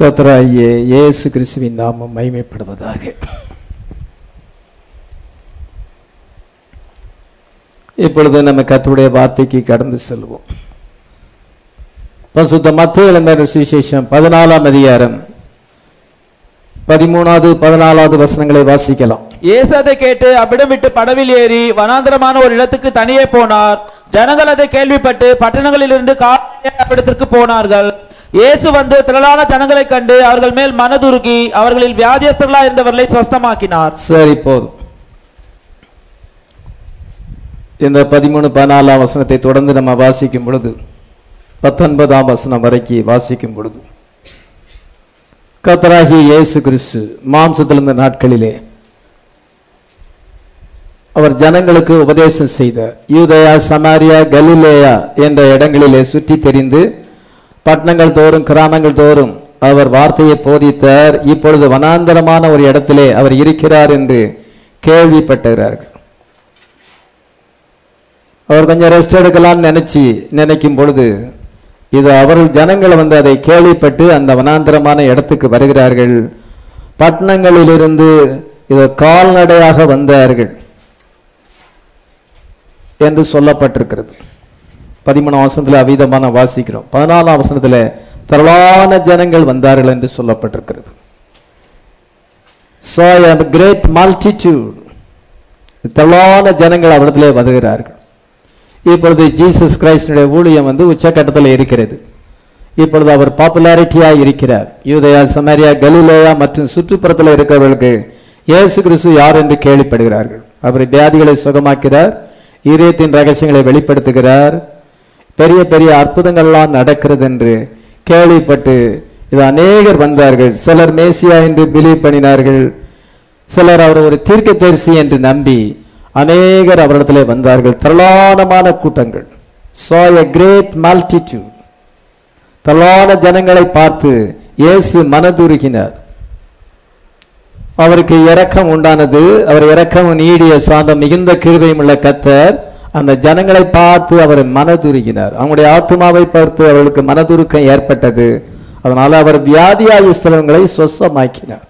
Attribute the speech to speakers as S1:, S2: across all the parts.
S1: கர்த்தராகிய இயேசு கிறிஸ்துவின் நாமம் மகிமைப்படுவதாக இப்பொழுது நம்ம கர்த்தருடைய வார்த்தைக்கு கடந்து செல்வோம் பசுத்த மத்திய இளந்தர் சுவிசேஷம் பதினாலாம் அதிகாரம் பதிமூணாவது பதினாலாவது வசனங்களை வாசிக்கலாம்
S2: இயேசு அதை கேட்டு அவ்விடம் விட்டு படவில் ஏறி வனாந்தரமான ஒரு இடத்துக்கு தனியே போனார் ஜனங்கள் அதை கேள்விப்பட்டு பட்டணங்களிலிருந்து காலையே அவ்விடத்திற்கு போனார்கள் இயேசு வந்து திரளான ஜனங்களை கண்டு அவர்கள் மேல் மனதுருகி அவர்களில் வியாதியஸ்தர்களா இருந்தவர்களை சொஸ்தமாக்கினார்
S1: சரி போதும் இந்த பதிமூணு பதினாலாம் வசனத்தை தொடர்ந்து நம்ம வாசிக்கும் பொழுது பத்தொன்பதாம் வசனம் வரைக்கும் வாசிக்கும் பொழுது கத்தராகிய இயேசு கிறிஸ்து மாம்சத்திலிருந்த நாட்களிலே அவர் ஜனங்களுக்கு உபதேசம் செய்தார் யூதயா சமாரியா கலிலேயா என்ற இடங்களிலே சுற்றி தெரிந்து பட்டணங்கள் தோறும் கிராமங்கள் தோறும் அவர் வார்த்தையை போதித்தார் இப்பொழுது வனாந்தரமான ஒரு இடத்திலே அவர் இருக்கிறார் என்று கேள்விப்பட்டுகிறார்கள் அவர் கொஞ்சம் ரெஸ்ட் எடுக்கலாம்னு நினைச்சு நினைக்கும் பொழுது இது அவர்கள் ஜனங்கள் வந்து அதை கேள்விப்பட்டு அந்த வனாந்தரமான இடத்துக்கு வருகிறார்கள் பட்டணங்களிலிருந்து இது கால்நடையாக வந்தார்கள் என்று சொல்லப்பட்டிருக்கிறது பதிமூணாம் வசனத்தில் அவிதமான வாசிக்கிறோம் பதினாலாம் வசனத்தில் திரளான ஜனங்கள் வந்தார்கள் என்று சொல்லப்பட்டிருக்கிறது saw a great multitude திரளான ஜனங்கள் அவரிடத்திலே வருகிறார்கள் இப்பொழுது ஜீசஸ் கிரைஸ்டனுடைய ஊழியம் வந்து உச்சக்கட்டத்தில் இருக்கிறது இப்பொழுது அவர் பாப்புலாரிட்டியா இருக்கிறார் யூதயா சமாரியா கலிலேயா மற்றும் சுற்றுப்புறத்தில் இருக்கிறவர்களுக்கு இயேசு கிறிஸ்து யார் என்று கேள்விப்படுகிறார்கள் அவர் வியாதிகளை சுகமாக்கிறார் இதயத்தின் ரகசியங்களை வெளிப்படுத்துகிறார் பெரிய பெரிய அற்புதங்கள்லாம் நடக்கிறது என்று கேள்விப்பட்டு இது அநேகர் வந்தார்கள் சிலர் மேசியா என்று பிலீவ் பண்ணினார்கள் சிலர் அவர் ஒரு தீர்க்கதரிசி என்று நம்பி அநேகர் அவரிடத்திலே வந்தார்கள் திரளானமான கூட்டங்கள் saw a great multitude திரளான ஜனங்களை பார்த்து இயேசு மனதுருகினார் அவருக்கு இரக்கம் உண்டானது அவர் இரக்கம் நீடிய சாந்தம் மிகுந்த கிருபையும் உள்ள கத்தர் அந்த ஜனங்களை பார்த்து அவர் மனதுருகினார் அவங்களுடைய ஆத்மாவை பார்த்து அவர்களுக்கு மனதுருக்கம் ஏற்பட்டது அதனால அவர் வியாதியாயுஸ்தலங்களை சொசமாக்கினார்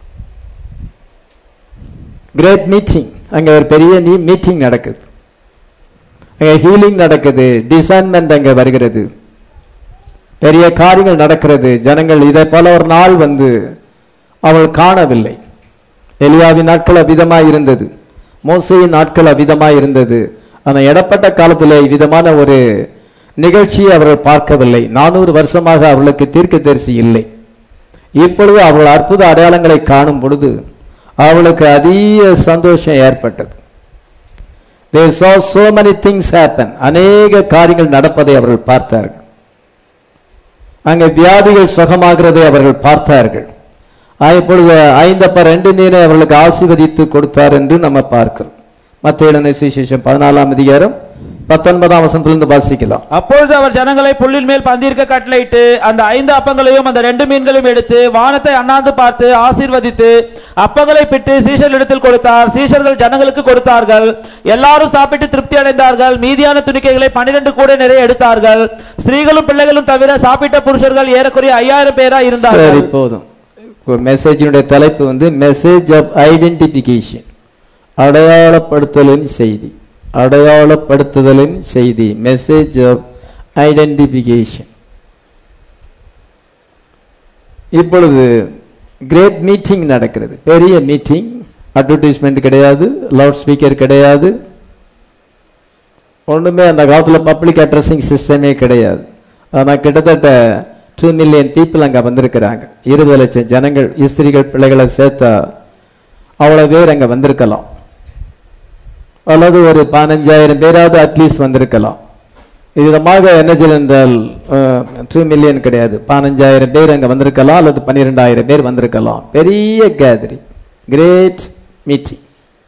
S1: கிரேட் மீட்டிங் அங்க ஒரு பெரிய நீ மீட்டிங் நடக்குது அங்க ஹீலிங் நடக்குது டிசைன்மெண்ட் அங்க வருகிறது பெரிய காரியங்கள் நடக்கிறது ஜனங்கள் இதை போல ஒரு நாள் வந்து அவள் காணவில்லை எலியாவின் நாட்கள் அவ்விதமாய் இருந்தது மோசையின் நாட்கள் அவ்விதமாய் இருந்தது ஆனா இடப்பட்ட காலத்திலே விதமான ஒரு நிகழ்ச்சியை அவர்கள் பார்க்கவில்லை நானூறு வருஷமாக அவர்களுக்கு தீர்க்க தரிசி இல்லை இப்பொழுது அவர்கள் அற்புத அடையாளங்களை காணும் பொழுது அவளுக்கு அதிக சந்தோஷம் ஏற்பட்டது they saw so many things happen அநேக காரியங்கள் நடப்பதை அவர்கள் பார்த்தார்கள் அங்கே வியாதிகள் சுகமாகிறதை அவர்கள் பார்த்தார்கள் ஆ, இப்பொழுது ஐந்தப்ப ரெண்டு நீரை அவர்களுக்கு ஆசீர்வதித்து கொடுத்தார் என்று நம்ம பார்க்கிறோம் மத்திய சுவிசேஷம் பதினாலாம் அதிகாரம் பத்தொன்பதாம் வசனத்திலிருந்து வாசிக்கலாம்
S2: அப்பொழுது அவர் ஜனங்களை புல்லின் மேல் பந்திருக்க கட்டளையிட்டு அந்த ஐந்து அப்பங்களையும் அந்த ரெண்டு மீன்களையும் எடுத்து வானத்தை அண்ணாந்து பார்த்து ஆசீர்வதித்து அப்பங்களை பிட்டு சீஷர்களிடத்தில் கொடுத்தார் சீஷர்கள் ஜனங்களுக்கு கொடுத்தார்கள் எல்லாரும் சாப்பிட்டு திருப்தி அடைந்தார்கள் மீதியான துணிக்கைகளை பன்னிரண்டு கூட நிறைய எடுத்தார்கள் ஸ்திரீகளும் பிள்ளைகளும் தவிர சாப்பிட்ட புருஷர்கள் ஏறக்குறைய ஐயாயிரம் பேரா
S1: சரி
S2: இருந்தார்கள்
S1: போதும் மெசேஜினுடைய தலைப்பு வந்து மெசேஜ் ஆஃப் ஐடென்டிபிகேஷன் அடையாளப்படுத்தலின் செய்தி அடையாளப்படுத்துதலின் செய்தி மெசேஜ் ஆஃப் ஐடென்டிபிகேஷன் இப்பொழுது கிரேட் மீட்டிங் நடக்கிறது பெரிய மீட்டிங் அட்வர்டைஸ்மெண்ட் கிடையாது லவுட் ஸ்பீக்கர் கிடையாது ஒண்ணுமே அந்த காலத்துல பப்ளிக் அட்ரஸிங் சிஸ்டமே கிடையாது ஆனா கிட்டத்தட்ட டூ மில்லியன் பீப்புள் அங்க வந்திருக்கிறாங்க இருபது லட்சம் ஜனங்கள் ஸ்திரீகள் பிள்ளைகளை சேர்த்தா அவ்வளவு பேர் அங்க வந்திருக்கலாம் அல்லது ஒரு பதினஞ்சாயிரம் பேராவது அட்லீஸ்ட் வந்திருக்கலாம் இது விதமாக என்ன செய்ய என்றால் டூ மில்லியன் கிடையாது பதினஞ்சாயிரம் பேர் அங்க வந்திருக்கலாம் அல்லது பன்னிரெண்டாயிரம் பேர் வந்திருக்கலாம் பெரிய கேதரிங் கிரேட் மீட்டிங்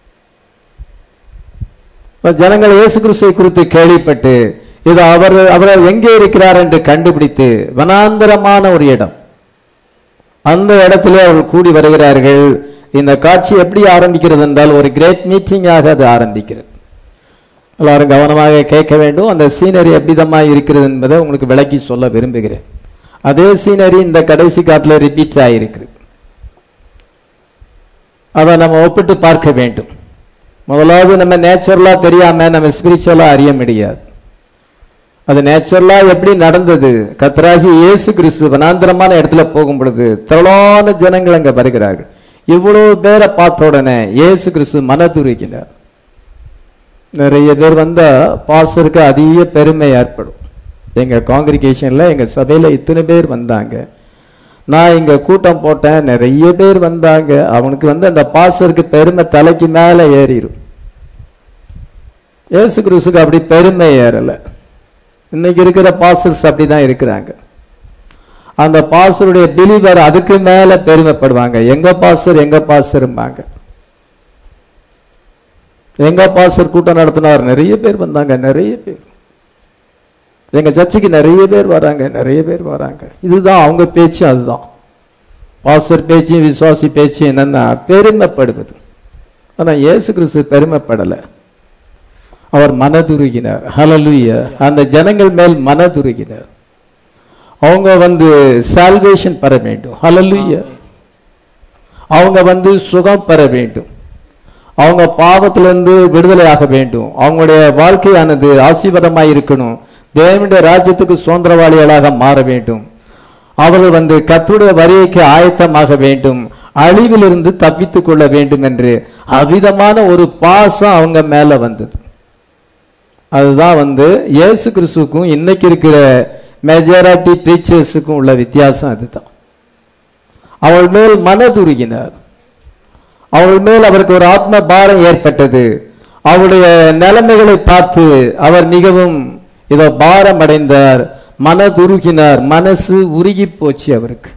S1: இப்ப ஜனங்கள் இயேசு கிறிஸ்துவை குறித்து கேள்விப்பட்டு இது அவர் அவர் எங்கே இருக்கிறார் என்று கண்டுபிடித்து வனாந்தரமான ஒரு இடம் அந்த இடத்திலே அவர்கள் கூடி வருகிறார்கள் இந்த காட்சி எப்படி ஆரம்பிக்கிறது என்றால் ஒரு கிரேட் மீட்டிங்காக அது ஆரம்பிக்கிறது எல்லாரும் கவனமாக கேட்க வேண்டும் அந்த சீனரி எவ்விதமாக இருக்கிறது என்பதை உங்களுக்கு விளக்கி சொல்ல விரும்புகிறேன் அதே சீனரி இந்த கடைசி காலத்துல ரிப்பீட் ஆயிருக்கு அதை நம்ம ஒப்பிட்டு பார்க்க வேண்டும் முதலாவது நம்ம நேச்சுரலா தெரியாம நம்ம ஸ்பிரிச்சுவலா அறிய முடியாது அது நேச்சுரலா எப்படி நடந்தது கத்தராகி இயேசு கிறிஸ்து வனாந்திரமான இடத்துல போகும் பொழுது திரளான ஜனங்கள் அங்க வருகிறார்கள் இவ்வளவு பேரை பார்த்த உடனே இயேசு கிறிஸ்து மனதுருகினார் நிறைய பேர் வந்தா பாசருக்கு அதிக பெருமை ஏற்படும் எங்க காங்கிரிகேஷன்ல எங்க சபையில இத்தனை பேர் வந்தாங்க நான் இங்க கூட்டம் போட்டேன் நிறைய பேர் வந்தாங்க அவனுக்கு வந்து அந்த பாசருக்கு பெருமை தலைக்கு மேல ஏறிடும் இயேசு கிறிஸ்துக்கு அப்படி பெருமை ஏறல இன்னைக்கு இருக்கிற பாசர்ஸ் அப்படிதான் இருக்கிறாங்க அந்த பாசருடைய பிலிவர் அதுக்கு மேல பெருமைப்படுவாங்க எங்க பாசர் எங்க பாசரும்பாங்க எங்க பாசர் கூட்டம் நடத்தினார் நிறைய பேர் வந்தாங்க நிறைய பேர் எங்க சர்ச்சுக்கு நிறைய பேர் வராங்க நிறைய பேர் வராங்க இதுதான் அவங்க பேச்சு அதுதான் பாஸ்டர் பேச்சு விசுவாசி பேச்சு என்னன்னா பெருமைப்படுவது ஆனா இயேசு கிறிஸ்து பெருமைப்படல அவர் மனதுருகினார் ஹalleluya அந்த ஜனங்கள் மேல் மனதுருகினார் அவங்க வந்து சால்வேஷன் பெற வேண்டும் ஹalleluya அவங்க வந்து சுகம் பெற வேண்டும் அவங்க பாவத்திலிருந்து விடுதலை ஆக வேண்டும் அவங்களுடைய வாழ்க்கையானது ஆசீர்வாதமாய் இருக்கணும் தேவனுடைய ராஜ்யத்துக்கு சுதந்திரவாளிகளாக மாற வேண்டும் அவர்கள் வந்து கத்துடைய வரிக்கு ஆயத்தமாக வேண்டும் அழிவிலிருந்து தப்பித்துக் கொள்ள வேண்டும் என்று அவ்விதமான ஒரு பாசம் அவங்க மேல வந்தது அதுதான் வந்து இயேசு கிறிஸ்துக்கும் இன்னைக்கு இருக்கிற மெஜாரிட்டி டீச்சர்ஸுக்கும் உள்ள வித்தியாசம் அதுதான் அவள் மேல் மனதுருகினார் அவள் மேல் அவருக்கு ஒரு ஆத்ம பாரம் ஏற்பட்டது அவளுடைய நிலைமைகளை பார்த்து அவர் மிகவும் இதோ பாரம் அடைந்தார் மனதுருகினார் மனசு உருகி போச்சு அவருக்கு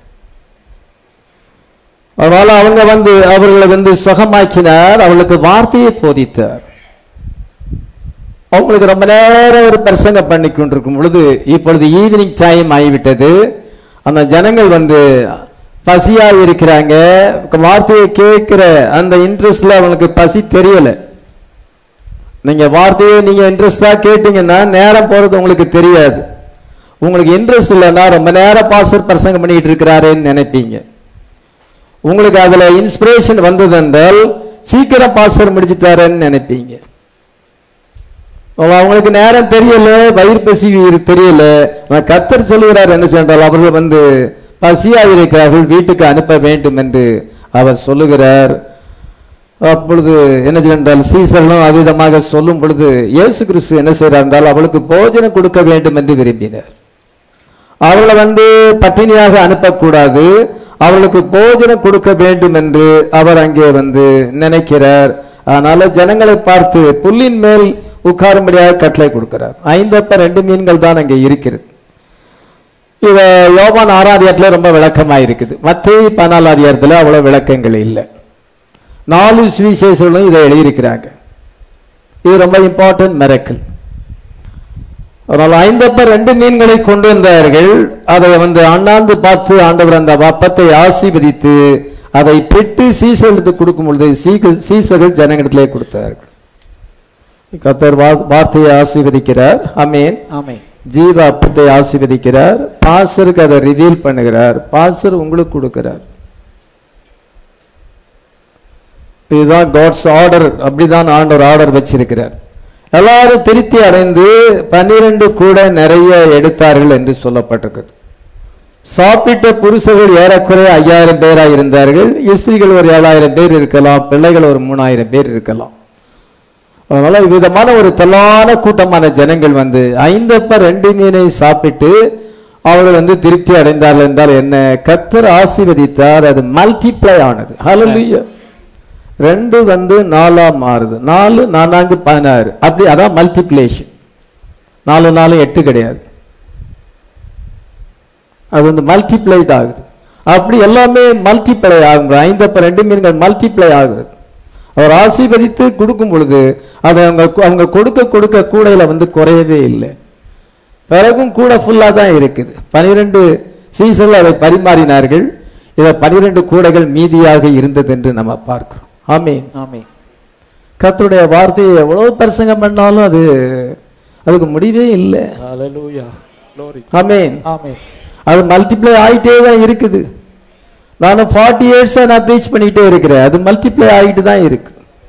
S1: அதனால அவங்க வந்து அவர்களை வந்து சுகமாக்கினார் அவளுக்கு வார்த்தையை போதித்தார் அவங்களுக்கு ரொம்ப நேரம் ஒரு பிரசங்கம் பண்ணி கொண்டிருக்கும் பொழுது இப்பொழுது ஈவினிங் டைம் ஆகிவிட்டது அந்த ஜனங்கள் வந்து பசியா இருக்கிறாங்க வார்த்தையை கேட்கிற அந்த இன்ட்ரெஸ்ட்ல அவனுக்கு பசி தெரியல நீங்க வார்த்தையை நீங்க இன்ட்ரெஸ்டா கேட்டீங்கன்னா நேரம் போறது உங்களுக்கு தெரியாது உங்களுக்கு இன்ட்ரெஸ்ட் இல்லைன்னா ரொம்ப நேரம் பாஸ்டர் பிரசங்கம் பண்ணிட்டு இருக்கிறாருன்னு நினைப்பீங்க உங்களுக்கு அதுல இன்ஸ்பிரேஷன் வந்தது என்றால் சீக்கிரம் பாஸ்டர் முடிச்சிட்டாருன்னு நினைப்பீங்க அவங்களுக்கு நேரம் தெரியல வயிறு பசி தெரியல ஆனா கத்தர் சொல்லுகிறார் என்ன சென்றால் அவர்கள் வந்து பசியா இருக்கிறார்கள் வீட்டுக்கு அனுப்ப வேண்டும் என்று அவர் சொல்லுகிறார் அப்பொழுது என்ன சென்றால் சீசர்களும் அவ்விதமாக சொல்லும் பொழுது இயேசு கிறிஸ்து என்ன செய்கிறார் என்றால் அவளுக்கு போஜனம் கொடுக்க வேண்டும் என்று விரும்பினார் அவளை வந்து பட்டினியாக அனுப்பக்கூடாது அவளுக்கு போஜனம் கொடுக்க வேண்டும் என்று அவர் அங்கே வந்து நினைக்கிறார் அதனால ஜனங்களை பார்த்து புல்லின் மேல் உட்காரும்படியாக கட்டளை கொடுக்கிறார் ஐந்தப்ப ரெண்டு மீன்கள் தான் அங்கே இருக்கிறது இத யோபான் ஆறாதியாரத்துல ரொம்ப விளக்கமா இருக்குது மத்திய பதினாலாதியாரத்துல அவ்வளவு விளக்கங்கள் இல்லை நாலு சுவிசேஷங்களும் இதை எழுதியிருக்கிறாங்க இது ரொம்ப இம்பார்ட்டன்ட் மெரக்கல் அதனால் ஐந்தப்ப ரெண்டு மீன்களை கொண்டு வந்தார்கள் அதை வந்து அண்ணாந்து பார்த்து ஆண்டவர் அந்த அப்பத்தை ஆசீர்வதித்து அதை பெற்று சீசர்களுக்கு கொடுக்கும் பொழுது சீக- சீசர்கள் ஜனங்களிடத்திலே கொடுத்தார்கள் கத்தர் வா- வார்த்தையை ஆசீர்வதிக்கிறார் அமேன்
S2: ஆமே
S1: ஜீவ அப்பத்தை ஆசீர்வதிக்கிறார் பாசருக்கு அதை ரிவீல் பண்ணுகிறார் பாசர் உங்களுக்கு கொடுக்கிறார் இதுதான் காட்ஸ் ஆர்டர் அப்படிதான் ஆண்டவர் ஆர்டர் வச்சிருக்கிறார் எல்லாரும் திருப்தி அடைந்து பன்னிரண்டு கூட நிறைய எடுத்தார்கள் என்று சொல்லப்பட்டிருக்கிறது சாப்பிட்ட புருஷர்கள் ஏறக்குறைய ஐயாயிரம் பேரா இருந்தார்கள் இஸ்திரிகள் ஒரு ஏழாயிரம் பேர் இருக்கலாம் பிள்ளைகள் ஒரு மூணாயிரம் பேர் இருக்கலாம் அதனால விதமான ஒரு தலான கூட்டமான ஜனங்கள் வந்து ஐந்தப்ப ரெண்டு மீனை சாப்பிட்டு அவர்கள் வந்து திருப்தி அடைந்தார்கள் என்றால் என்ன கத்தர் ஆசீர்வதித்தார் அது மல்டிப்ளை ஆனது ஹalleluya ரெண்டு வந்து நாலா மாறுது நாலு நான்கு பதினாறு அப்படி அதான் மல்டிப்ளேஷன் நாலு நாலு எட்டு கிடையாது அது வந்து மல்டிப்ளைட் ஆகுது அப்படி எல்லாமே மல்டிப்ளை ஆகும் ஐந்தப்ப ரெண்டு மீன்கள் மல்டிப்ளை ஆகுது அவர் ஆசீர்வதித்து கொடுக்கும் பொழுது அதை அவங்க அவங்க கொடுக்க கொடுக்க கூடையில வந்து குறையவே இல்லை பிறகும் கூட ஃபுல்லா தான் இருக்குது பனிரெண்டு சீசன்ல அதை பரிமாறினார்கள் இதை பனிரெண்டு கூடைகள் மீதியாக இருந்தது என்று நம்ம பார்க்கிறோம் ஆமீன்
S2: ஆமே
S1: கர்த்தருடைய வார்த்தையை எவ்வளவு பிரசங்கம் பண்ணாலும் அது அதுக்கு முடிவே இல்லை
S2: ஹalleluya glory
S1: ஆமீன்
S2: ஆமே
S1: அது மல்டிப்ளை ஆகிட்டே தான் இருக்குது நானும் ஃபார்ட்டி இயர்ஸாக நான் ப்ரீச் பண்ணிக்கிட்டே இருக்கிறேன் அது மல்டிப்ளை ஆகிட்டு தான் இருக்கு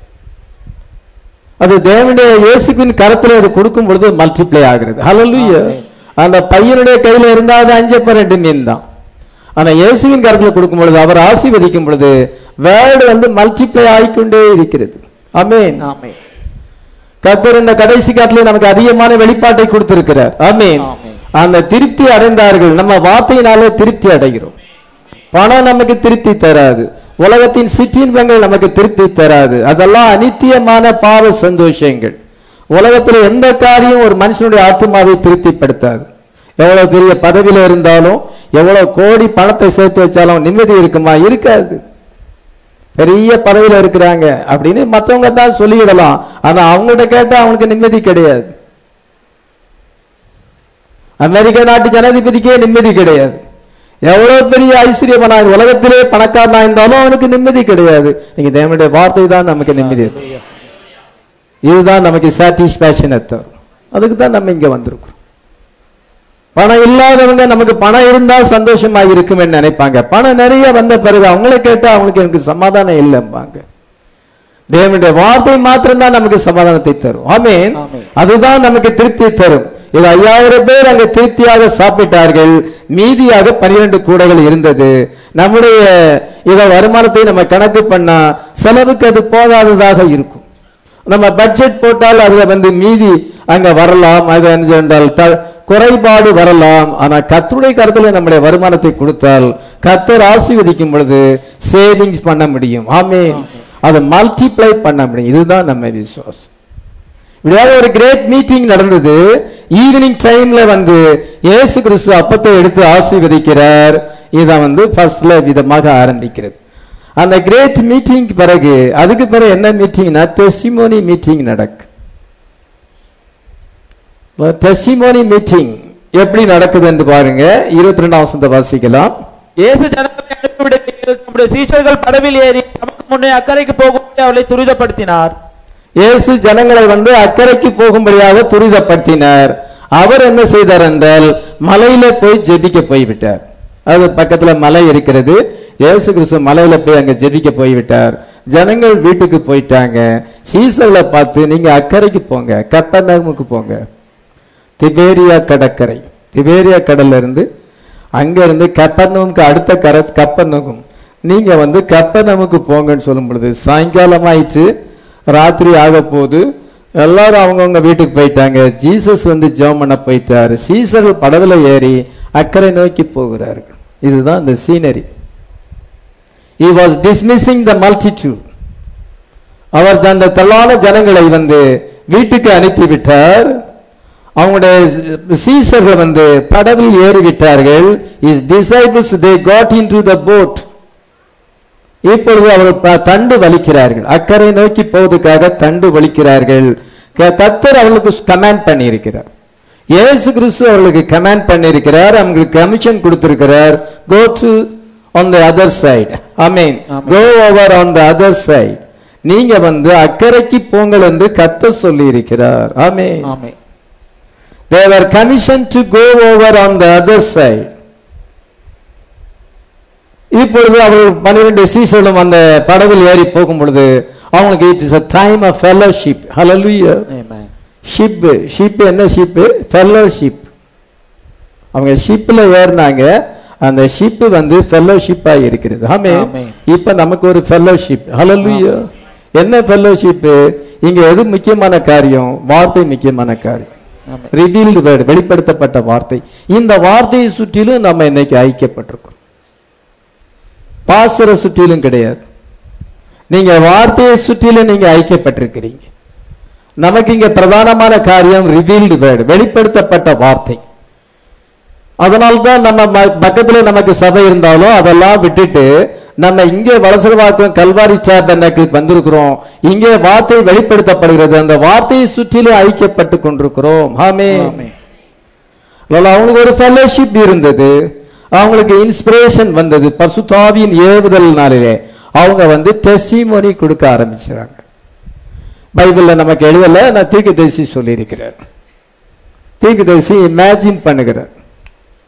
S1: அது தேவனுடைய இயேசுவின் கரத்தில் அது கொடுக்கும் பொழுது மல்டிப்ளை ஆகிறது ஹalleluya அந்த பையனுடைய கையில இருந்தா அது அஞ்சப்ப ரெண்டு மீன் தான் ஆனா இயேசுவின் கரத்தில் கொடுக்கும் பொழுது அவர் ஆசீர்வதிக்கும் பொழுது வேர்டு வந்து மல்டிப்ளை ஆகிக்கொண்டே இருக்கிறது ஆமென்
S2: ஆமென்
S1: கர்த்தர் இந்த கடைசி காலத்துல நமக்கு அதிகமான வெளிப்பாட்டை கொடுத்திருக்கிறார் ஆமென்
S2: ஆமென்.
S1: அந்த திருப்தி அடைந்தார்கள் நம்ம வார்த்தையினாலே திருப்தி அடைகிறோம் பணம் நமக்கு திருப்தி தராது உலகத்தின் சிற்றின்பங்கள் நமக்கு திருப்தி தராது அதெல்லாம் அனித்தியமான பாவ சந்தோஷங்கள் உலகத்துல எந்த காரியம் ஒரு மனுஷனுடைய ஆத்மாவை திருப்திப்படுத்தாது எவ்வளவு பெரிய பதவியில இருந்தாலும் எவ்வளவு கோடி பணத்தை சேர்த்து வச்சாலும் நிம்மதி இருக்குமா இருக்காது பெரிய பதவியில இருக்கிறாங்க அப்படின்னு மத்தவங்க தான் சொல்லிவிடலாம் ஆனா அவங்கள்ட்ட கேட்டா அவனுக்கு நிம்மதி கிடையாது அமெரிக்க நாட்டு ஜனாதிபதிக்கே நிம்மதி கிடையாது எவ்வளவு பெரிய ஐஸ்வர்யமான உலகத்திலே பணக்காரனா இருந்தாலும் அவனுக்கு நிம்மதி கிடையாது நீங்க தேவனுடைய வார்த்தை தான் நமக்கு நிம்மதி தரும். இதுதான் நமக்கு சாட்டிஸ்பேக்ஷனை தரும் அதுக்கு தான் நம்ம இங்க வந்திருக்கிறோம் பணம் இல்லாதவங்க நமக்கு பணம் இருந்தா சந்தோஷமா இருக்கும்னு நினைப்பாங்க பணம் நிறைய வந்த பிறகு அவங்கள கேட்டா அவங்களுக்கு எனக்கு சமாதானம் இல்லைம்பாங்க தேவனுடைய வார்த்தை மாத்திரம்தான் நமக்கு சமாதானத்தை தரும் ஆமென்
S2: ஆமென்.
S1: அதுதான் நமக்கு திருப்தி தரும் இது ஐயாயிரம் பேர் அங்க திருப்தியாக சாப்பிட்டார்கள் மீதியாக பனிரெண்டு கூடைகள் இருந்தது நம்முடைய இத வருமானத்தை நம்ம கணக்கு பண்ணா செலவுக்கு அது போதாததாக இருக்கும் நம்ம பட்ஜெட் போட்டால் அதுல வந்து மீதி அங்க வரலாம் அது என்ன என்றால் த- குறைபாடு வரலாம் ஆனா கத்தருடைய கருத்துல நம்முடைய வருமானத்தை கொடுத்தால் கத்தர் ஆசீர்வதிக்கும் பொழுது சேவிங்ஸ் பண்ண முடியும் ஆமே அதை மல்டிப்ளை பண்ண முடியும் இதுதான் நம்ம விசுவாசம் இப்படியாக ஒரு கிரேட் மீட்டிங் நடந்தது ஈவினிங் டைம்ல வந்து இயேசு கிறிஸ்து அப்பத்தை எடுத்து ஆசீர்வதிக்கிறார் இதை வந்து ஃபர்ஸ்ட்ல விதமாக ஆரம்பிக்கிறது அந்த கிரேட் மீட்டிங் பிறகு அதுக்கு பிறகு என்ன மீட்டிங்னா டெஸ்டிமோனி மீட்டிங் நடக்கு டெஸ்டிமோனி மீட்டிங் எப்படி நடக்குது என்று பாருங்க இருபத்தி ரெண்டாம் வசந்த வாசிக்கலாம்
S2: இயேசு ஜனங்களை அனுப்பிவிடுகையில் தம்முடைய சீஷர்கள் படவில் ஏறி தமக்கு முன்னே அக்கறைக்கு போகும்படி அவளை துரிதப்படுத்தினார்
S1: இயேசு ஜனங்களை வந்து அக்கறைக்கு போகும்படியாக துரிதப்படுத்தினார் அவர் என்ன செய்தார் என்றால் மலையில போய் ஜெபிக்க போய்விட்டார் அது பக்கத்துல மலை இருக்கிறது இயேசு கிறிஸ்து மலையில போய் அங்க ஜெபிக்க போய்விட்டார் ஜனங்கள் வீட்டுக்கு போயிட்டாங்க சீசர்களை பார்த்து நீங்க அக்கறைக்கு போங்க கப்பநகமுக்கு போங்க திபேரியா கடற்கரை திபேரியா கடல்ல இருந்து அங்க இருந்து கப்பர்னமுக்கு அடுத்த கரை கப்பர்னகும் நீங்க வந்து கப்பர்னமுக்கு போங்கன்னு சொல்லும் பொழுது சாயங்காலம் ஆயிற்று ராத்திரி ஆக போகுது எல்லாரும் அவங்கவுங்க வீட்டுக்கு போயிட்டாங்க ஜீசஸ் வந்து ஜெபம் பண்ண போயிட்டாரு சீசர்கள் படகுல ஏறி அக்கறை நோக்கி போகிறார்கள் இதுதான் இந்த scenery he was dismissing the multitude அவர் அந்த தள்ளான ஜனங்களை வந்து வீட்டுக்கு அனுப்பிவிட்டார் அவங்களுடைய சீசர்கள் வந்து படவில் ஏறிவிட்டார்கள் his disciples they got into the boat இப்பொழுது அவர்கள் ப- தண்டு வலிக்கிறார்கள் அக்கறை நோக்கி போவதற்காக தண்டு வலிக்கிறார்கள் க- கர்த்தர் அவர்களுக்கு கமாண்ட் பண்ணியிருக்கிறார் இயேசு கிறிஸ்து அவர்களுக்கு கமாண்ட் பண்ணியிருக்கிறார் அவங்களுக்கு கமிஷன் கொடுத்திருக்கிறார் go to on the other side i mean
S2: ஆமென்.
S1: go over on the other side நீங்க வந்து அக்கறைக்கு போங்கள் என்று கர்த்தர் சொல்லி இருக்கிறார் ஆமென்
S2: ஆமே
S1: they were commissioned to go over on the other side இப்பொழுது அவர்கள் பன்னிரண்டு சீசர்களும் அந்த படவில் ஏறி போகும் பொழுது அவங்களுக்கு it is a time of fellowship hallelujah
S2: ஆமென்
S1: ஷிப் ஷிப் என்ன ஷிப் ஃபெல்லோஷிப் அவங்க ஷிப்ல ஏறினாங்க அந்த ஷிப் வந்து ஃபெல்லோஷிப்பா இருக்கிறது ஆமே
S2: ஆமென்.
S1: இப்ப நமக்கு ஒரு ஃபெல்லோஷிப் ஹalleluya என்ன ஃபெல்லோஷிப் இங்க எது முக்கியமான காரியம் வார்த்தை முக்கியமான காரியம்
S2: ஆமென்
S1: ரிவீல்டு வேர்டு வெளிப்படுத்தப்பட்ட வார்த்தை இந்த வார்த்தையை சுற்றிலும் நம்ம இன்னைக்கு ஐக்கியப்பட்டிருக்கோம் பாசர சுற்றிலும் கிடையாது நீங்க வார்த்தையை சுற்றிலும் நீங்க ஐக்கியப்பட்டிருக்கிறீங்க நமக்கு இங்க பிரதானமான காரியம் ரிவீல்டு வேர்டு வெளிப்படுத்தப்பட்ட வார்த்தை அதனால்தான் நம்ம ம- பக்கத்துல நமக்கு சபை இருந்தாலும் அதெல்லாம் விட்டுட்டு நம்ம இங்கே வலசரவாக்கம் கல்வாரி சாபனுக்கு வந்திருக்கிறோம் இங்கே வார்த்தை வெளிப்படுத்தப்படுகிறது அந்த வார்த்தையை சுற்றிலும் ஐக்கியப்பட்டு கொண்டிருக்கிறோம் ஆமே
S2: ஆமென்
S1: அவங்களுக்கு ஒரு ஃபெலோஷிப் இருந்தது அவங்களுக்கு இன்ஸ்பிரேஷன் வந்தது பசுதாவியின் ஏவுதல்னாலே அவங்க வந்து டெஸ்டிமோனி கொடுக்க ஆரம்பிச்சாங்க பைபிள்ல நமக்கு எழுதல நான் தீர்க்கதரிசி சொல்லியிருக்கிறார் தீர்க்கதரிசி இமேஜின் பண்ணுகிறார்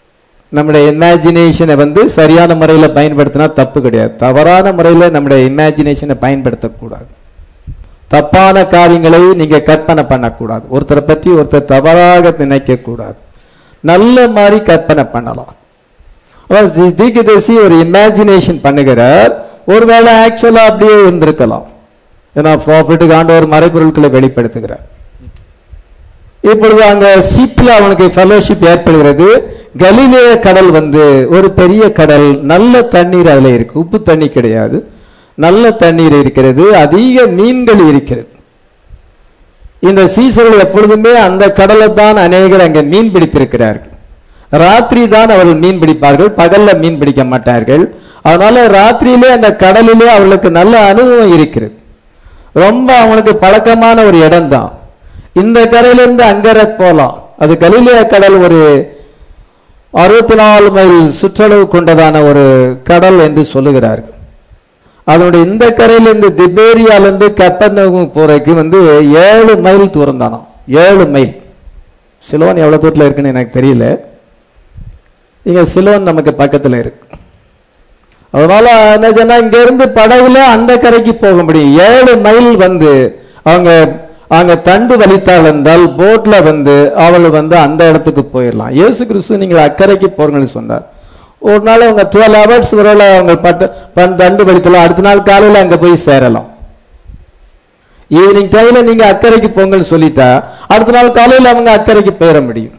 S1: நம்முடைய இமேஜினேஷனை வந்து சரியான முறையில் பயன்படுத்தினா தப்பு கிடையாது தவறான முறையில் நம்முடைய இமேஜினேஷனை பயன்படுத்தக்கூடாது தப்பான காரியங்களை நீங்க கற்பனை பண்ணக்கூடாது ஒருத்தரை பற்றி ஒருத்தர் தவறாக நினைக்க கூடாது நல்ல மாதிரி கற்பனை பண்ணலாம் தீர்க்கதரிசி ஒரு இமேஜினேஷன் பண்ணுகிறார் ஒருவேளை ஆக்சுவலா அப்படியே இருந்திருக்கலாம் ஏன்னா ப்ராஃபிட்டுக்கு ஆண்டவர் மறைபொருட்களை வெளிப்படுத்துகிறார் இப்பொழுது அங்க சீப்பில் அவனுக்கு ஃபெலோஷிப் ஏற்படுகிறது கலிலேய கடல் வந்து ஒரு பெரிய கடல் நல்ல தண்ணீர் அதுல இருக்கு உப்பு தண்ணி கிடையாது நல்ல தண்ணீர் இருக்கிறது அதிக மீன்கள் இருக்கிறது இந்த சீசர்கள் எப்பொழுதுமே அந்த கடலை தான் அநேகர் அங்கே மீன் பிடித்திருக்கிறார்கள் ராத்திரி தான் அவர்கள் மீன் பிடிப்பார்கள் பகல்ல மீன் பிடிக்க மாட்டார்கள் அதனால ராத்திரியிலே அந்த கடலிலே அவர்களுக்கு நல்ல அனுபவம் இருக்கிறது ரொம்ப அவனுக்கு பழக்கமான ஒரு இடம் தான் இந்த கரையிலிருந்து அங்கரை போலாம் அது கலிலேய கடல் ஒரு அறுபத்தி நாலு மைல் சுற்றளவு கொண்டதான ஒரு கடல் என்று சொல்லுகிறார்கள் அதனுடைய இந்த கரையிலிருந்து திபேரியாலிருந்து கப்பர்நகும் போறதுக்கு வந்து ஏழு மைல் தூரம் தானோ ஏழு மைல் சிலோன் எவ்வளவு தூரத்தில் இருக்குன்னு எனக்கு தெரியல இங்க சிலோன் நமக்கு பக்கத்துல இருக்கு அதனால என்ன சொன்னா இங்க இருந்து படகுல அந்த கரைக்கு போக முடியும் ஏழு மைல் வந்து அவங்க அங்க தண்டு வலித்தாள் என்றால் போட்ல வந்து அவள் வந்து அந்த இடத்துக்கு போயிடலாம் இயேசு கிறிஸ்து நீங்கள் அக்கறைக்கு போறீங்கன்னு சொன்னார் ஒரு நாள் அவங்க டுவெல் ஹவர்ஸ் வரல அவங்க பட்டு பண் தண்டு வலித்தலாம் அடுத்த நாள் காலையில அங்க போய் சேரலாம் ஈவினிங் டைம்ல நீங்க அக்கறைக்கு போங்கன்னு சொல்லிட்டா அடுத்த நாள் காலையில அவங்க அக்கறைக்கு போயிட முடியும்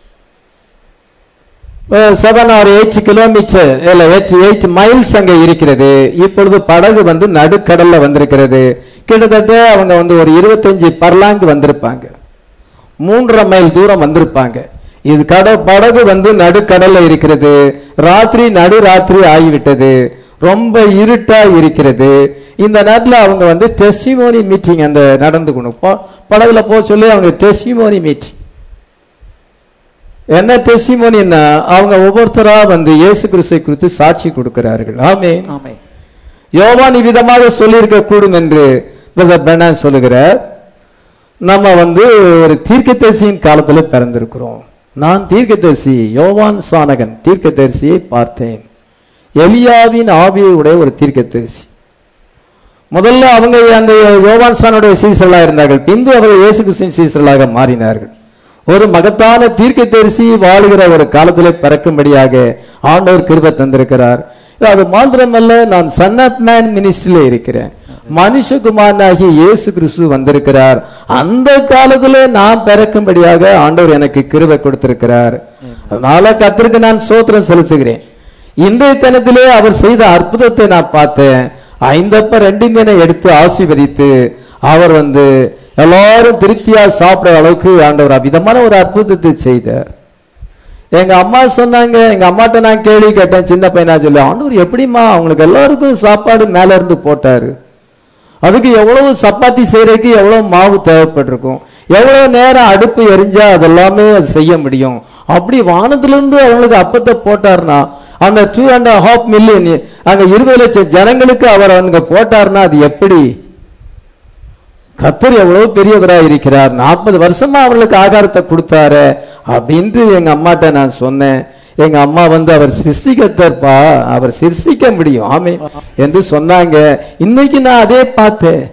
S1: செவன் ஆர் எயிட் கிலோமீட்டர் இல்ல எயிட் எயிட் மைல்ஸ் அங்க இருக்கிறது இப்பொழுது படகு வந்து நடுக்கடல்ல வந்திருக்கிறது கிட்டத்தட்ட அவங்க வந்து ஒரு இருபத்தஞ்சு பர்லாங்கு வந்திருப்பாங்க மூன்றரை மைல் தூரம் வந்திருப்பாங்க இது கட படகு வந்து நடுக்கடல்ல இருக்கிறது ராத்திரி நடு ராத்திரி ஆகிவிட்டது ரொம்ப இருட்டா இருக்கிறது இந்த நேரத்துல அவங்க வந்து டெஸ்டிமோனி மீட்டிங் அந்த நடந்து கொண்டு ப- படகுல போக சொல்லி அவங்க டெஸ்டிமோனி மீட்டிங் என்ன டெஸ்டிமோனின்னா அவங்க ஒவ்வொருத்தரா வந்து இயேசு கிறிஸ்துவை குறித்து சாட்சி கொடுக்கிறார்கள் ஆமே
S2: ஆமென்
S1: யோவான் இவ்விதமாக சொல்லியிருக்க கூடும் என்று பிரதர் பெர்னான் சொல்லுகிறார் நம்ம வந்து ஒரு தீர்க்கதரிசியின் காலத்துல பிறந்திருக்கிறோம் நான் தீர்க்கதரிசி யோவான் சானகன் தீர்க்கதரிசியை பார்த்தேன் எலியாவின் ஆவியை உடைய ஒரு தீர்க்கதரிசி முதல்ல அவங்க அந்த யோவான் சானுடைய சீசர்களாக இருந்தார்கள் பின்பு அவர்கள் இயேசு கிறிஸ்துவின் சீசர்களாக மாறினார்கள் ஒரு மகத்தான தீர்க்கதரிசி வாழுகிற ஒரு காலத்திலே பிறக்கும்படியாக ஆண்டவர் கிருபை தந்திருக்கிறார் அது மாத்திரமல்ல நான் சன் ஆஃப் மேன் மினிஸ்ட்ரியில இருக்கிறேன் மனுஷகுமாரனாகிய இயேசு கிறிஸ்து வந்திருக்கிறார் அந்த காலத்திலே நான் பிறக்கும்படியாக ஆண்டவர் எனக்கு கிருபை கொடுத்திருக்கிறார் அதனால கத்திற்கு நான் சோத்திரம் செலுத்துகிறேன் இன்றைய தினத்திலே அவர் செய்த அற்புதத்தை நான் பார்த்தேன் ஐந்தப்ப ரெண்டு மீனை எடுத்து ஆசீர்வதித்து அவர் வந்து எல்லாரும் திருப்தியா சாப்பிடுற அளவுக்கு ஆண்டவர் அவ்விதமான ஒரு அற்புதத்தை செய்தார் எங்க அம்மா சொன்னாங்க எங்க அம்மாட்ட நான் கேள்வி கேட்டேன் சின்ன பையனா சொல்லி ஆண்டவர் எப்படிம்மா அவங்களுக்கு எல்லாருக்கும் சாப்பாடு மேல இருந்து போட்டாரு அதுக்கு எவ்வளவு சப்பாத்தி செய்யறதுக்கு எவ்வளவு மாவு தேவைப்பட்டிருக்கும் எவ்வளவு நேரம் அடுப்பு எரிஞ்சா அதெல்லாமே அது செய்ய முடியும் அப்படி வானத்திலிருந்து அவங்களுக்கு அப்பத்தை போட்டாருன்னா அந்த டூ அண்ட் ஹாஃப் மில்லியன் அங்க இருபது லட்சம் ஜனங்களுக்கு அவர் அங்க போட்டாருன்னா அது எப்படி கத்தர் எவ்வளவு பெரியவரா இருக்கிறார் நாற்பது வருஷமா அவர்களுக்கு ஆகாரத்தை கொடுத்தாரு அப்படின்ட்டு எங்க அம்மாட்ட நான் சொன்னேன் எங்க அம்மா வந்து அவர் சிருஷ்டிகத்தர்ப்பா அவர் சிருஷ்டிக்க முடியும் ஆமே என்று சொன்னாங்க இன்னைக்கு நான் அதே பார்த்தேன்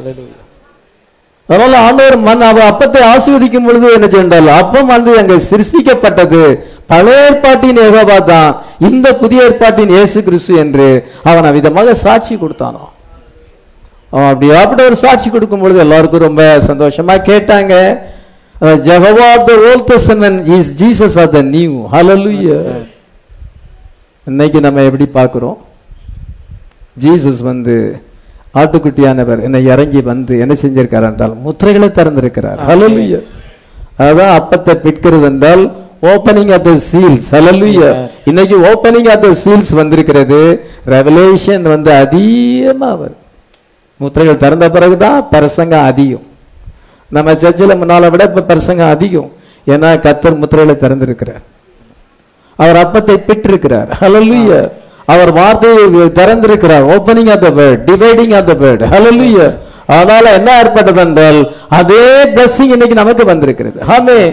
S1: அதனால ஆண்டவர் மண் அவ அப்பத்தை ஆசீர்வதிக்கும் பொழுது என்ன சென்றால் அப்பம் வந்து அங்க சிருஷ்டிக்கப்பட்டது பழைய ஏற்பாட்டின் ஏகோவா தான் இந்த புதிய ஏற்பாட்டின் இயேசு கிறிஸ்து என்று அவன் அவ்விதமாக சாட்சி கொடுத்தானோ அவன் அப்படி அப்படி ஒரு சாட்சி கொடுக்கும் பொழுது எல்லாருக்கும் ரொம்ப சந்தோஷமா கேட்டாங்க Jehovah of the old testament is Jesus of the new hallelujah இன்னைக்கு நம்ம எப்படி பார்க்கிறோம் ஜீசஸ் வந்து ஆட்டுக்குட்டியானவர் என்னை இறங்கி வந்து என்ன செஞ்சிருக்கார் என்றால் முத்திரைகளை திறந்திருக்கிறார் ஹalleluya அதான் அப்பத்தை பிட்கிறது என்றால் opening of the seals hallelujah இன்னைக்கு ஓபனிங் ஆஃப் த சீல்ஸ் வந்திருக்கிறது ரெவலேஷன் வந்து அதிகமா வரும் முத்திரைகள் திறந்த பிறகுதான் பிரசங்கம் அதிகம் நம்ம சர்ச்சில் முன்னால விட இப்ப பிரசங்கம் அதிகம் ஏன்னா கத்தர் முத்திரைகளை திறந்திருக்கிறார் அவர் அப்பத்தை பெற்றிருக்கிறார் ஹalleluya அவர் வார்த்தையை திறந்திருக்கிறார் opening of the word dividing of the word hallelujah அதனால என்ன ஏற்பட்டது என்றால் அதே blessing இன்னைக்கு நமக்கு வந்திருக்கிறது ஆமே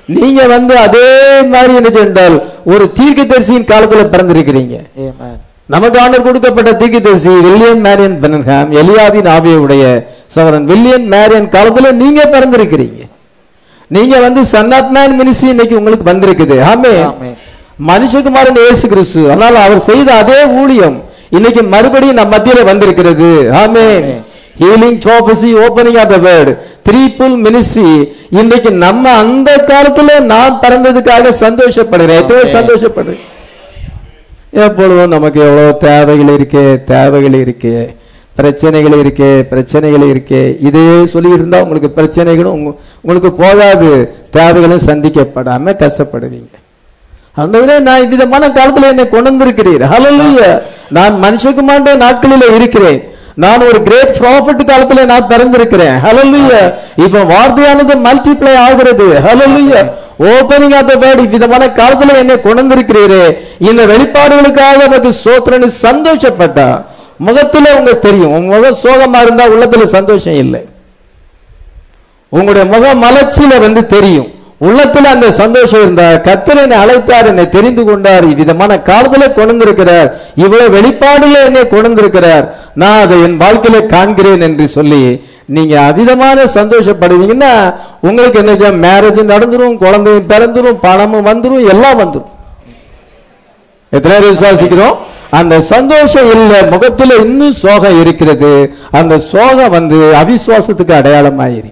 S1: நீங்க வந்து அதே மாதிரி என்ன சென்றால் ஒரு தீர்க்கதரிசியின் காலத்துல பிறந்திருக்கிறீங்க
S2: Amen.
S1: நமக்கு ஆண்டவர் கொடுக்கப்பட்ட தீர்க்கதரிசி வில்லியம் மேரியன் பெனஹாம் எலியாவின் ஆவியுடைய சகோதரன் வில்லியம் மேரியன் காலத்துல நீங்க பிறந்திருக்கிறீங்க நீங்க வந்து சன் ஆஃப் மேன் மினிஸ்ட்ரி இன்னைக்கு உங்களுக்கு வந்திருக்குது ஆமே
S2: Amen.
S1: மனுஷகுமாரன் இயேசு கிறிஸ்து ஆனால் அவர் செய்த அதே ஊழியம் இன்னைக்கு மறுபடியும் நம்ம மத்தியில வந்திருக்கிறது ஆமென்
S2: Amen.
S1: Healing prophecy opening of the word threefold ministry இன்னைக்கு நம்ம அந்த காலத்துல நான் பிறந்ததுக்காக சந்தோஷப்படுறேன் எத்தனை
S2: Amen.
S1: சந்தோஷப்படுறேன் எப்பொழுதும் நமக்கு எவ்வளவு தேவைகள் இருக்கே தேவைகள் இருக்கே பிரச்சனைகள் இருக்கே பிரச்சனைகள் இருக்கே இதையே சொல்லி இருந்தா உங்களுக்கு பிரச்சனைகளும் உங்க- உங்களுக்கு போகாது தேவைகளும் சந்திக்கப்படாம கஷ்டப்படுவீங்க ஆண்டவரே நான் இவ்விதமான காலத்துல என்னை கொண்டு வந்திருக்கிறீர் ஹalleluya நான் மனுஷகுமாண்ட நாட்களில இருக்கிறேன் நான் ஒரு கிரேட் ப்ராஃபிட் காலத்துல நான் பிறந்திருக்கிறேன் ஹalleluya இப்போ வார்த்தையானது மல்டிப்ளை ஆகிறது hallelujah opening of the word இவ்விதமான காலத்துல என்னை கொண்டு வந்திருக்கிறீரே இந்த வெளிப்பாடுகளுக்காக எனக்கு சோத்திரன்னு சந்தோஷப்பட்டா முகத்துல உங்களுக்கு தெரியும் உங்க முகம் சோகமா இருந்தா உள்ளத்துல சந்தோஷம் இல்லை உங்களுடைய முக மலர்ச்சியில வந்து தெரியும் உள்ளத்துல அந்த சந்தோஷம் இருந்தா கத்தர் என்னை அழைத்தார் என்னை தெரிந்து கொண்டார் இவ்விதமான காலத்துல கொண்டிருக்கிறார் இவ்வளவு வெளிப்பாடுல என்னை கொண்டிருக்கிறார் நான் அதை என் வாழ்க்கையில காண்கிறேன் என்று சொல்லி நீங்க அவிதமான சந்தோஷப்படுவீங்கன்னா உங்களுக்கு என்ன மேரேஜ் நடந்துரும் குழந்தையும் பிறந்துரும் பணமும் வந்துரும் எல்லாம் வந்துரும் எத்தனை பேர் விசுவாசிக்கிறோம் அந்த சந்தோஷம் இல்ல முகத்துல இன்னும் சோகம் இருக்கிறது அந்த சோகம் வந்து அவிசுவாசத்துக்கு அடையாளமாயிருக்கு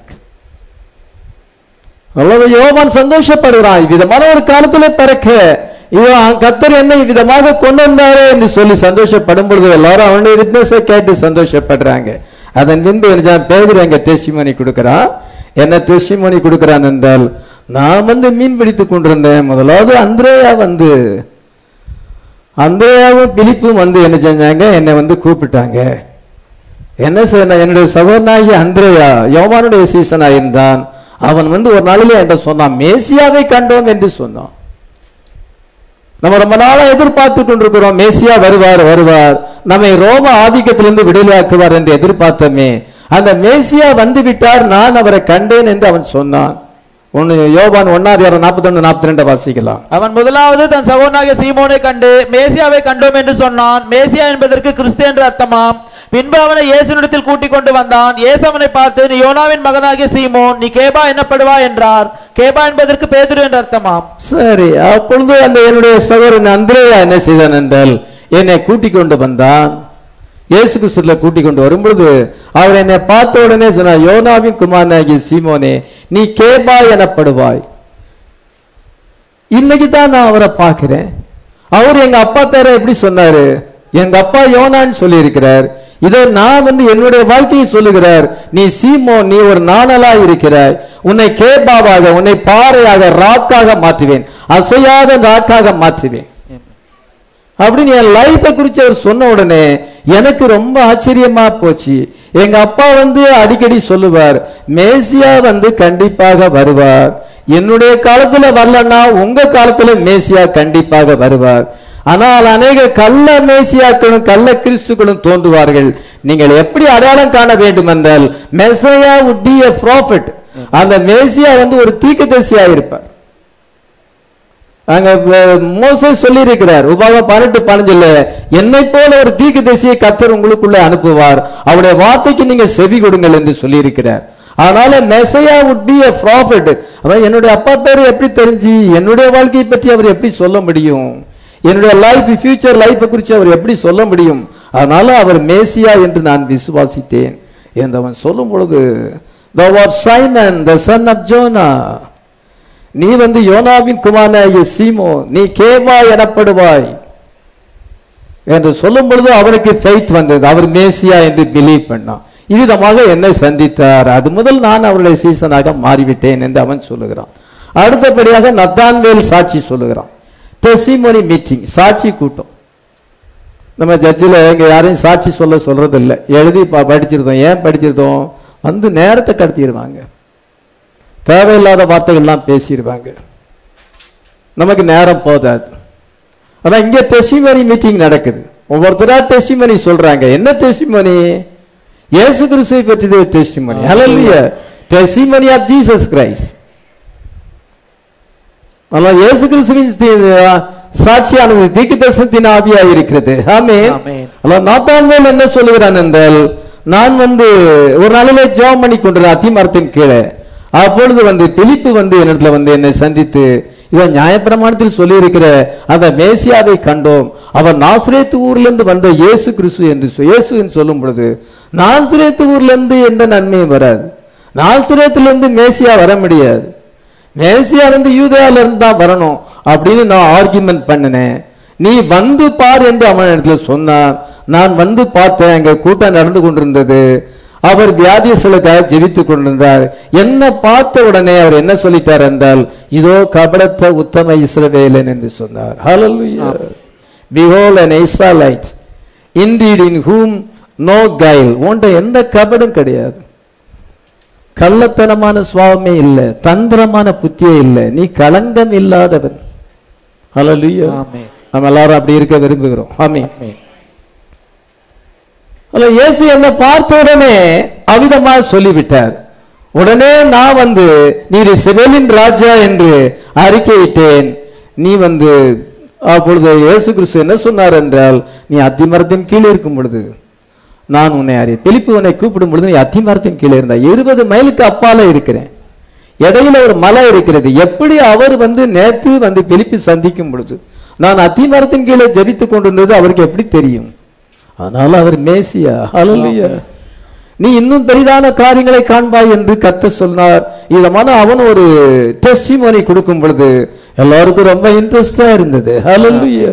S1: அவ்வளவு யோவான் சந்தோஷப்படுகிறான் இவ்விதமான ஒரு காலத்துல பிறக்க இவன் கத்தர் என்ன விதமாக கொண்டு வந்தாரு என்று சொல்லி சந்தோஷப்படும் பொழுது எல்லாரும் அவனுடைய விட்னஸை கேட்டு சந்தோஷப்படுறாங்க அதன் பின்பு என்ன பேதர் எங்க டெஸ்டிமோனி கொடுக்கிறான் என்ன டெஸ்டிமோனி கொடுக்கிறான் என்றால் நான் வந்து மீன் பிடித்துக் கொண்டிருந்தேன் முதலாவது அந்திரேயா வந்து அந்திரேயாவும் பிலிப்பும் வந்து என்ன செஞ்சாங்க என்னை வந்து கூப்பிட்டாங்க என்ன செய்ய என்னுடைய சகோதரனாகி அந்திரேயா யோவானுடைய சீசனா இருந்தான் அவன் வந்து ஒரு நாளிலே என்கிட்ட சொன்னான் மேசியாவை கண்டோம் என்று சொன்னான் நம்ம ரொம்ப நாளா எதிர்பார்த்து கொண்டிருக்கிறோம் மேசியா வருவார் வருவார் நம்மை ரோம ஆதிக்கத்திலிருந்து விடுதலையாக்குவார் என்று எதிர்பார்த்தோமே அந்த மேசியா வந்து விட்டார் நான் அவரை கண்டேன் என்று அவன் சொன்னான் ஒன்னு யோவான் ஒன்னாவது நாற்பத்தி ஒன்று நாற்பத்தி ரெண்டு வாசிக்கலாம்
S2: அவன் முதலாவது தன் சகோதரனாகிய சீமோனை கண்டு மேசியாவை கண்டோம் என்று சொன்னான் மேசியா என்பதற்கு கிறிஸ்து என்று அர்த்தமாம் பின்பு அவனை இயேசுனிடத்தில் கூட்டிக் கொண்டு வந்தான் இயேசு அவனை பார்த்து நீ யோனாவின் மகனாகிய சீமோன் நீ கேபா என்னப்படுவா என்றார் கேபா என்பதற்கு பேதுரு என்று அர்த்தமாம்
S1: சரி அப்பொழுது அந்த என்னுடைய சகோதரன் அந்திரேயா என்ன செய்தான் என்றால் என்னை கூட்டிக் கொண்டு வந்தான் இயேசு கிறிஸ்துல கூட்டிக் கொண்டு வரும்பொழுது அவர் என்னை பார்த்த உடனே சொன்னார் யோனாவின் குமாரனாகிய சீமோனே நீ கேபா எனப்படுவாய் இன்னைக்கு தான் நான் அவரை பார்க்கிறேன் அவர் எங்க அப்பா பேரை எப்படி சொன்னாரு எங்க அப்பா யோனான்னு சொல்லி இருக்கிறார் இதை நான் வந்து என்னுடைய வாழ்க்கையை சொல்லுகிறார் நீ சீமோ நீ ஒரு நாணலா இருக்கிறாய் உன்னை கேபாவாக உன்னை பாறையாக ராக்காக மாற்றுவேன் அசையாத ராக்காக மாற்றுவேன் அப்படின்னு என் லைஃபை குறித்து அவர் சொன்ன உடனே எனக்கு ரொம்ப ஆச்சரியமா போச்சு எங்க அப்பா வந்து அடிக்கடி சொல்லுவார் மேசியா வந்து கண்டிப்பாக வருவார் என்னுடைய காலத்துல வரலன்னா உங்க காலத்துல மேசியா கண்டிப்பாக வருவார் ஆனால் அநேக கள்ள மேசியாக்களும் கள்ள கிறிஸ்துக்களும் தோன்றுவார்கள் நீங்கள் எப்படி அடையாளம் காண வேண்டும் என்றால் மெசையா would be a prophet அந்த மேசியா வந்து ஒரு தீர்க்கதரிசியா இருப்பார் அங்க மோசே சொல்லி இருக்கிறார் உபாகம் பதினெட்டு பதினஞ்சுல என்னை போல ஒரு தீர்க்க தரிசியை கத்தர் உங்களுக்குள்ள அனுப்புவார் அவருடைய வார்த்தைக்கு நீங்க செவி கொடுங்கள் என்று சொல்லி இருக்கிறார் அதனால மெசையா would be a prophet அவன் என்னுடைய அப்பா பேரு எப்படி தெரிஞ்சு என்னுடைய வாழ்க்கையை பற்றி அவர் எப்படி சொல்ல முடியும் என்னுடைய லைஃப் ஃபியூச்சர் லைஃபை குறித்து அவர் எப்படி சொல்ல முடியும் அதனால அவர் மேசியா என்று நான் விசுவாசித்தேன் என்று அவன் சொல்லும் பொழுது thou art Simon the son of Jonah நீ வந்து யோனாவின் குமாரனாகிய சீமோ நீ கேவா எனப்படுவாய் என்று சொல்லும் பொழுது அவனுக்கு ஃபெய்த் வந்தது அவர் மேசியா என்று பிலீவ் பண்ணான் இவ்விதமாக என்னை சந்தித்தார் அது முதல் நான் அவருடைய சீசனாக மாறிவிட்டேன் என்று அவன் சொல்லுகிறான் அடுத்தபடியாக நத்தான்வேல் சாட்சி சொல்லுகிறான் டெசிமோனி மீட்டிங் சாட்சி கூட்டம் நம்ம ஜட்ஜில் இங்க யாரையும் சாட்சி சொல்ல சொல்றது இல்லை எழுதி ப- படிச்சிருந்தோம் ஏன் படிச்சிருந்தோம் வந்து நேரத்தை கடத்திடுவாங்க தேவையில்லாத வார்த்தைகள்லாம் பேசிடுவாங்க நமக்கு நேரம் போதாது ஆனா இங்க டெஸ்டிமனி மீட்டிங் நடக்குது ஒவ்வொருத்தரா டெஸ்டிமனி சொல்றாங்க என்ன டெஸ்டிமனி இயேசு கிறிஸ்துவை பற்றிய testimony hallelujah testimony of Jesus Christ ஆனால் இயேசு கிறிஸ்துவின் தி- சாட்சியானது தீக்கு தரிசனத்தின் ஆவியாக இருக்கிறது ஆமென்
S2: ஆமென்.
S1: அல்ல நாத்தான்வேல் என்ன சொல்லுகிறான் என்றால் நான் வந்து ஒரு நாளிலே ஜெபம் பண்ணி கொண்டிருந்தேன் அத்திமரத்தின் கீழே அப்பொழுது வந்து பிலிப்பு வந்து என்னிடத்துல வந்து என்னை சந்தித்து இவன் நியாயப்பிரமாணத்தில் சொல்லியிருக்கிற அந்த மேசியாவை கண்டோம் அவர் நாசிரேத்து ஊர்ல இருந்து வந்த இயேசு கிறிஸ்து என்று சொ- இயேசு என்று சொல்லும் பொழுது நாசிரேத்து ஊர்ல இருந்து எந்த நன்மையும் வராது நாசிரேத்திலிருந்து மேசியா வர முடியாது மேசியா வந்து யூதயால இருந்து தான் வரணும் அப்படின்னு நான் ஆர்குமெண்ட் பண்ணினேன் நீ வந்து பார் என்று அவன் இடத்துல சொன்னான் நான் வந்து பார்த்தேன் அங்க கூட்டம் நடந்து கொண்டிருந்தது அவர் வியாதிகளுக்காக ஜெபித்துக் கொண்டிருந்தார் என்ன பார்த்த உடனே அவர் என்ன சொல்லிட்டார் என்றால் இதோ கபடத்த உத்தம இஸ்ரவேலன் என்று சொன்னார் ஹalleluya behold an israelite indeed in whom no guile உன்ட எந்த கபடும் கிடையாது கள்ளத்தனமான சுவாவமே இல்ல தந்திரமான புத்தியே இல்ல நீ களங்கம் இல்லாதவன் ஹalleluya
S2: ஆமென்.
S1: நம்ம எல்லாரும் அப்படி இருக்க விரும்புகிறோம் ஆமென்
S2: ஆமென்.
S1: அல்ல இயேசு என்னை பார்த்த உடனே அவிதமா சொல்லிவிட்டார் உடனே நான் வந்து நீர் சிவலின் ராஜா என்று அறிக்கையிட்டேன் நீ வந்து அப்பொழுது இயேசு கிறிஸ்து என்ன சொன்னார் என்றால் நீ அத்திமரத்தின் கீழே இருக்கும் பொழுது நான் உன்னை அறி பிலிப்பு உன்னை கூப்பிடும் பொழுது நீ அத்திமரத்தின் கீழே இருந்தா இருபது மைலுக்கு அப்பால இருக்கிறேன் இடையில ஒரு மலை இருக்கிறது எப்படி அவர் வந்து நேத்து வந்து பிலிப்பி சந்திக்கும் பொழுது நான் அத்திமரத்தின் கீழே ஜெபித்துக் கொண்டிருந்தது அவருக்கு எப்படி தெரியும் அதனால அவர் மேசியா ஹalleluya நீ இன்னும் பெரிதான காரியங்களை காண்பாய் என்று கத்த சொன்னார் இதமான அவன் ஒரு டெஸ்டிமோனி கொடுக்கும் பொழுது எல்லாருக்கும் ரொம்ப இன்ட்ரெஸ்டா இருந்தது ஹalleluya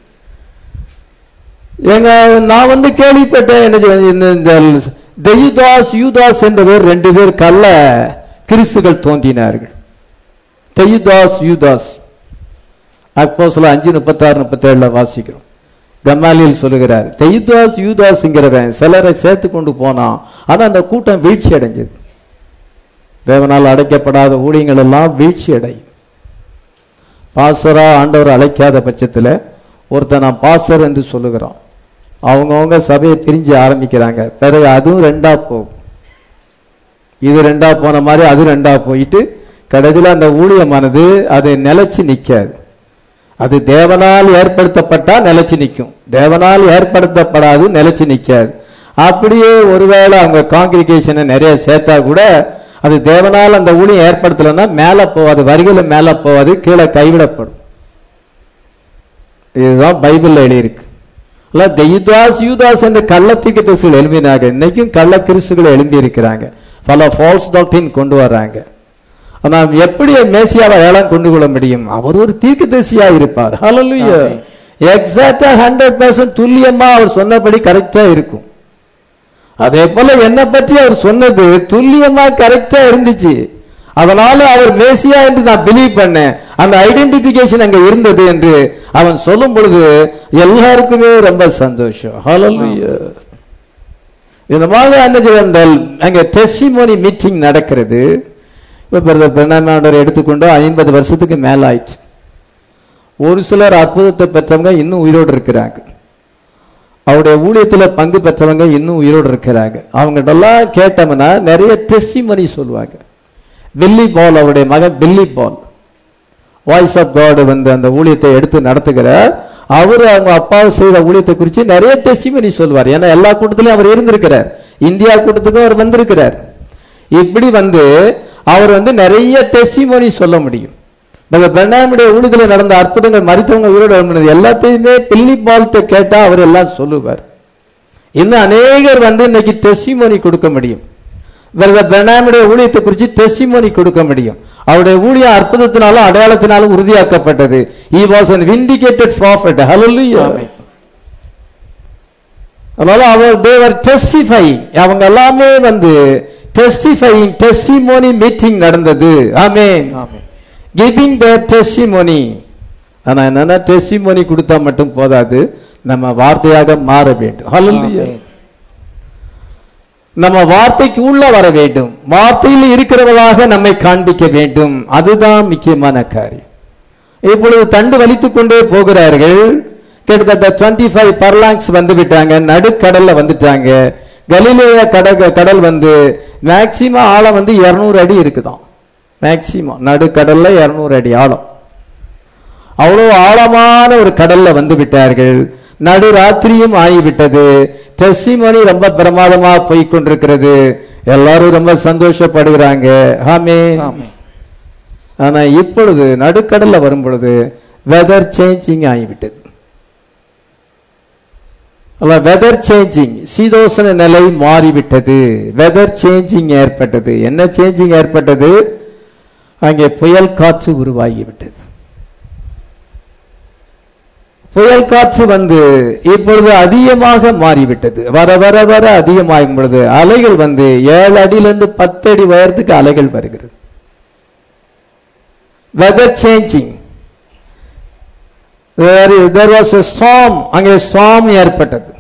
S1: எங்க நான் வந்து கேள்விப்பட்டேன் என்ன செய்ய- இந்த- இந்த தெயுதாஸ் யூதாஸ் என்பவர் ரெண்டு பேர் கள்ள கிறிஸ்துகள் தோன்றினார்கள் தெயுதாஸ் யூதாஸ் அப்போ சொல்ல அஞ்சு முப்பத்தாறு முப்பத்தேழுல வாசிக்கிறோம் கம்மாலியில் சொல்லுகிறார் தெயுதாஸ் யூதாஸ்ங்கிறவன் சிலரை சேர்த்து கொண்டு போனான் ஆனா அந்த கூட்டம் வீழ்ச்சி அடைஞ்சது தேவனால் அடைக்கப்படாத ஊழியங்கள் எல்லாம் வீழ்ச்சி அடையும் பாசரா ஆண்டவர் அழைக்காத பட்சத்துல ஒருத்தன் நான் பாசர் என்று சொல்லுகிறான் அவங்கவங்க சபையை பிரிஞ்சு ஆரம்பிக்கிறாங்க பிறகு அதுவும் ரெண்டா போகும் இது ரெண்டா போன மாதிரி அது ரெண்டா போயிட்டு கடைசியில் அந்த ஊழியமானது அது நிலைச்சு நிக்காது அது தேவனால் ஏற்படுத்தப்பட்டா நிலைச்சு நிக்கும் தேவனால் ஏற்படுத்தப்படாது நிலைச்சு நிக்காது அப்படியே ஒருவேளை அவங்க காங்கிரிகேஷனை நிறைய சேர்த்தா கூட அது தேவனால் அந்த ஊழியம் ஏற்படுத்தலைன்னா மேல போவாது வரிகளை மேல போவாது கீழே கைவிடப்படும் இதுதான் பைபிள்ல எழுதியிருக்கு இல்ல தெய்தாஸ் யூதாஸ் என்ற கள்ளத்திற்கு திசுகள் எழுப்பினாங்க இன்னைக்கும் கள்ள கிறிஸ்துகளை எழும்பி இருக்கிறாங்க பல ஃபால்ஸ் டாக்டின் கொண்டு வர்றாங்க ஆனா எப்படி மேசியாவை ஏலம் கொண்டு கொள்ள முடியும் அவர் ஒரு தீர்க்க தரிசியா இருப்பார் ஹalleluya
S2: ஆமென்.
S1: எக்ஸாக்டா ஹண்ட்ரட் பர்சன்ட் துல்லியமா அவர் சொன்னபடி கரெக்டா இருக்கும் அதே போல என்னை பற்றி அவர் சொன்னது துல்லியமா கரெக்டா இருந்துச்சு அதனால அவர் மேசியா என்று நான் பிலீவ் பண்ணேன் அந்த ஐடென்டிபிகேஷன் அங்க இருந்தது என்று அவன் சொல்லும் பொழுது எல்லாருக்குமே ரொம்ப சந்தோஷம் ஹalleluya இந்த மாதிரி என்ன செய்தால் அங்க டெஸ்டிமோனி மீட்டிங் நடக்கிறது இப்ப பிரதர் பிரணாமாண்டவர் எடுத்துக்கொண்டு ஐம்பது வருஷத்துக்கு மேல ஆயிடுச்சு ஒரு சிலர் அற்புதத்தை பெற்றவங்க இன்னும் உயிரோடு இருக்கிறாங்க அவருடைய ஊழியத்துல பங்கு பெற்றவங்க இன்னும் உயிரோடு இருக்கிறாங்க அவங்ககிட்டலாம் கேட்டோம்னா நிறைய டெஸ்டிமனி சொல்லுவாங்க பில்லி பால் அவருடைய மகன் Billy Paul voice of God வந்து அந்த ஊழியத்தை எடுத்து நடத்துகிறார் அவர் அவங்க அப்பாவை செய்த ஊழியத்தை குறித்து நிறைய டெஸ்டிமனி சொல்வார் ஏன்னா எல்லா கூட்டத்திலும் அவர் இருந்திருக்கிறார் இந்தியா கூட்டத்துக்கும் அவர் வந்திருக்கிறார் இப்படி வந்து அவர் வந்து நிறைய டெஸ்டிமோனி சொல்ல முடியும் பெண்ணாமுடைய ஊழியத்தில் நடந்த அற்புதங்கள் மறித்தவங்க உயிரோடு வந்தது எல்லாத்தையுமே பில்லி பால்ட்ட கேட்டா அவர் எல்லாம் சொல்லுவார் இன்னும் அநேகர் வந்து இன்னைக்கு டெஸ்டிமோனி கொடுக்க முடியும் பெண்ணாமுடைய ஊழியத்தை குறித்து டெஸ்டிமோனி கொடுக்க முடியும் அவருடைய ஊழியம் அற்புதத்தினாலும் அடையாளத்தினாலும் உறுதியாக்கப்பட்டது he was an vindicated prophet hallelujah
S2: ஆமென்.
S1: அதனால அவர் தேவர் டெஸ்டிஃபைங் அவங்க எல்லாமே வந்து டெஸ்டிஃபைங் டெஸ்டிமோனி மீட்டிங் நடந்தது ஆமென்
S2: ஆமென்.
S1: கிவிங் த டெஸ்டிமோனி ஆனா என்னன்னா டெஸ்டிமோனி கொடுத்தா மட்டும் போதாது நம்ம வார்த்தையாக மாற வேண்டும் ஹalleluya
S2: ஆமென்.
S1: நம்ம வார்த்தைக்கு உள்ள வர வேண்டும் வார்த்தையில் இருக்கிறவர்களாக நம்மை காண்பிக்க வேண்டும் அதுதான் முக்கியமான காரியம் இப்பொழுது தண்டு வலித்துக் கொண்டே போகிறார்கள் கிட்டத்தட்ட டுவெண்ட்டி ஃபைவ் பர்லாங்ஸ் வந்து விட்டாங்க நடுக்கடல்ல வந்துட்டாங்க கலிலேய கடல் கடல் வந்து மேக்சிமம் ஆழம் வந்து 200 அடி இருக்குதாம் மேக்சிமம் நடுக்கடல்ல 200 அடி ஆழம் அவ்வளோ ஆழமான ஒரு கடல்ல வந்து விட்டார்கள் நடுராத்திரியும் ஆகிவிட்டது டெஸ்டிமோனி ரொம்ப பிரமாதமா போய் கொண்டிருக்கிறது எல்லாரும் ரொம்ப சந்தோஷப்படுகிறாங்க ஆமே ஆனா இப்பொழுது நடுக்கடல்ல வரும் பொழுது வெதர் சேஞ்சிங் ஆகிவிட்டது வெதர் சேஞ்சிங் சீதோசன நிலை மாறிவிட்டது வெதர் சேஞ்சிங் ஏற்பட்டது என்ன சேஞ்சிங் ஏற்பட்டது அங்கே புயல் காற்று உருவாகிவிட்டது புயல் காற்று வந்து இப்பொழுது அதிகமாக மாறிவிட்டது வர வர வர அதிகமாகும் பொழுது அலைகள் வந்து ஏழு அடியிலிருந்து பத்து அடி உயரத்துக்கு அலைகள் வருகிறது weather changing there was a storm அங்கே ஸ்டாம் ஏற்பட்டது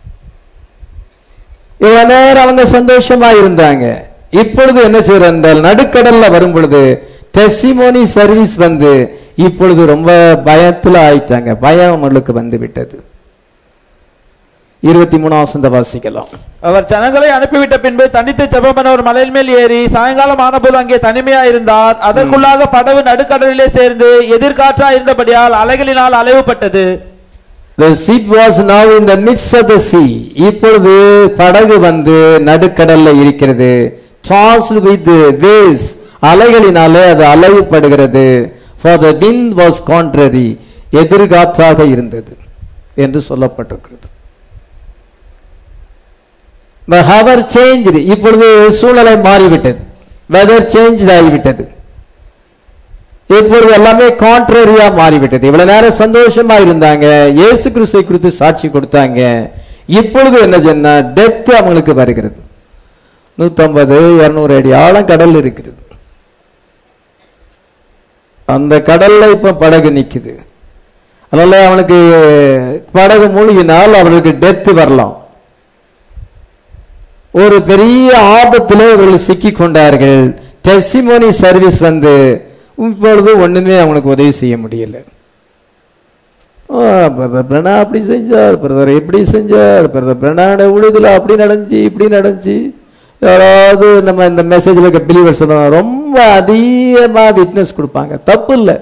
S1: இவ்வளவு நேரம் அவங்க சந்தோஷமா இருந்தாங்க இப்பொழுது என்ன செய்யறாங்க என்றால் நடுக்கடல்ல வரும் பொழுது டெஸ்டிமோனி சர்வீஸ் வந்து இப்பொழுது ரொம்ப பயத்துல ஆயிட்டாங்க பயம் அவங்களுக்கு வந்து விட்டது இருபத்தி மூணாம் வசந்த வாசிக்கலாம்
S2: அவர் ஜனங்களை அனுப்பிவிட்ட பின்பு தனித்து ஜெபம் பண்ண ஒரு மலையின் மேல் ஏறி சாயங்காலம் ஆனபோது அங்கே தனிமையா இருந்தார் அதற்குள்ளாக படகு நடுக்கடலிலே சேர்ந்து எதிர்காற்றா இருந்தபடியால் அலைகளினால் அலைவுபட்டது
S1: The ship was now in the midst of the sea. இப்பொழுது படகு வந்து நடுக்கடல்ல இருக்கிறது tossed with the waves அலைகளினாலே அது அலைவுபடுகிறது for the wind was contrary எதிர்காற்றாக இருந்தது என்று சொல்லப்பட்டிருக்கிறது The hour changed இப்பொழுது சூழ்நிலை மாறிவிட்டது வெதர் சேஞ்ச் ஆகிவிட்டது இப்பொழுது எல்லாமே கான்ட்ரரியா மாறிவிட்டது இவ்வளவு நேரம் சந்தோஷமா இருந்தாங்க இயேசு கிறிஸ்துவை குறித்து சாட்சி கொடுத்தாங்க இப்பொழுது என்ன சொன்னா டெத் அவங்களுக்கு வருகிறது நூத்தம்பது இருநூறு அடி ஆழம் கடல் இருக்கிறது அந்த கடல்ல இப்ப படகு நிக்குது அதனால அவனுக்கு படகு மூழ்கினால் அவனுக்கு டெத் வரலாம் ஒரு பெரிய ஆபத்தில் இவர்கள் சிக்கிக் கொண்டார்கள் டெஸ்டிமோனி சர்வீஸ் வந்து இப்பொழுது ஒண்ணுமே அவனுக்கு உதவி செய்ய முடியல பிரதர் பிரணா அப்படி செஞ்சார் பிரதர் எப்படி செஞ்சார் பிரதர் பிரணாட உழுதுல அப்படி நடந்துச்சு இப்படி நடந்துச்சு யாராவது நம்ம இந்த மெசேஜ்ல இருக்க பிலீவர் சொல்லுவாங்க ரொம்ப அதிகமா விட்னஸ் கொடுப்பாங்க தப்பு இல்லை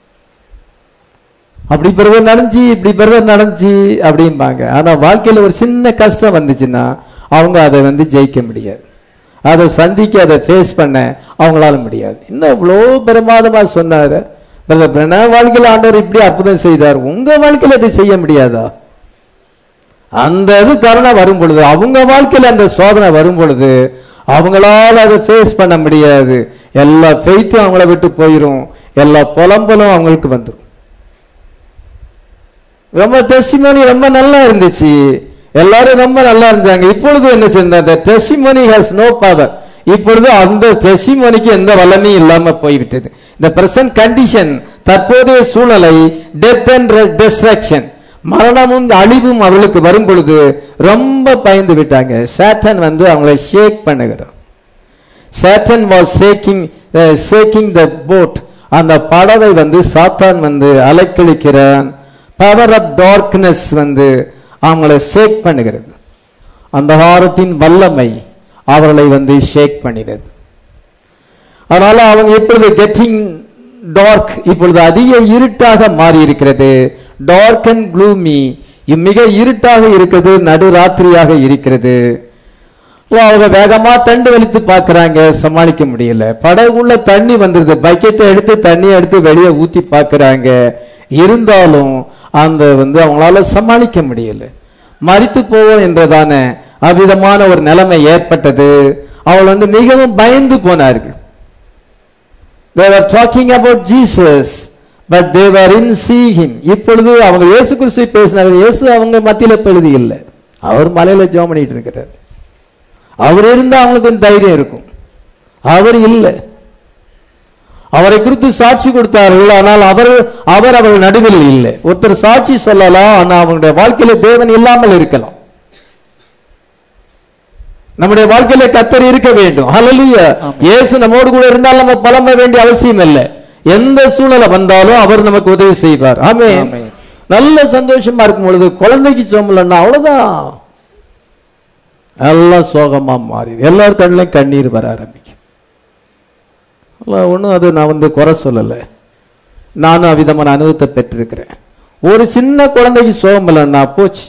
S1: அப்படி பிறகு நடந்துச்சு இப்படி பிறகு நடந்துச்சு அப்படிம்பாங்க ஆனா வாழ்க்கையில ஒரு சின்ன கஷ்டம் வந்துச்சுன்னா அவங்க அதை வந்து ஜெயிக்க முடியாது அதை சந்திக்க அதை ஃபேஸ் பண்ண அவங்களால முடியாது இன்னும் இவ்வளோ பிரமாதமா சொன்னாரு பிரதர் பிரணா வாழ்க்கையில் ஆண்டவர் இப்படி அற்புதம் செய்தார் உங்க வாழ்க்கையில அதை செய்ய முடியாதா அந்த இது கருணை வரும் பொழுது அவங்க வாழ்க்கையில அந்த சோதனை வரும் பொழுது அவங்களால அதை ஃபேஸ் பண்ண முடியாது எல்லா ஃபெய்த்தும் அவங்கள விட்டு போயிடும் எல்லா புலம்பலும் அவங்களுக்கு வந்துடும் ரொம்ப டெஸ்டிமோனி ரொம்ப நல்லா இருந்துச்சு எல்லாரும் ரொம்ப நல்லா இருந்தாங்க இப்பொழுது என்ன செஞ்சாங்க டெஸ்டிமோனி ஹாஸ் நோ பவர் இப்பொழுது அந்த டெஸ்டிமோனிக்கு எந்த வல்லமையும் இல்லாம போய்விட்டது இந்த பிரசன்ட் கண்டிஷன் தற்போதைய சூழ்நிலை டெத் அண்ட் டிஸ்ட்ராக்ஷன் மரணமும் அழிவும் அவளுக்கு வரும் பொழுது ரொம்ப பயந்து விட்டாங்க சேட்டன் வந்து அவங்களை ஷேக் பண்ணுகிறான் Satan was shaking shaking the boat அந்த படவை வந்து சாத்தான் வந்து அலைக்கழிக்கிறான் பவர் ஆஃப் டார்க்னஸ் வந்து அவங்களை ஷேக் பண்ணுகிறது அந்த வாரத்தின் வல்லமை அவர்களை வந்து ஷேக் பண்ணினது அதனால அவங்க இப்பொழுது கெட்டிங் டார்க் இப்பொழுது அதிக இருட்டாக மாறி இருக்கிறது டார்க் அண்ட் க்ளூமி மிக இருட்டாக இருக்கிறது நடுராத்திரியாக இருக்கிறது ஓ, அவங்க வேகமா தண்டு வலித்து பார்க்கறாங்க சமாளிக்க முடியல படகுள்ள தண்ணி வந்துருது பக்கெட்டை எடுத்து தண்ணி எடுத்து வெளியே ஊத்தி பார்க்கறாங்க இருந்தாலும் அந்த வந்து அவங்களால சமாளிக்க முடியல மறித்து போவோம் என்றதான அவ்விதமான ஒரு நிலைமை ஏற்பட்டது அவள் வந்து மிகவும் பயந்து போனார்கள் they were talking about jesus but they were in see him இப்பொழுது அவங்க இயேசு கிறிஸ்துவை பேசினாங்க இயேசு அவங்க மத்தியில பழுதி இல்லை அவர் மலையில ஜெபம் பண்ணிட்டு இருக்கிறார் அவர் இருந்தா அவங்களுக்கு கொஞ்சம் தைரியம் இருக்கும் அவர் இல்லை அவரை குறித்து சாட்சி கொடுத்தார்கள் ஆனால் அவர் அவர் அவர்கள் நடுவில் இல்லை ஒருத்தர் சாட்சி சொல்லலாம் ஆனா அவங்களுடைய வாழ்க்கையில தேவன் இல்லாமல் இருக்கலாம் நம்முடைய வாழ்க்கையில கத்தர் இருக்க வேண்டும் ஹalleluya
S2: ஆமென்.
S1: இயேசு நம்மோடு கூட இருந்தால் நம்ம புலம்ப வேண்டிய அவசியம் இல்லை எந்த சூழ்நிலை வந்தாலும் அவர் நமக்கு உதவி செய்வார் ஆமென்
S2: ஆமென்.
S1: நல்ல சந்தோஷமா இருக்கும் பொழுது குழந்தைக்கு சோம்பலன்னா அவ்வளவுதான் எல்லாம் சோகமா மாறி எல்லார் கண்ணிலையும் கண்ணீர் வர ஆரம்பிக்கும் ஒன்றும் அது நான் வந்து குறை சொல்லலை நானும் அவ்விதமான அனுபவத்தை பெற்றிருக்கிறேன் ஒரு சின்ன குழந்தைக்கு சோகம் இல்லைன்னா போச்சு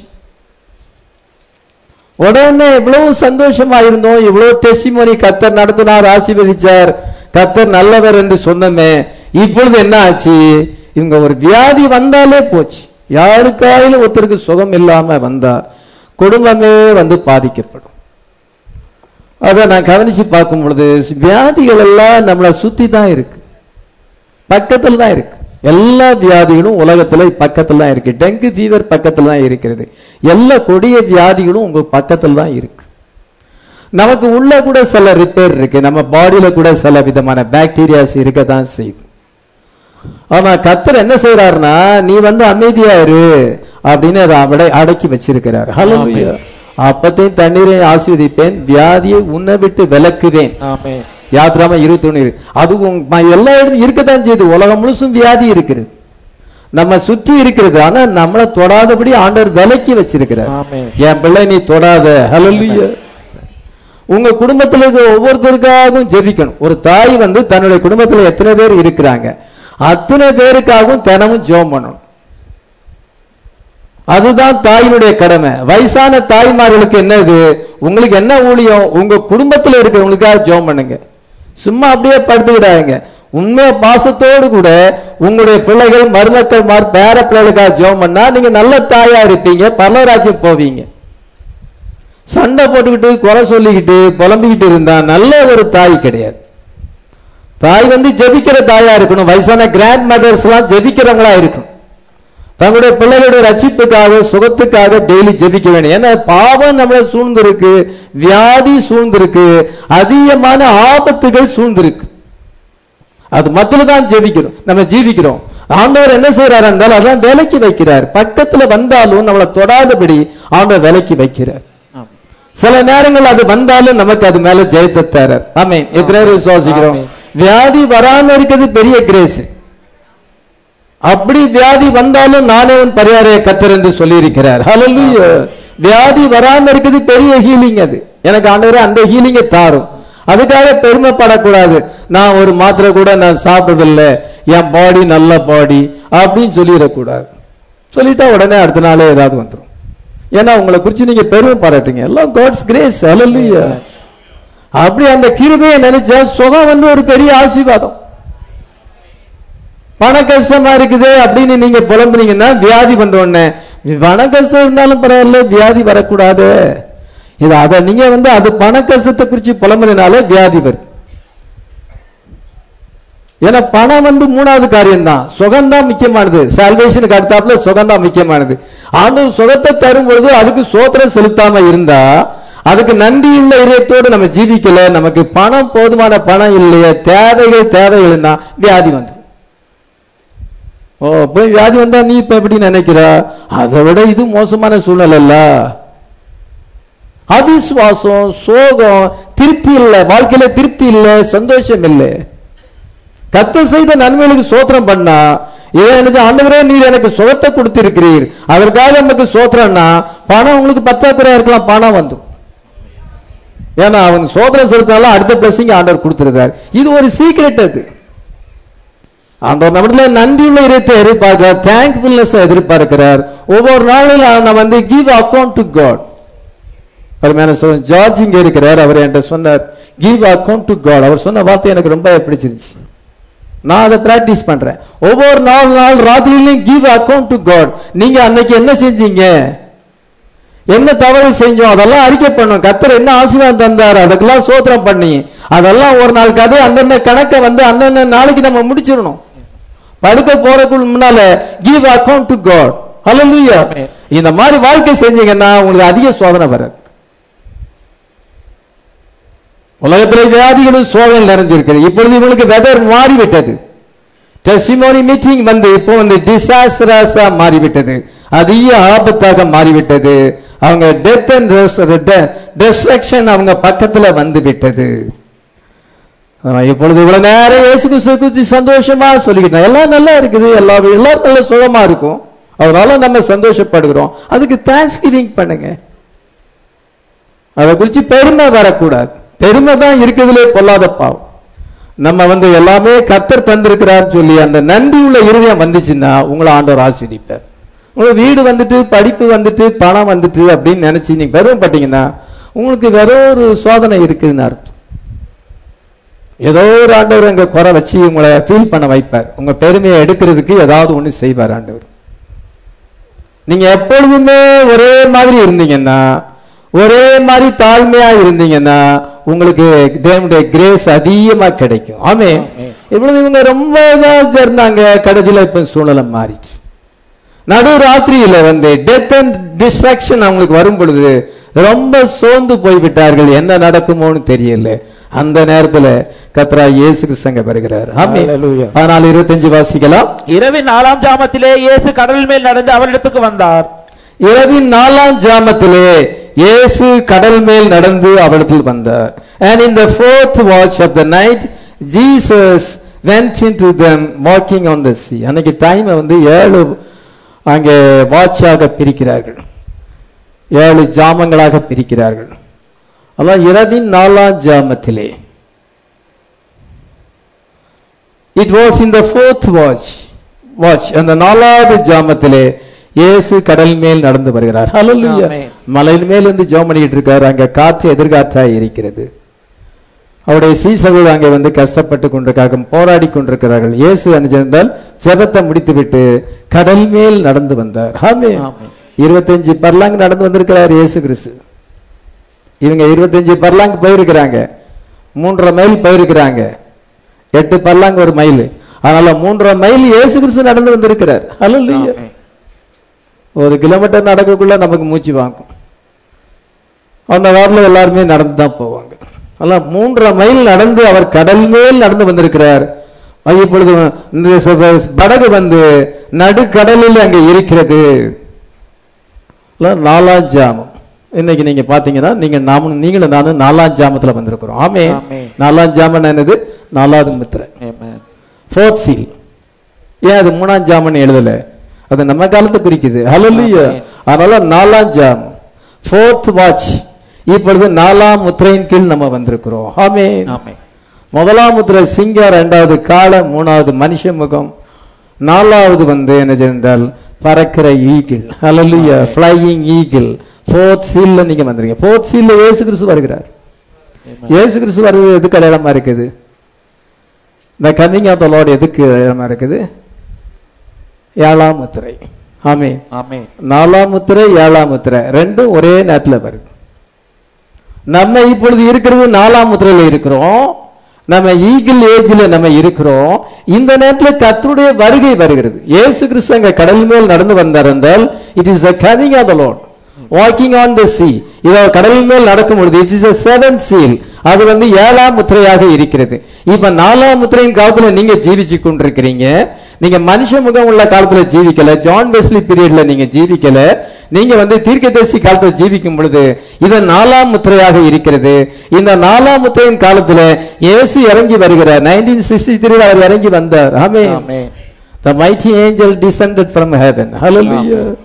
S1: உடனே இவ்வளவு சந்தோஷமா இருந்தோம் இவ்வளவு டெஸ்டிமோனி கத்தர் நடத்தினார் ஆசீர்வதிச்சார் கத்தர் நல்லவர் என்று சொன்னமே இப்பொழுது என்ன ஆச்சு இவங்க ஒரு வியாதி வந்தாலே போச்சு யாருக்காயிலும் ஒருத்தருக்கு சுகம் இல்லாம வந்தா குடும்பமே வந்து பாதிக்கப்படும் அதை நான் கவனிச்சு பார்க்கும் பொழுது வியாதிகள் எல்லாம் நம்மளை சுத்தி தான் இருக்கு பக்கத்துல தான் இருக்கு எல்லா வியாதிகளும் உலகத்துல பக்கத்துல தான் இருக்கு டெங்கு ஃபீவர் பக்கத்துல தான் இருக்கிறது எல்லா கொடிய வியாதிகளும் உங்க பக்கத்துல தான் இருக்கு நமக்கு உள்ள கூட சில ரிப்பேர் இருக்கு நம்ம பாடியில கூட சில விதமான பாக்டீரியாஸ் இருக்க தான் செய்யுது ஆனா கத்தர் என்ன செய்யறாருன்னா நீ வந்து அமைதியா இரு அப்படின்னு அதை அவடை அடக்கி வச்சிருக்கிறார் ஹலோ அப்பத்தையும் தண்ணீரையும் ஆசீர்வதிப்பேன் வியாதியை உன்னை விட்டு விலக்குவேன்
S2: ஆமென்
S1: யாத்ராம இருபத்தி ஒண்ணு அதுவும் ம- எல்லா இடத்தும் இருக்கத்தான் செய்யுது உலகம் முழுசும் வியாதி இருக்கிறது நம்ம சுத்தி இருக்கிறது ஆனா நம்மளை தொடாதபடி ஆண்டவர் விலக்கி வச்சிருக்கிறார்
S2: ஆமென்
S1: என் பிள்ளை நீ தொடாத ஹalleluya உங்க குடும்பத்துல இருக்க ஒவ்வொருத்தருக்காகவும் ஜெபிக்கணும் ஒரு தாய் வந்து தன்னுடைய குடும்பத்துல எத்தனை பேர் இருக்கிறாங்க அத்தனை பேருக்காகவும் தினமும் ஜெபம் பண்ணணும் அதுதான் தாயினுடைய கடமை வயசான தாய்மார்களுக்கு என்ன இது உங்களுக்கு என்ன ஊழியம் உங்க குடும்பத்துல இருக்கிறவங்களுக்காக ஜெபம் பண்ணுங்க சும்மா அப்படியே படுத்துக்கிடாதீங்க உண்மையா பாசத்தோடு கூட உங்களுடைய பிள்ளைகள் மருமக்கள் மார் பேர பிள்ளைகளுக்காக ஜெபம் பண்ணா நீங்க நல்ல தாயா இருப்பீங்க பரலராஜ்யம் போவீங்க சண்டை போட்டுக்கிட்டு குறை சொல்லிக்கிட்டு புலம்பிக்கிட்டு இருந்தா நல்ல ஒரு தாய் கிடையாது தாய் வந்து ஜெபிக்கிற தாயா இருக்கணும் வயசான கிராண்ட் மதர்ஸ் எல்லாம் ஜெபிக்கிறவங்களா இருக்கணும் தங்களுடைய பிள்ளைகளுடைய ரட்சிப்புக்காக சுகத்துக்காக டெய்லி ஜெபிக்க வேண்டும் ஏன்னா பாவம் நம்மளை சூழ்ந்திருக்கு வியாதி சூழ்ந்திருக்கு அதிகமான ஆபத்துகள் சூழ்ந்திருக்கு அது மத்தில தான் ஜெபிக்கிறோம் நம்ம ஜீவிக்கிறோம் ஆண்டவர் என்ன செய்யறாரு என்றால் அதான் விலைக்கு வைக்கிறார் பக்கத்துல வந்தாலும் நம்மளை தொடாதபடி ஆண்டவர் விலைக்கு வைக்கிறார்
S2: ஆமென்
S1: சில நேரங்கள் அது வந்தாலும் நமக்கு அது மேல ஜெயத்தை தரார் ஆமென் எத்தனை பேர் விசுவாசிக்கிறோம்
S2: ஆமென்.
S1: வியாதி வராம இருக்கிறது பெரிய கிரேஸ் அப்படி வியாதி வந்தாலும் நானே உன் பரிகாரைய கத்தர் என்று சொல்லியிருக்கிறார் ஹalleluya வியாதி வராம இருக்குது பெரிய ஹீலிங் அது எனக்கு ஆண்டவரே அந்த ஹீலிங்கை தாரும் அதுக்காக பெருமைப்படக்கூடாது நான் ஒரு மாத்திரை கூட நான் சாப்பிடுறதில்ல என் பாடி நல்ல பாடி அப்படின்னு சொல்லிடக்கூடாது சொல்லிட்டா உடனே அடுத்த நாளே ஏதாவது வந்துடும் ஏன்னா உங்களை குறிச்சு நீங்க பெருமை பாராட்டுங்க எல்லாம் காட்ஸ் கிரேஸ் ஹalleluya அப்படி அந்த கிருபையை நினைச்சா சுகம் வந்து ஒரு பெரிய ஆசீர்வாதம் பண கஷ்டமா இருக்குது அப்படின்னு நீங்க புலம்புனீங்கன்னா வியாதி வந்த உடனே பண கஷ்டம் இருந்தாலும் பரவாயில்ல வியாதி வரக்கூடாது இது அத நீங்க வந்து அது பண கஷ்டத்தை குறிச்சு புலம்புனால வியாதி வருது ஏன்னா பணம் வந்து மூணாவது காரியம் தான் சுகம்தான் முக்கியமானது சால்வேஷனுக்கு அடுத்தாப்புல சுகம்தான் முக்கியமானது ஆண்டவர் சுகத்தை தரும் பொழுது அதுக்கு சோத்திரம் செலுத்தாம இருந்தா அதுக்கு நன்றியுள்ள இதயத்தோடு நம்ம ஜீவிக்கல நமக்கு பணம் போதுமான பணம் இல்லையே தேவைகள் தேவைகள்னா வியாதி வந்துடும் ஓ போய் வியாதி வந்தா நீ இப்ப எப்படி நினைக்கிற அதை விட இது மோசமான சூழ்நிலை இல்ல அவிசுவாசம் சோகம் திருப்தி இல்லை வாழ்க்கையில திருப்தி இல்லை சந்தோஷம் இல்லை கத்த செய்த நன்மைகளுக்கு சோத்திரம் பண்ணா ஏன் எனக்கு ஆண்டவரே நீர் எனக்கு சுகத்தை கொடுத்திருக்கிறீர் அதற்காக நமக்கு சோத்திரம்னா பணம் உங்களுக்கு பற்றாக்குறையா இருக்கலாம் பணம் வந்துடும் ஏன்னா அவங்க சோதனம் செலுத்தினாலும் அடுத்த பிளஸிங் ஆண்டவர் கொடுத்திருக்காரு இது ஒரு சீக்ரெட் அது ஆண்டவர் நம்மிடத்துல நன்றியுள்ள இதயத்தை எதிர்பார்க்கிறார் தேங்க்ஃபுல்னஸ் எதிர்பார்க்கிறார் ஒவ்வொரு நாளும் நம்ம வந்து கிவ் அக்கௌண்ட் டு காட் அருமையான சோதரன் ஜார்ஜ் இங்க இருக்கிறார் அவர் என்கிட்ட சொன்னார் கிவ் அக்கௌண்ட் டு காட் அவர் சொன்ன வார்த்தை எனக்கு ரொம்ப பிடிச்சிருச்சு நான் அதை பிராக்டிஸ் பண்றேன் ஒவ்வொரு நாலு நாள் ராத்திரியிலையும் கிவ் அக்கௌண்ட் டு காட் நீங்க அன்னைக்கு என்ன செஞ்சீங்க என்ன தவறு செஞ்சோம் அதெல்லாம் அறிக்கை பண்ணோம் கத்தர் என்ன ஆசீர்வாதம் தந்தார் அதுக்கெல்லாம் சோத்திரம் பண்ணி அதெல்லாம் ஒரு நாள் கதை அந்தந்த கணக்கை வந்து அந்தந்த நாளைக்கு நம்ம முடிச்சிடணும் படுக்க போறதுக்கு முன்னால give account to God hallelujah
S2: Amen.
S1: இந்த மாதிரி வாழ்க்கை செஞ்சீங்கன்னா உங்களுக்கு அதிக சோதனை வராது உலகத்தில் வியாதிகளும் சோதனை நிறைஞ்சிருக்கிறது இப்பொழுது இவங்களுக்கு வெதர் மாறிவிட்டது டெஸ்டிமோனி மீட்டிங் வந்து இப்போ வந்து டிசாஸ்டரஸா மாறிவிட்டது அதிக ஆபத்தாக மாறிவிட்டது அவங்க டெத் அண்ட் டெஸ்ட்ரக்ஷன் அவங்க பக்கத்துல வந்து விட்டது ஆனா, இப்பொழுது இவ்வளவு நேரம் இயேசு கிறிஸ்துவை குறித்து சந்தோஷமா சொல்லிக்கிட்டோம் எல்லாம் நல்லா இருக்குது எல்லா எல்லாரும் நல்ல சுகமா இருக்கும் அதனால நம்ம சந்தோஷப்படுகிறோம் அதுக்கு தேங்க்ஸ் கிவிங் பண்ணுங்க அதை குறித்து பெருமை வரக்கூடாது பெருமை தான் இருக்கிறதுலே பொல்லாத பாவம் நம்ம வந்து எல்லாமே கர்த்தர் தந்திருக்கிறார் சொல்லி அந்த நன்றி உள்ள இருதயம் வந்துச்சுன்னா உங்களை ஆண்டவர் ஆஸ்வதிப்பார் உங்க வீடு வந்துட்டு படிப்பு வந்துட்டு பணம் வந்துட்டு அப்படின்னு நினைச்சு நீங்க பெருமைப்பட்டீங்கன்னா உங்களுக்கு வேற ஒரு சோதனை இருக்குதுன்னு அர்த்தம் ஏதோ ஒரு ஆண்டவர் அங்க குறை வச்சு உங்களை ஃபீல் பண்ண வைப்பார் உங்க பெருமையை எடுக்கிறதுக்கு ஏதாவது ஒண்ணு செய்வார் ஆண்டவர் நீங்க எப்பொழுதுமே ஒரே மாதிரி இருந்தீங்கன்னா ஒரே மாதிரி தாழ்மையா இருந்தீங்கன்னா உங்களுக்கு தேவனுடைய கிரேஸ் அதிகமா கிடைக்கும் ஆமே
S2: ஆமென்.
S1: இவ்வளவு இவங்க ரொம்ப இதாக இருந்தாங்க கடைசியில இப்ப சூழ்நிலை மாறிச்சு நடு ராத்திரியில வந்து டெத் அண்ட் டிஸ்ட்ராக்ஷன் அவங்களுக்கு வரும் பொழுது ரொம்ப சோர்ந்து போய்விட்டார்கள் என்ன நடக்குமோன்னு தெரியல அந்த நேரத்துல கத்ரா இயேசு கிறிஸ்தங்க வருகிறார் ஆமே
S2: Hallelujah.
S1: அதனால இருபத்தஞ்சு வாசிக்கலாம்
S2: இரவின் நாலாம் ஜாமத்திலே இயேசு கடல் மேல் நடந்து அவரிடத்துக்கு வந்தார்
S1: இரவின் நாலாம் ஜாமத்திலே இயேசு கடல் மேல் நடந்து அவரிடத்தில் வந்தார் and in the fourth watch of the night jesus went into them walking on the sea அன்னைக்கு டைமை வந்து ஏழு அங்கே வாட்சாக பிரிக்கிறார்கள் ஏழு ஜாமங்களாக பிரிக்கிறார்கள் அதான் இரவின் நாலாம் ஜாமத்திலே it was in the fourth watch watch அந்த நாலாவது ஜாமத்திலே இயேசு கடல் மேல் நடந்து வருகிறார் ஹalleluya
S2: ஆமென்.
S1: மலையின் மேல் இருந்து ஜெபம் பண்ணிட்டு இருக்காரு அங்க காற்று எதிர்காற்றாய் இருக்கிறது அவருடைய சீசர்கள் அங்கே வந்து கஷ்டப்பட்டு கொண்டிருக்கார்கள் போராடி கொண்டிருக்கிறார்கள் இயேசு அனுஜிருந்தால் ஜெபத்தை முடித்துவிட்டு கடல் மேல் நடந்து வந்தார் ஆமென்
S2: ஆமென்.
S1: இருபத்தஞ்சு பர்லாங் நடந்து வந்திருக்கிறார் இயேசு கிறிஸ்து இவங்க இருபத்தஞ்சு பர்லாங் போயிருக்கிறாங்க மூன்றரை மைல் போயிருக்கிறாங்க எட்டு பர்லாங் ஒரு மைல் அதனால மூன்றரை மைல் இயேசு கிறிஸ்து நடந்து வந்திருக்கிறார் ஹalleluya
S2: ஆமென்.
S1: ஒரு கிலோமீட்டர் நடக்கக்குள்ள நமக்கு மூச்சு வாங்கும் அந்த வாரில் எல்லாருமே நடந்து தான் போவாங்க அதெல்லாம் மூன்றரை மைல் நடந்து அவர் கடல் மேல் நடந்து வந்திருக்கிறார் அது இப்பொழுது இந்த ச- படகு வந்து நடுக்கடலில் அங்கே இருக்கிறது எல்லாம் நாலாம் ஜாமம் இன்னைக்கு நீங்க பாத்தீங்கன்னா நீங்க நாம நீங்களும் நானும் நாலாம் ஜாமத்துல வந்திருக்கிறோம் ஆமே
S2: ஆமென்.
S1: நாலாம் ஜாமம் என்னது நாலாவது முத்திரை
S2: Amen.
S1: ஃபோர்த் சீல் ஏன் அது மூணாம் ஜாமன் எழுதல அது நம்ம காலத்தை குறிக்குது ஹalleluya
S2: ஆமென்.
S1: அதனால நாலாம் ஜாம் ஃபோர்த் வாட்ச் இப்பொழுது நாலாம் முத்திரையின் கீழ் நம்ம வந்திருக்கிறோம் ஆமென்
S2: ஆமென்.
S1: முதலாம் முத்திரை சிங்கம் இரண்டாவது கால மூணாவது மனுஷ முகம் நாலாவது வந்து என்ன என்றால் பறக்கிற ஈகிள் ஹalleluya ஃப்ளையிங் ஈகிள் ஃபோர்த் சீல்ல நீங்க வந்திருக்கீங்க ஃபோர்த் சீல்ல இயேசு கிறிஸ்து வருகிறார்
S2: Amen.
S1: இயேசு கிறிஸ்து வருவது எதுக்கு அடையாளமா இருக்குது இந்த கம்மிங் ஆஃப் த லார்ட் எதுக்கு அடையாளமா இருக்குது ஏழாம் முத்திரை ஆமே
S2: ஆமென்.
S1: நாலாம் முத்திரை ஏழாம் முத்திரை ரெண்டும் ஒரே நேரத்தில் வருது நம்ம இப்பொழுது இருக்கிறது நாலாம் முத்திரையில இருக்கிறோம் நம்ம ஈகிள் ஏஜ்ல நம்ம இருக்கிறோம் இந்த நேரத்தில் கர்த்தருடைய வருகை வருகிறது இயேசு கிறிஸ்து அங்க கடல் மேல் நடந்து வந்தார் என்றால் it is the coming of the lord walking on the sea இதோ கடல் மேல் நடக்கும் பொழுது it is a seven seal அது வந்து ஏழாம் முத்திரையாக இருக்கிறது இப்ப நாலாம் முத்திரையின் காலத்துல நீங்க ஜீவிச்சு கொண்டிருக்கிறீங்க நீங்க மனுஷ முகம் உள்ள காலத்துல ஜீவிக்கல ஜான் வெஸ்லி பீரியட்ல நீங்க ஜீவிக்கல நீங்க வந்து தீர்க்கதரிசி காலத்துல ஜீவிக்கும் பொழுது இது நாலாம் முத்திரையாக இருக்கிறது இந்த நாலாம் முத்திரையின் காலத்துல இயேசு இறங்கி வருகிறார் நைன்டீன் சிக்ஸ்டி த்ரீல அவர் இறங்கி வந்தார் ஆமே
S2: ஆமென்.
S1: The mighty angel descended from heaven. Hallelujah.
S2: Amen.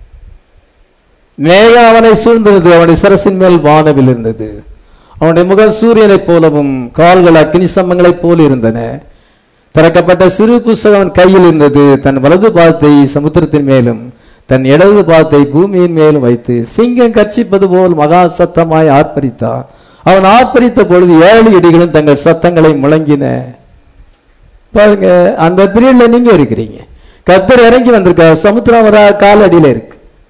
S1: மேகம் அவனை சூழ்ந்தது அவனுடைய சிரசின் மேல் வானவில் இருந்தது அவனுடைய முகம் சூரியனைப் போலவும் கால்கள் அக்னி சம்பங்களைப் போல இருந்தன திறக்கப்பட்ட சிறு புஸ்தகம் அவன் கையில் இருந்தது தன் வலது பாதத்தை சமுத்திரத்தின் மேலும் தன் இடது பாதத்தை பூமியின் மேலும் வைத்து சிங்கம் கர்ச்சிப்பது போல் மகா சத்தமாய் ஆர்ப்பரித்தான் அவன் ஆர்ப்பரித்த பொழுது ஏழு இடிகளும் தங்கள் சத்தங்களை முழங்கின பாருங்க அந்த பீரியட்ல நீங்க இருக்கிறீங்க கர்த்தர் இறங்கி வந்திருக்கார் சமுத்திரம் வர காலடியில இருக்கு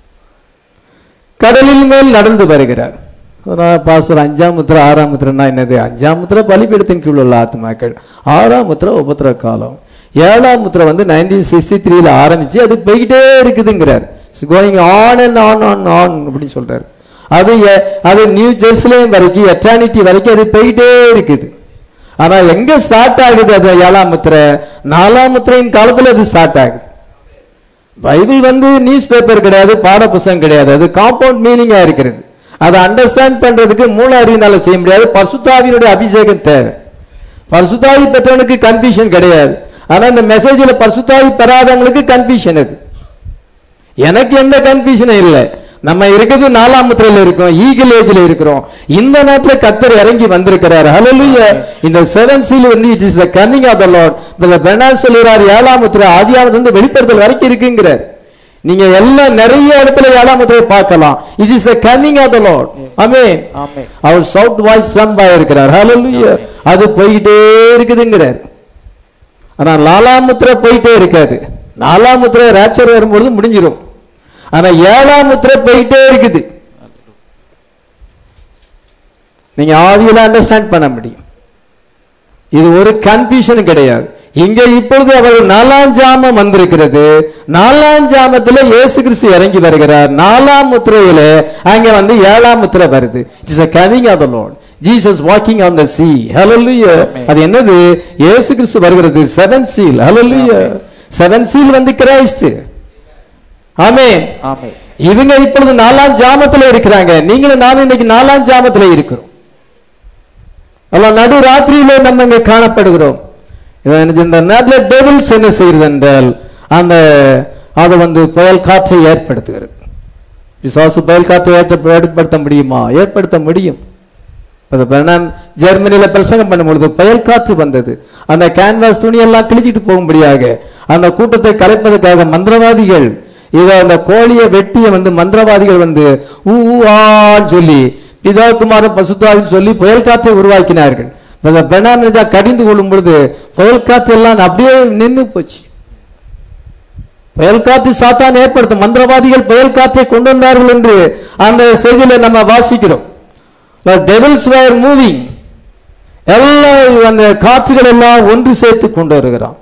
S1: கடலில் மேல் நடந்து வருகிறார் அதான் பாஸ்டர் அஞ்சாம் முத்திரை ஆறாம் முத்திரன்னா என்னது அஞ்சாம் முத்திரை பலிபீடத்தின் கீழ் உள்ள ஆத்மாக்கள் ஆறாம் முத்திரை உபத்திர காலம் ஏழாம் முத்திரை வந்து நைன்டீன் சிக்ஸ்டி த்ரீல ஆரம்பிச்சு அது போய்கிட்டே இருக்குதுங்கிறார் going on and on on on அப்படின்னு சொல்றாரு அது எ- அது நியூ ஜெருசலேம் வரைக்கும் எட்டர்னிட்டி வரைக்கும் அது போய்கிட்டே இருக்குது ஆனா எங்க ஸ்டார்ட் ஆகுது அது ஏழாம் முத்திரை நாலாம் முத்திரையின் காலத்துல அது ஸ்டார்ட் ஆகுது பைபிள் வந்து நியூஸ் பேப்பர் கிடையாது பாட புத்தகம் கிடையாது அது காம்பவுண்ட் மீனிங்கா இருக்கிறது அதை அண்டர்ஸ்டாண்ட் பண்றதுக்கு மூல அறிவினால செய்ய முடியாது பரிசுத்தாவியினுடைய அபிஷேகம் தேவை பரிசுத்தாவி பெற்றவனுக்கு கன்ஃபியூஷன் கிடையாது ஆனா இந்த மெசேஜ்ல பரிசுத்தாவி பெறாதவங்களுக்கு கன்ஃபியூஷன் அது எனக்கு எந்த கன்ஃபியூஷனும் இல்லை நம்ம இருக்கிறது நாலாம் முத்திரையில இருக்கோம் ஈகிள் ஏஜ்ல இருக்கிறோம் இந்த நேரத்துல கத்தர் இறங்கி வந்திருக்கிறார் ஹalleluya இந்த செவன் சீல் வந்து it is the coming of the lord இந்த பெனா சொல்றார் ஏழாம் முத்திரை ஆதியாவது வந்து வெளிப்படுத்தல் வரைக்கும் இருக்குங்கிறார் நீங்க எல்லாம் நிறைய இடத்துல ஏழாம் முத்திரை பார்க்கலாம் it is the coming of the lord ஆமென்
S2: ஆமென்
S1: அவர் சவுட் வாய்ஸ் சம்பா இருக்கிறார் ஹalleluya அது போயிட்டே இருக்குதுங்கிறார் ஆனா நாலாம் முத்திரை போயிட்டே இருக்காது நாலாம் முத்திரை ரேச்சர் வரும்பொழுது முடிஞ்சிடும் ஆனா ஏழாம் முத்திரை போயிட்டே இருக்குது நீங்க ஆவியில அண்டர்ஸ்டாண்ட் பண்ண முடியும் இது ஒரு கன்ஃபியூஷன் கிடையாது இங்க இப்பொழுது அவர் நாலாம் ஜாமம் வந்திருக்கிறது நாலாம் ஜாமத்துல இயேசு கிறிஸ்து இறங்கி வருகிறார் நாலாம் முத்திரையில அங்க வந்து ஏழாம் முத்திரை வருது it's a coming of the lord Jesus walking on the sea hallelujah
S2: Amen.
S1: அது என்னது இயேசு கிறிஸ்து வருகிறது seven seal hallelujah seven seal வந்து கிரைஸ்ட் ஆமென்
S2: ஆமென்
S1: இவங்க இப்பொழுது நாலாம் ஜாமத்துல இருக்கிறாங்க நீங்களும் நானும் இன்னைக்கு நாலாம் ஜாமத்துல இருக்கிறோம் அல்ல நடு ராத்திரியில நம்ம இங்க காணப்படுகிறோம் இது என்ன- இந்த நேரத்தில் டெவில்ஸ் என்ன செய்கிறது என்றால் அந்த அது வந்து புயல் காற்றை ஏற்படுத்துகிறது பிசாசு புயல் காற்றை ஏற்ப- ஏற்படுத்த முடியுமா ஏற்படுத்த முடியும் அது பெர்னான் ஜெர்மனியில பிரசங்கம் பண்ணும்பொழுது புயல் காற்று வந்தது அந்த கேன்வாஸ் துணியெல்லாம் கிழிச்சிட்டு போகும்படியாக அந்த கூட்டத்தை கலைப்பதற்காக மந்திரவாதிகள் இத அந்த கோழியை வெட்டிய வந்து மந்திரவாதிகள் வந்து ஊ ஊ, ஆன்னு சொல்லி பிதா குமாரன் பசுத்தாவின்னு சொல்லி புயல் காற்றை உருவாக்கினார்கள் அந்த பெர்னான் ராஜா கடிந்து கொள்ளும் பொழுது புயல் காற்று எல்லாம் அப்படியே நின்னு போச்சு புயல் காற்று சாத்தான் ஏற்படுத்தும் மந்திரவாதிகள் புயல் காற்றை கொண்டு வந்தார்கள் என்று அந்த செய்தியில நம்ம வாசிக்கிறோம் டெவில்ஸ் வேர் மூவிங் எல்லாம் அந்த காற்றுகள் எல்லாம் ஒன்று சேர்த்து கொண்டு வருகிறான்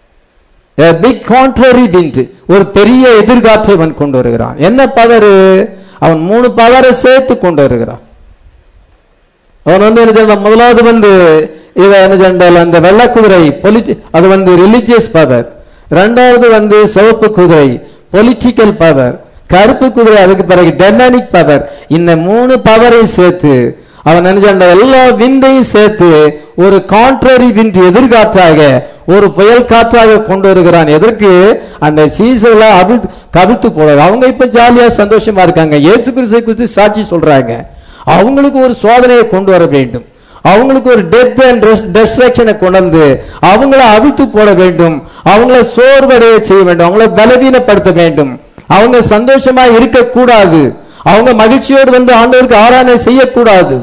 S1: பிக் கான்ட்ரரி விண்ட் ஒரு பெரிய எதிர்காற்றை அவன் கொண்டு வருகிறான் என்ன பவர் அவன் மூணு பவரை சேர்த்து கொண்டு வருகிறான் அவன் வந்து என்ன செய்யறான்? முதலாவது வந்து இதை என்ன சென்றால் அந்த வெள்ளை குதிரை பொலிட்டி அது வந்து ரிலிஜியஸ் பவர் ரெண்டாவது வந்து சிவப்பு குதிரை பொலிட்டிக்கல் பவர் கருப்பு குதிரை அதுக்கு பிறகு டெமனிக் பவர் இந்த மூணு பவரை சேர்த்து அவன் நினைச்ச எல்லா விண்டையும் சேர்த்து ஒரு கான்ட்ரரி விண்ட் எதிர்காற்றாக ஒரு புயல் காற்றாக கொண்டு வருகிறான் எதற்கு அந்த சீசர்ல அவிழ்த்து கவிழ்த்து போட அவங்க இப்ப ஜாலியா சந்தோஷமா இருக்காங்க இயேசு கிறிஸ்துவை குறித்து சாட்சி சொல்றாங்க அவங்களுக்கு ஒரு சோதனையை கொண்டு வர வேண்டும் அவங்களுக்கு ஒரு டெத் அண்ட் டெஸ்ட்ரக்ஷனை கொண்டு வந்து அவங்கள அவிழ்த்து போட வேண்டும் அவங்கள சோர்வடைய செய்ய வேண்டும் அவங்கள பலவீனப்படுத்த வேண்டும் அவங்க சந்தோஷமா இருக்கக்கூடாது அவங்க மகிழ்ச்சியோடு வந்து ஆண்டவருக்கு ஆராதனை செய்யக்கூடாது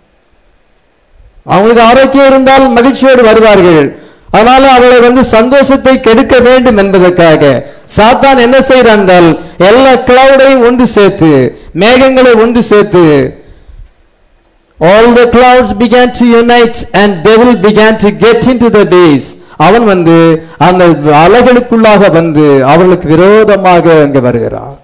S1: அவங்களுக்கு ஆரோக்கியம் இருந்தால் மகிழ்ச்சியோடு வருவார்கள் அதனால அவளை வந்து சந்தோஷத்தை கெடுக்க வேண்டும் என்பதற்காக சாத்தான் என்ன செய்யறான் என்றால் எல்லா கிளவுடையும் ஒன்று சேர்த்து மேகங்களை ஒன்று சேர்த்து all the clouds began to unite and devil began to get into the days அவன் வந்து அந்த அலைகளுக்குள்ளாக வந்து அவர்களுக்கு விரோதமாக அங்க வருகிறான்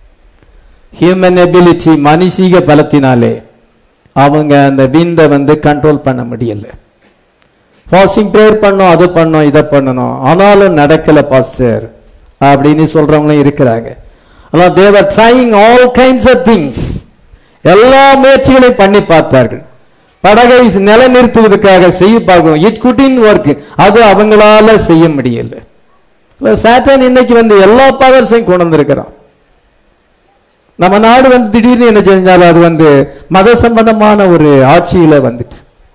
S1: ஹியூமன் எபிலிட்டி மனுஷீக பலத்தினாலே அவங்க அந்த விந்த வந்து கண்ட்ரோல் பண்ண முடியல ஃபாஸ்டிங் ப்ரேயர் பண்ணோம் அது பண்ணோம் இதை பண்ணணும் ஆனாலும் நடக்கல பாஸ்டர் அப்படின்னு சொல்றவங்களும் இருக்கிறாங்க ஆனால் they were trying all kinds of things எல்லா முயற்சிகளையும் பண்ணி பார்த்தார்கள் படகை நிலைநிறுத்துவதற்காக செய்ய பார்க்கும் இட் குட்டின் ஒர்க் அது அவங்களால செய்ய முடியல சாத்தான் இன்னைக்கு வந்து எல்லா பவர்ஸையும் கொண்டு வந்திருக்கிறான் நம்ம நாடு வந்து திடீர்னு என்ன செஞ்சாலும் அது வந்து மத சம்பந்தமான ஒரு ஆட்சியில வந்துட்டு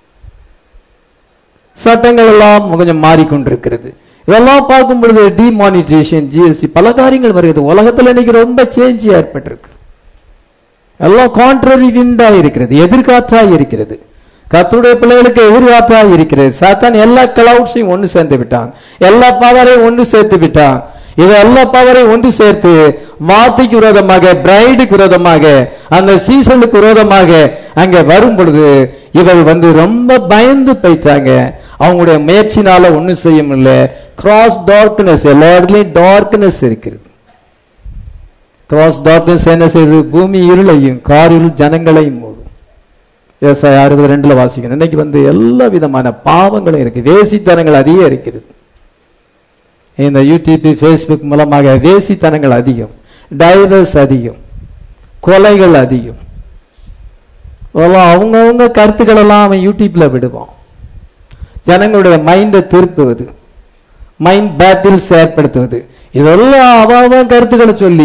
S1: சட்டங்கள் எல்லாம் கொஞ்சம் மாறிக்கொண்டிருக்கிறது இதெல்லாம் பார்க்கும் பொழுது டிமானிட்டேஷன் ஜிஎஸ்டி பல காரியங்கள் வருகிறது உலகத்துல இன்னைக்கு ரொம்ப சேஞ்ச் ஏற்பட்டிருக்கு எல்லாம் கான்ட்ரரி விண்டா இருக்கிறது எதிர்காற்றா இருக்கிறது கர்த்தருடைய பிள்ளைகளுக்கு எதிர்காற்றா இருக்கிறது சாத்தான் எல்லா கிளவுட்ஸையும் ஒன்று சேர்ந்து விட்டான் எல்லா பவரையும் ஒன்று சேர்த்து விட்டான் இது எல்லா பவரையும் ஒன்று சேர்த்து வார்த்தைக்கு விரோதமாக பிரைடுக்கு விரோதமாக அந்த சீசனுக்கு விரோதமாக அங்க வரும் பொழுது இவள் வந்து ரொம்ப பயந்து போயிட்டாங்க அவங்களுடைய முயற்சினால ஒன்றும் செய்ய முடியல கிராஸ் டார்க்னஸ் எல்லா இடத்துலயும் டார்க்னஸ் இருக்கிறது கிராஸ் டார்க்னஸ் என்ன செய்யுது பூமி இருளையும் காரில் ஜனங்களையும் மூடும் விவசாயம் அறுபது ரெண்டுல வாசிக்கணும் இன்னைக்கு வந்து எல்லா விதமான பாவங்களும் இருக்கு வேசித்தனங்கள் அதிகம் இருக்கிறது இந்த யூடியூப் ஃபேஸ்புக் மூலமாக வேசித்தனங்கள் அதிகம் டைவர்ஸ் அதிகம் கொலைகள் அதிகம் அதெல்லாம் அவங்கவுங்க கருத்துக்கள் எல்லாம் அவன் யூடியூப்ல விடுவான் ஜனங்களுடைய மைண்டை திருப்புவது மைண்ட் பேட்டில்ஸ் ஏற்படுத்துவது இதெல்லாம் அவன் அவன் கருத்துக்களை சொல்லி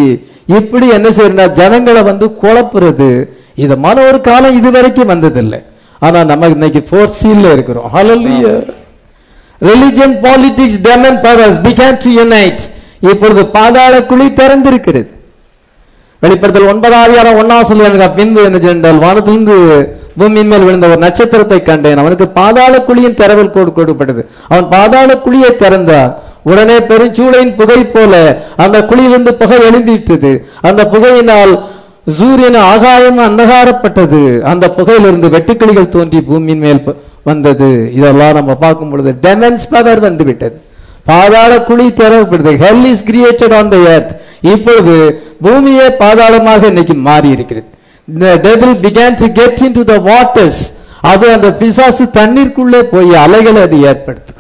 S1: இப்படி என்ன செய்யறா ஜனங்களை வந்து குழப்புறது இது மன ஒரு காலம் இது வரைக்கும் வந்ததில்லை ஆனா நம்ம இன்னைக்கு ஃபோர் சீல்ல இருக்கிறோம் ஹalleluya religion politics demon powers began to unite இப்பொழுது பாதாள குழி திறந்திருக்கிறது வெளிப்படுத்தல் ஒன்பதாம் அதிகாரம் ஒன்னாம் சொல்லுவாங்க பின்பு என்ன சென்றால் வானத்திலிருந்து பூமியின் மேல் விழுந்த ஒரு நட்சத்திரத்தை கண்டேன் அவனுக்கு பாதாள குழியின் திறவல் கோடு கொடுக்கப்பட்டது அவன் பாதாள குழியை திறந்தான் உடனே பெருஞ்சூளையின் புகை போல அந்த குழியிலிருந்து புகை எழும்பிட்டது அந்த புகையினால் சூரியன் ஆகாயம் அந்தகாரப்பட்டது அந்த புகையிலிருந்து வெட்டுக்கிளிகள் தோன்றி பூமியின் மேல் ப- வந்தது இதெல்லாம் நம்ம பார்க்கும் பொழுது டெமன்ஸ் பவர் வந்து விட்டது பாதாள குழி திறக்கப்படுது hell is created on the earth இப்பொழுது பூமியே பாதாளமாக இன்னைக்கு மாறி இருக்கிறது the devil began to get into the waters அது அந்த பிசாசு தண்ணீருக்குள்ளே போய் அலைகளை அது ஏற்படுத்து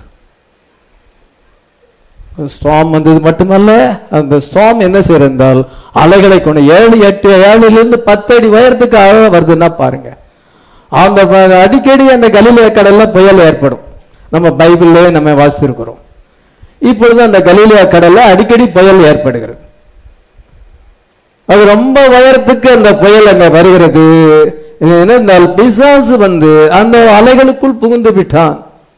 S1: ஸ்டாம் வந்தது மட்டுமல்ல அந்த ஸ்டாம் என்ன செய்யறால் அலைகளை கொண்டு ஏழு எட்டு ஏழுல இருந்து பத்து அடி உயரத்துக்கு அலை வருதுன்னா பாருங்க அந்த ப- அடிக்கடி அந்த கலிலே கடல்ல புயல் ஏற்படும் நம்ம பைபிள்ல நம்ம வாசிச்சிருக்கிறோம் இப்பொழுது அந்த கலிலியா கடல்ல அடிக்கடி புயல் ஏற்படுகிறது அது ரொம்ப உயரத்துக்கு அந்த புயல் அங்க வருகிறது ஏனென்றால் பிசாசு வந்து அந்த அலைகளுக்குள் புகுந்து விட்டான்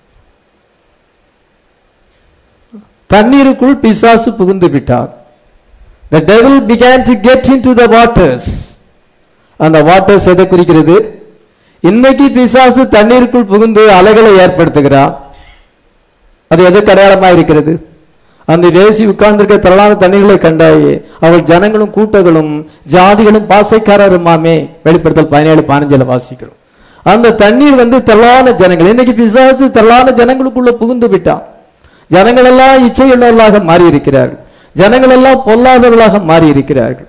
S1: தண்ணீருக்குள் பிசாசு புகுந்து விட்டான் the devil began to get into the waters அந்த வாட்டர்ஸ் எதை குறிக்கிறது இன்னைக்கு பிசாசு தண்ணீருக்குள் புகுந்து அலைகளை ஏற்படுத்துகிறான் அது எதற்கு அடையாளமா இருக்கிறது அந்த தேசி உட்கார்ந்திருக்க திரளான தண்ணீர்களை கண்டாயே அவள் ஜனங்களும் கூட்டங்களும் ஜாதிகளும் பாசைக்காரருமாமே வெளிப்படுத்தல் பதினேழு பதினஞ்சுல வாசிக்கிறோம் அந்த தண்ணீர் வந்து திரளான ஜனங்கள் இன்னைக்கு பிசாசு திரளான ஜனங்களுக்குள்ள புகுந்து விட்டான் ஜனங்கள் எல்லாம் இச்சையுள்ளவர்களாக மாறி இருக்கிறார்கள் ஜனங்கள் எல்லாம் பொல்லாதவர்களாக மாறி இருக்கிறார்கள்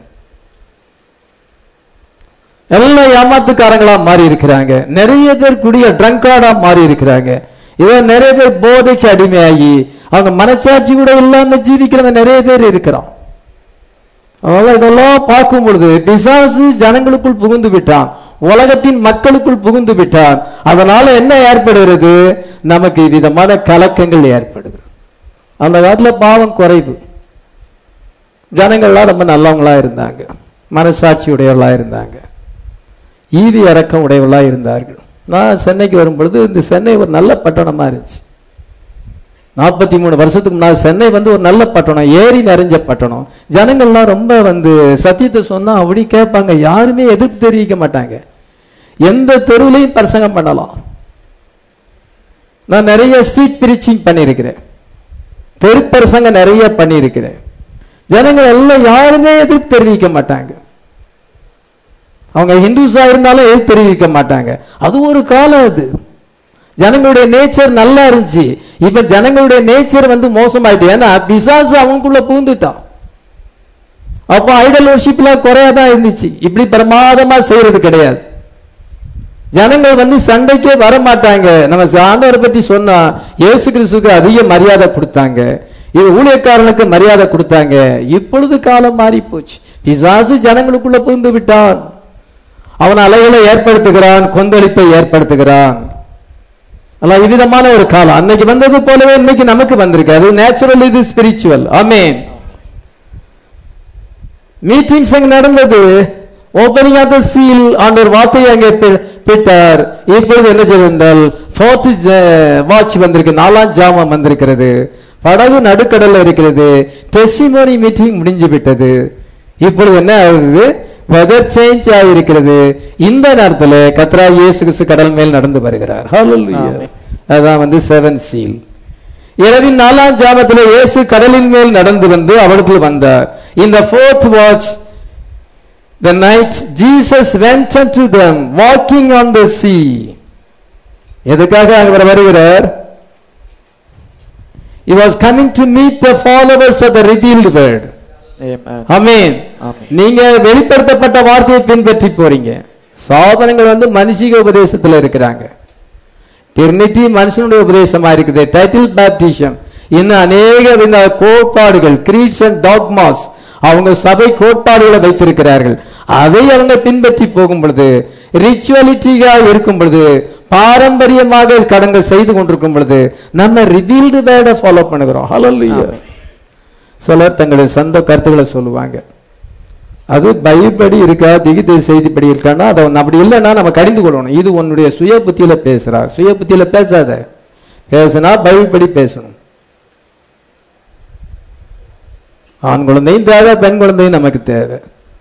S1: எல்லாம் ஏமாத்துக்காரங்களா மாறி இருக்கிறாங்க நிறைய பேர் குடிய ட்ரங்கார்டா மாறி இருக்கிறாங்க இவன் நிறைய பேர் போதைக்கு அடிமையாகி அவங்க மனச்சாட்சி கூட இல்லாம ஜீவிக்கிறவங்க நிறைய பேர் இருக்கிறான் அதனால இதெல்லாம் பார்க்கும் பொழுது பிசாசு ஜனங்களுக்குள் புகுந்து விட்டான் உலகத்தின் மக்களுக்குள் புகுந்து விட்டான் அதனால என்ன ஏற்படுகிறது நமக்கு விதமான கலக்கங்கள் ஏற்படுது அந்த காலத்துல பாவம் குறைவு ஜனங்கள்லாம் ரொம்ப நல்லவங்களா இருந்தாங்க மனசாட்சி உடையவர்களா இருந்தாங்க ஈவி இறக்கம் உடையவர்களா இருந்தார்கள் நான் சென்னைக்கு வரும் பொழுது இந்த சென்னை ஒரு நல்ல பட்டணமா இருந்துச்சு நாற்பத்தி மூணு வருஷத்துக்கு முன்னாடி சென்னை வந்து ஒரு நல்ல பட்டணம் ஏரி நிறைஞ்ச பட்டணம் ஜனங்கள்லாம் ரொம்ப வந்து சத்தியத்தை சொன்னா அப்படி கேட்பாங்க யாருமே எதிர்ப்பு தெரிவிக்க மாட்டாங்க எந்த தெருவுலையும் பிரசங்கம் பண்ணலாம் நான் நிறைய ஸ்ட்ரீட் பிரீச்சிங் பண்ணியிருக்கிறேன் தெரு பிரசங்கம் நிறைய பண்ணியிருக்கிறேன் ஜனங்கள் எல்லாம் யாருமே எதிர்ப்பு தெரிவிக்க மாட்டாங்க அவங்க ஹிந்துஸா இருந்தாலும் எதிர்ப்பு தெரிவிக்க மாட்டாங்க அது ஒரு காலம் அது ஜனங்களுடைய நேச்சர் நல்லா இருந்துச்சு இப்ப ஜனங்களுடைய நேச்சர் வந்து மோசமாயிட்டு ஏன்னா பிசாசு அவனுக்குள்ள பூந்துட்டான் அப்ப ஐடல் வர்ஷிப்லாம் குறையாதான் இருந்துச்சு இப்படி பிரமாதமா செய்யறது கிடையாது ஜனங்கள் வந்து சண்டைக்கே வர மாட்டாங்க நம்ம ஆண்டவரை பத்தி சொன்னா இயேசு கிறிஸ்துக்கு அதிக மரியாதை கொடுத்தாங்க இது ஊழியக்காரனுக்கு மரியாதை கொடுத்தாங்க இப்பொழுது காலம் மாறி போச்சு பிசாசு ஜனங்களுக்குள்ள புகுந்து விட்டான் அவன் அலைகளை ஏற்படுத்துகிறான் கொந்தளிப்பை ஏற்படுத்துகிறான் அல்ல இவ்விதமான ஒரு காலம் அன்னைக்கு வந்தது போலவே இன்னைக்கு நமக்கு வந்திருக்கு அது நேச்சுரல் இது ஸ்பிரிச்சுவல் ஆமேன் மீட்டிங்ஸ் அங்க நடந்தது ஓபனிங் ஆஃப் த சீல் ஆண்டவர் வார்த்தையை அங்கே பி- பிட்டார் இப்பொழுது என்ன செய்திருந்தால் ஃபோர்த் வாட்ச் வந்திருக்கு நாலாம் ஜாமம் வந்திருக்கிறது படகு நடுக்கடல்ல இருக்கிறது டெஸ்டிமோனி மீட்டிங் முடிஞ்சு விட்டது இப்பொழுது என்ன ஆகுது வெதர் சேஞ்ச் ஆகியிருக்கிறது இந்த நேரத்தில் கத்ரா இயேசு கிறிஸ்து கடல் மேல் நடந்து வருகிறார் Hallelujah.
S2: ஆமென்.
S1: அதான் வந்து செவன் சீல் இரவின் நாலாம் ஜாமத்தில் இயேசு கடலின் மேல் நடந்து வந்து அவளுக்குள் வந்தார் இந்த fourth watch the night Jesus went unto them walking on the sea எதுக்காக அவர் வருகிறார் he was coming to meet the followers of the revealed word
S2: Amen.
S1: ஆமென்
S2: ஆமென்.
S1: நீங்க வெளிப்படுத்தப்பட்ட வார்த்தையை பின்பற்றி போறீங்க சாதனங்கள் வந்து மனுஷிக உபதேசத்துல இருக்கிறாங்க டிரினிட்டி மனுஷனுடைய உபதேசமா இருக்குது டைட்டில் பேப்டிஷம் இன்னும் அநேக வித கோட்பாடுகள் கிரீட்ஸ் அண்ட் டாக்மாஸ் அவங்க சபை கோட்பாடுகளை வைத்திருக்கிறார்கள் அதை அவங்க பின்பற்றி போகும் பொழுது ரிச்சுவலிட்டியா இருக்கும் பொழுது பாரம்பரியமாக கடன்கள் செய்து கொண்டிருக்கும் பொழுது நம்ம ரிவீல்டு வேர்டை ஃபாலோ பண்ணுகிறோம் ஹalleluya
S2: ஆமென்.
S1: சிலர் தங்களுடைய சொந்த கருத்துக்களை சொல்லுவாங்க அது பைபடி இருக்கா திகிதை செய்திப்படி இருக்கான்னா அதை ஒண்ணு அப்படி இல்லைன்னா நம்ம கடிந்து கொள்ளணும் இது உன்னுடைய சுய புத்தியில பேசுறா சுய புத்தியில பேசாத பேசுனா பைபிள்படி பேசணும் ஆண் குழந்தையும் தேவை பெண் குழந்தையும் நமக்கு தேவை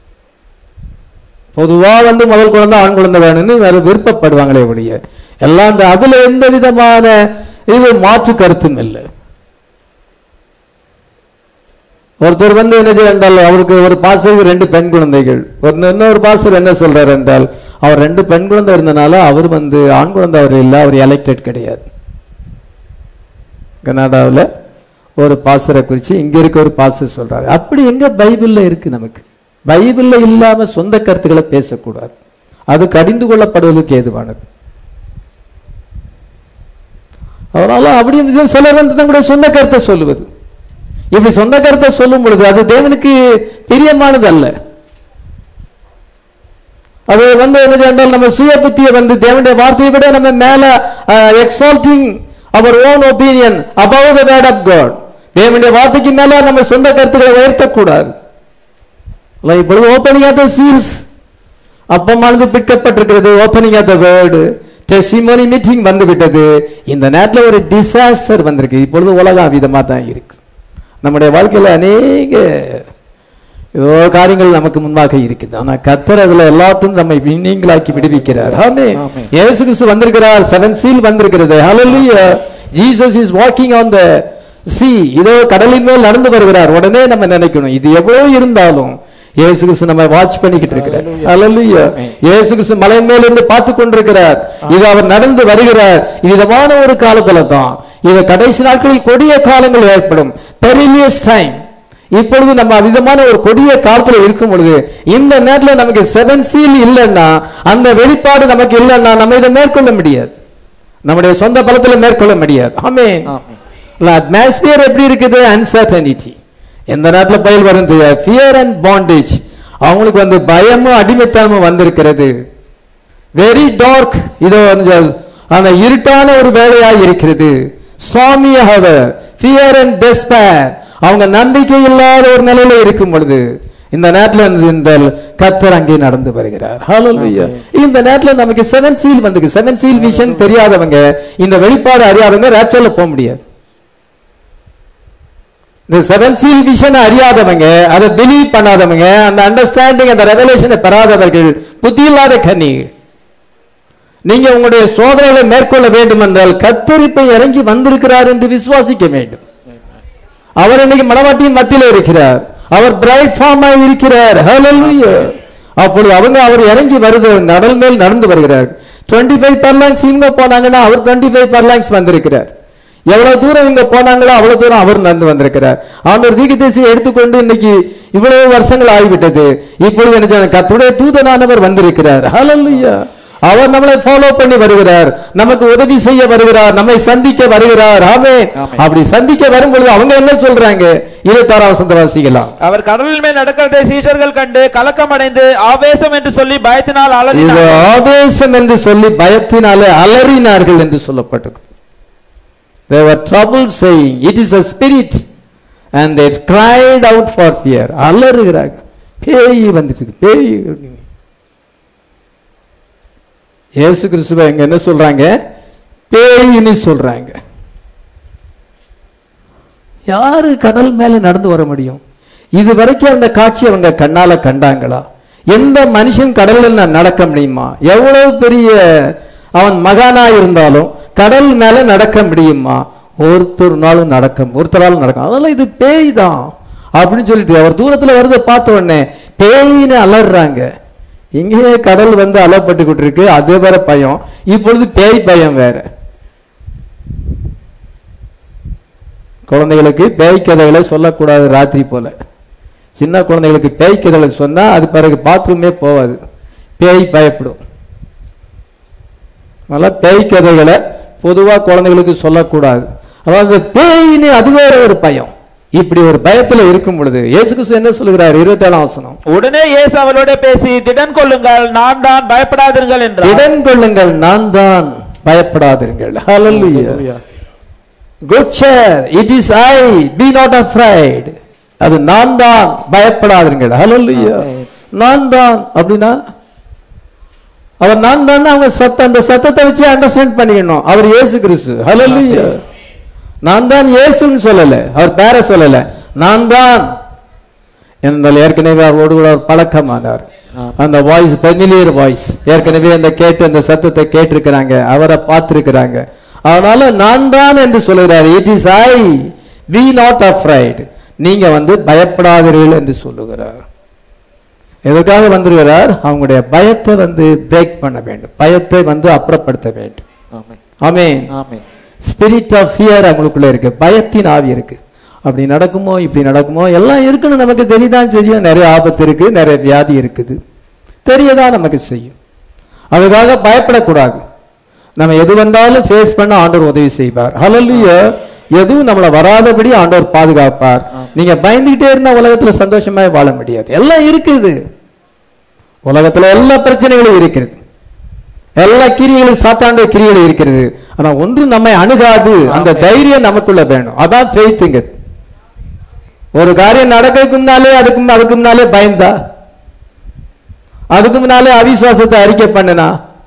S1: பொதுவா வந்து முதல் குழந்தை ஆண் குழந்தை வேணும்னு வேற விருப்பப்படுவாங்களே ஒழிய எல்லாம் இந்த அதுல எந்த விதமான இது மாற்று கருத்தும் இல்லை ஒருத்தர் வந்து என்ன செய்ய என்றால் அவருக்கு ஒரு பாஸ்டருக்கு ரெண்டு பெண் குழந்தைகள் ஒரு இன்னொரு பாஸ்டர் என்ன சொல்றாரு என்றால் அவர் ரெண்டு பெண் குழந்தை இருந்தனால அவர் வந்து ஆண் குழந்தை அவர் இல்லை அவர் எலெக்டட் கிடையாது கனடாவில் ஒரு பாஸ்டரை குறித்து இங்க இருக்க ஒரு பாஸ்டர் சொல்றாரு அப்படி எங்க பைபிள்ல இருக்கு நமக்கு பைபிள்ல இல்லாம சொந்த கருத்துக்களை பேசக்கூடாது அது கடிந்து கொள்ளப்படுவதற்கு ஏதுவானது அதனால அப்படியும் இதுவும் சிலர் வந்து தங்களுடைய சொந்த கருத்தை சொல்லுவது இப்படி சொந்த கருத்தை சொல்லும் பொழுது அது தேவனுக்கு பிரியமானது அல்ல அது வந்து என்ன சொன்னால் நம்ம சுய புத்தியை வந்து தேவனுடைய வார்த்தையை விட நம்ம மேல exalting our own opinion above the word of God தேவனுடைய வார்த்தைக்கு மேல நம்ம சொந்த கருத்துக்களை உயர்த்தக்கூடாது அல்ல, இப்பொழுது ஓப்பனிங் ஆஃப் த சீல்ஸ் அப்பமானது பிற்கப்பட்டிருக்கிறது opening of the word testimony meeting வந்து விட்டது இந்த நேரத்தில் ஒரு டிசாஸ்டர் வந்திருக்கு இப்பொழுது உலகம் விதமா தான் இருக்கு நம்முடைய வாழ்க்கையில அநேக ஏதோ காரியங்கள் நமக்கு முன்பாக இருக்குது ஆனா கத்தர் அதுல எல்லாத்தையும் நம்மை நீங்களாக்கி விடுவிக்கிறார் ஆமே
S2: ஆமென்.
S1: இயேசு கிறிஸ்து வந்திருக்கிறார் செவன் சீல் வந்திருக்கிறது ஹalleluya Jesus is walking on the sea இதோ கடலின் மேல் நடந்து வருகிறார் உடனே நம்ம நினைக்கணும் இது எவ்வளவு இருந்தாலும் இயேசு கிறிஸ்து நம்ம வாட்ச் பண்ணிக்கிட்டு இருக்கிறார் ஹalleluya இயேசு கிறிஸ்து மலை மேல இருந்து பார்த்து கொண்டிருக்கிறார் இது அவர் நடந்து வருகிறார் விதமான ஒரு காலத்துல தான் இது கடைசி நாட்களில் கொடிய காலங்கள் ஏற்படும் பெரிலியஸ் டைம் இப்பொழுது நம்ம விதமான ஒரு கொடிய காலத்துல இருக்கும் பொழுது இந்த நேரத்துல நமக்கு செவன் சீல் இல்லைன்னா அந்த வெளிப்பாடு நமக்கு இல்லைன்னா நம்ம இதை மேற்கொள்ள முடியாது நம்முடைய சொந்த பலத்துல மேற்கொள்ள முடியாது ஆமே அட்மாஸ்பியர் எப்படி இருக்குது அன்சர்டனிட்டி எந்த நேரத்துல பயல் வரும் ஃபியர் அண்ட் பாண்டேஜ் அவங்களுக்கு வந்து பயமும் அடிமைத்தனமும் வந்திருக்கிறது வெரி டார்க் இதோ வந்து அந்த இருட்டான ஒரு வேலையாக இருக்கிறது சுவாமியாக ஃபியர் அண்ட் டெஸ்பேர் அவங்க நம்பிக்கை இல்லாத ஒரு நிலையில இருக்கும் பொழுது இந்த நேரத்துல இந்த கத்தர் அங்கே நடந்து வருகிறார் Hallelujah. இந்த நேரத்துல நமக்கு செவன் சீல் வந்துக்கு செவன் சீல் விஷன் தெரியாதவங்க இந்த வெளிப்பாடு அறியாதவங்க ரேச்சல்ல போக முடியாது இந்த செவன் சீல் விஷன் அறியாதவங்க அதை பிலீவ் பண்ணாதவங்க அந்த அண்டர்ஸ்டாண்டிங் அந்த ரெவலேஷனை பெறாதவர்கள் புத்தி இல்லாத கண்ணீர் நீங்க உங்களுடைய சோதனைகளை மேற்கொள்ள வேண்டும் என்றால் கத்தரிப்பை இறங்கி வந்திருக்கிறார் என்று விசுவாசிக்க வேண்டும் அவர் இன்னைக்கு மணவாட்டியின் மத்தியில இருக்கிறார் அவர் பிரைட் ஃபார்மாக இருக்கிறார் Hallelujah. அப்பொழுது அவங்க அவர் இறங்கி வருது நடல் மேல் நடந்து வருகிறார் 25 ஃபைவ் பர்லாங்ஸ் இவங்க போனாங்கன்னா அவர் 25 ஃபைவ் பர்லாங்ஸ் வந்திருக்கிறார் எவ்வளவு தூரம் இங்க போனாங்களோ அவ்வளவு தூரம் அவர் நடந்து வந்திருக்கிறார் அவர் தீர்க்கதரிசியை எடுத்துக்கொண்டு இன்னைக்கு இவ்வளவு வருஷங்கள் ஆகிவிட்டது இப்பொழுது என்ன செய்யணும்? கர்த்தருடைய தூதனானவர் வந்திருக்கிறார் Hallelujah. அவர் நம்மளை ஃபாலோ பண்ணி வருகிறார் நமக்கு உதவி செய்ய வருகிறார் நம்மை சந்திக்க வருகிறார் ஆமே
S2: ஆமென்.
S1: அப்படி சந்திக்க வரும்பொழுது அவங்க என்ன சொல்றாங்க இருபத்தாறாம் வசந்த வாசிக்கலாம்
S2: அவர் கடலின் மேல் நடக்கிறதை சீஷர்கள் கண்டு கலக்கம் அடைந்து ஆவேசம் என்று சொல்லி பயத்தினால்
S1: இது
S2: அலறினார்கள்
S1: ஆவேசம் என்று சொல்லி பயத்தினாலே அலறினார்கள் என்று சொல்லப்பட்டது they were troubled saying it is a spirit and they cried out for fear அலறுகிறார்கள் பேய் வந்துட்டு இருக்கு, பேய் அப்படின்னு. இயேசு கிறிஸ்துவ இங்க என்ன சொல்றாங்க பேயின்னு சொல்றாங்க யாரு கடல் மேல நடந்து வர முடியும் இது வரைக்கும் அந்த காட்சி அவங்க கண்ணால கண்டாங்களா எந்த மனுஷன் கடல்ல நடக்க முடியுமா எவ்வளவு பெரிய அவன் மகானா இருந்தாலும் கடல் மேல நடக்க முடியுமா ஒருத்தர் நாளும் நடக்க ஒருத்தராலும் நடக்கும் அதெல்லாம் இது பேய் தான் அப்படின்னு சொல்லிட்டு அவர் தூரத்துல வருதை பார்த்த உடனே பேயின்னு அலறாங்க இங்கேயே கடல் வந்து அலப்பட்டுக்கிட்டு இருக்கு அது வேற பயம் இப்பொழுது பேய் பயம் வேற குழந்தைகளுக்கு பேய் கதைகளை சொல்லக்கூடாது ராத்திரி போல சின்ன குழந்தைகளுக்கு பேய் கதைகளை சொன்னா அது பிறகு பாத்ரூமே போகாது பேய் பயப்படும் அதனால பேய் கதைகளை பொதுவா குழந்தைகளுக்கு சொல்லக்கூடாது அதாவது பேயின்னு அது வேற ஒரு பயம் இப்படி ஒரு பயத்துல இருக்கும் பொழுது இயேசு கிறிஸ்து என்ன சொல்லுகிறார் இருபத்தி ஏழாம் வசனம்
S2: உடனே இயேசு அவளோட பேசி திடன் கொள்ளுங்கள் நான் தான் பயப்படாதீர்கள் என்றார்
S1: இடன் கொள்ளுங்கள் நான் தான் பயப்படாதிருங்கள் ஹalleluya good cheer it is i be not afraid அது நான் தான் பயப்படாதிருங்கள் ஹalleluya
S2: Amen.
S1: நான் தான் அப்படின்னா அவர் நான் தான் அவங்க சத்தம் அந்த சத்தத்தை வச்சு அண்டர்ஸ்டாண்ட் பண்ணிக்கணும் அவர் இயேசு கிறிஸ்து ஹalleluya நான் தான் இயேசுன்னு சொல்லல அவர் பேர சொல்லல நான் தான் என்றால் ஏற்கனவே அவரோடு கூட அவர் பழக்கமானார் அந்த வாய்ஸ் ஃபெமிலியர் வாய்ஸ் ஏற்கனவே அந்த கேட்டு அந்த சத்தத்தை கேட்டிருக்கிறாங்க அவரை பார்த்திருக்கிறாங்க அதனால நான் தான் என்று சொல்லுகிறார் it is I be not afraid நீங்க வந்து பயப்படாதீர்கள் என்று சொல்லுகிறார் எதற்காக வந்திருக்கிறார் அவங்களுடைய பயத்தை வந்து பிரேக் பண்ண வேண்டும் பயத்தை வந்து அப்புறப்படுத்த வேண்டும்
S2: ஆமென்
S1: ஆமென்
S2: ஆமென்
S1: ஸ்பிரிட் ஆஃப் ஃபியர் அவங்களுக்குள்ள இருக்கு பயத்தின் ஆவி இருக்கு அப்படி நடக்குமோ இப்படி நடக்குமோ எல்லாம் இருக்குன்னு நமக்கு தெரியதான் தெரியும் நிறைய ஆபத்து இருக்கு நிறைய வியாதி இருக்குது தெரியதான் நமக்கு செய்யும் அதுக்காக பயப்படக்கூடாது நம்ம எது வந்தாலும் ஃபேஸ் பண்ண ஆண்டவர் உதவி செய்வார் ஹalleluya எதுவும் நம்மள வராதபடி ஆண்டவர் பாதுகாப்பார் நீங்க பயந்துகிட்டே இருந்தா உலகத்துல சந்தோஷமா வாழ முடியாது எல்லாம் இருக்குது உலகத்துல எல்லா பிரச்சனைகளும் இருக்கிறது எல்லா கிரியைகளும் சாத்தாண்ட கிரியைகளும் இருக்கிறது ஆனா ஒன்று நம்மை அணுகாது அந்த தைரியம் நமக்குள்ள வேணும் அதான் ஃபெய்த்துங்கிறது ஒரு காரியம் நடக்கிறதுக்கு முன்னாலே அதுக்கு அதுக்கு முன்னாலே பயந்தா அதுக்கு முன்னாலே அவிசுவாசத்தை அறிக்கை பண்ணுனா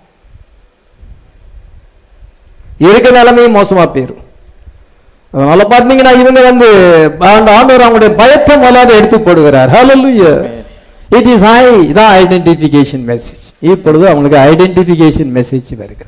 S1: இருக்க நிலைமையும் மோசமா போயிரும் அதனால பாத்தீங்கன்னா இவங்க வந்து ஆண்ட- ஆண்டவர் அவங்களுடைய பயத்தை முதலாவது எடுத்து போடுகிறார் ஹalleluya இட் இஸ் ஐ இதான் ஐடென்டிஃபிகேஷன் மெசேஜ் இப்பொழுது அவங்களுக்கு ஐடென்டிஃபிகேஷன் மெசேஜ் வருகிறது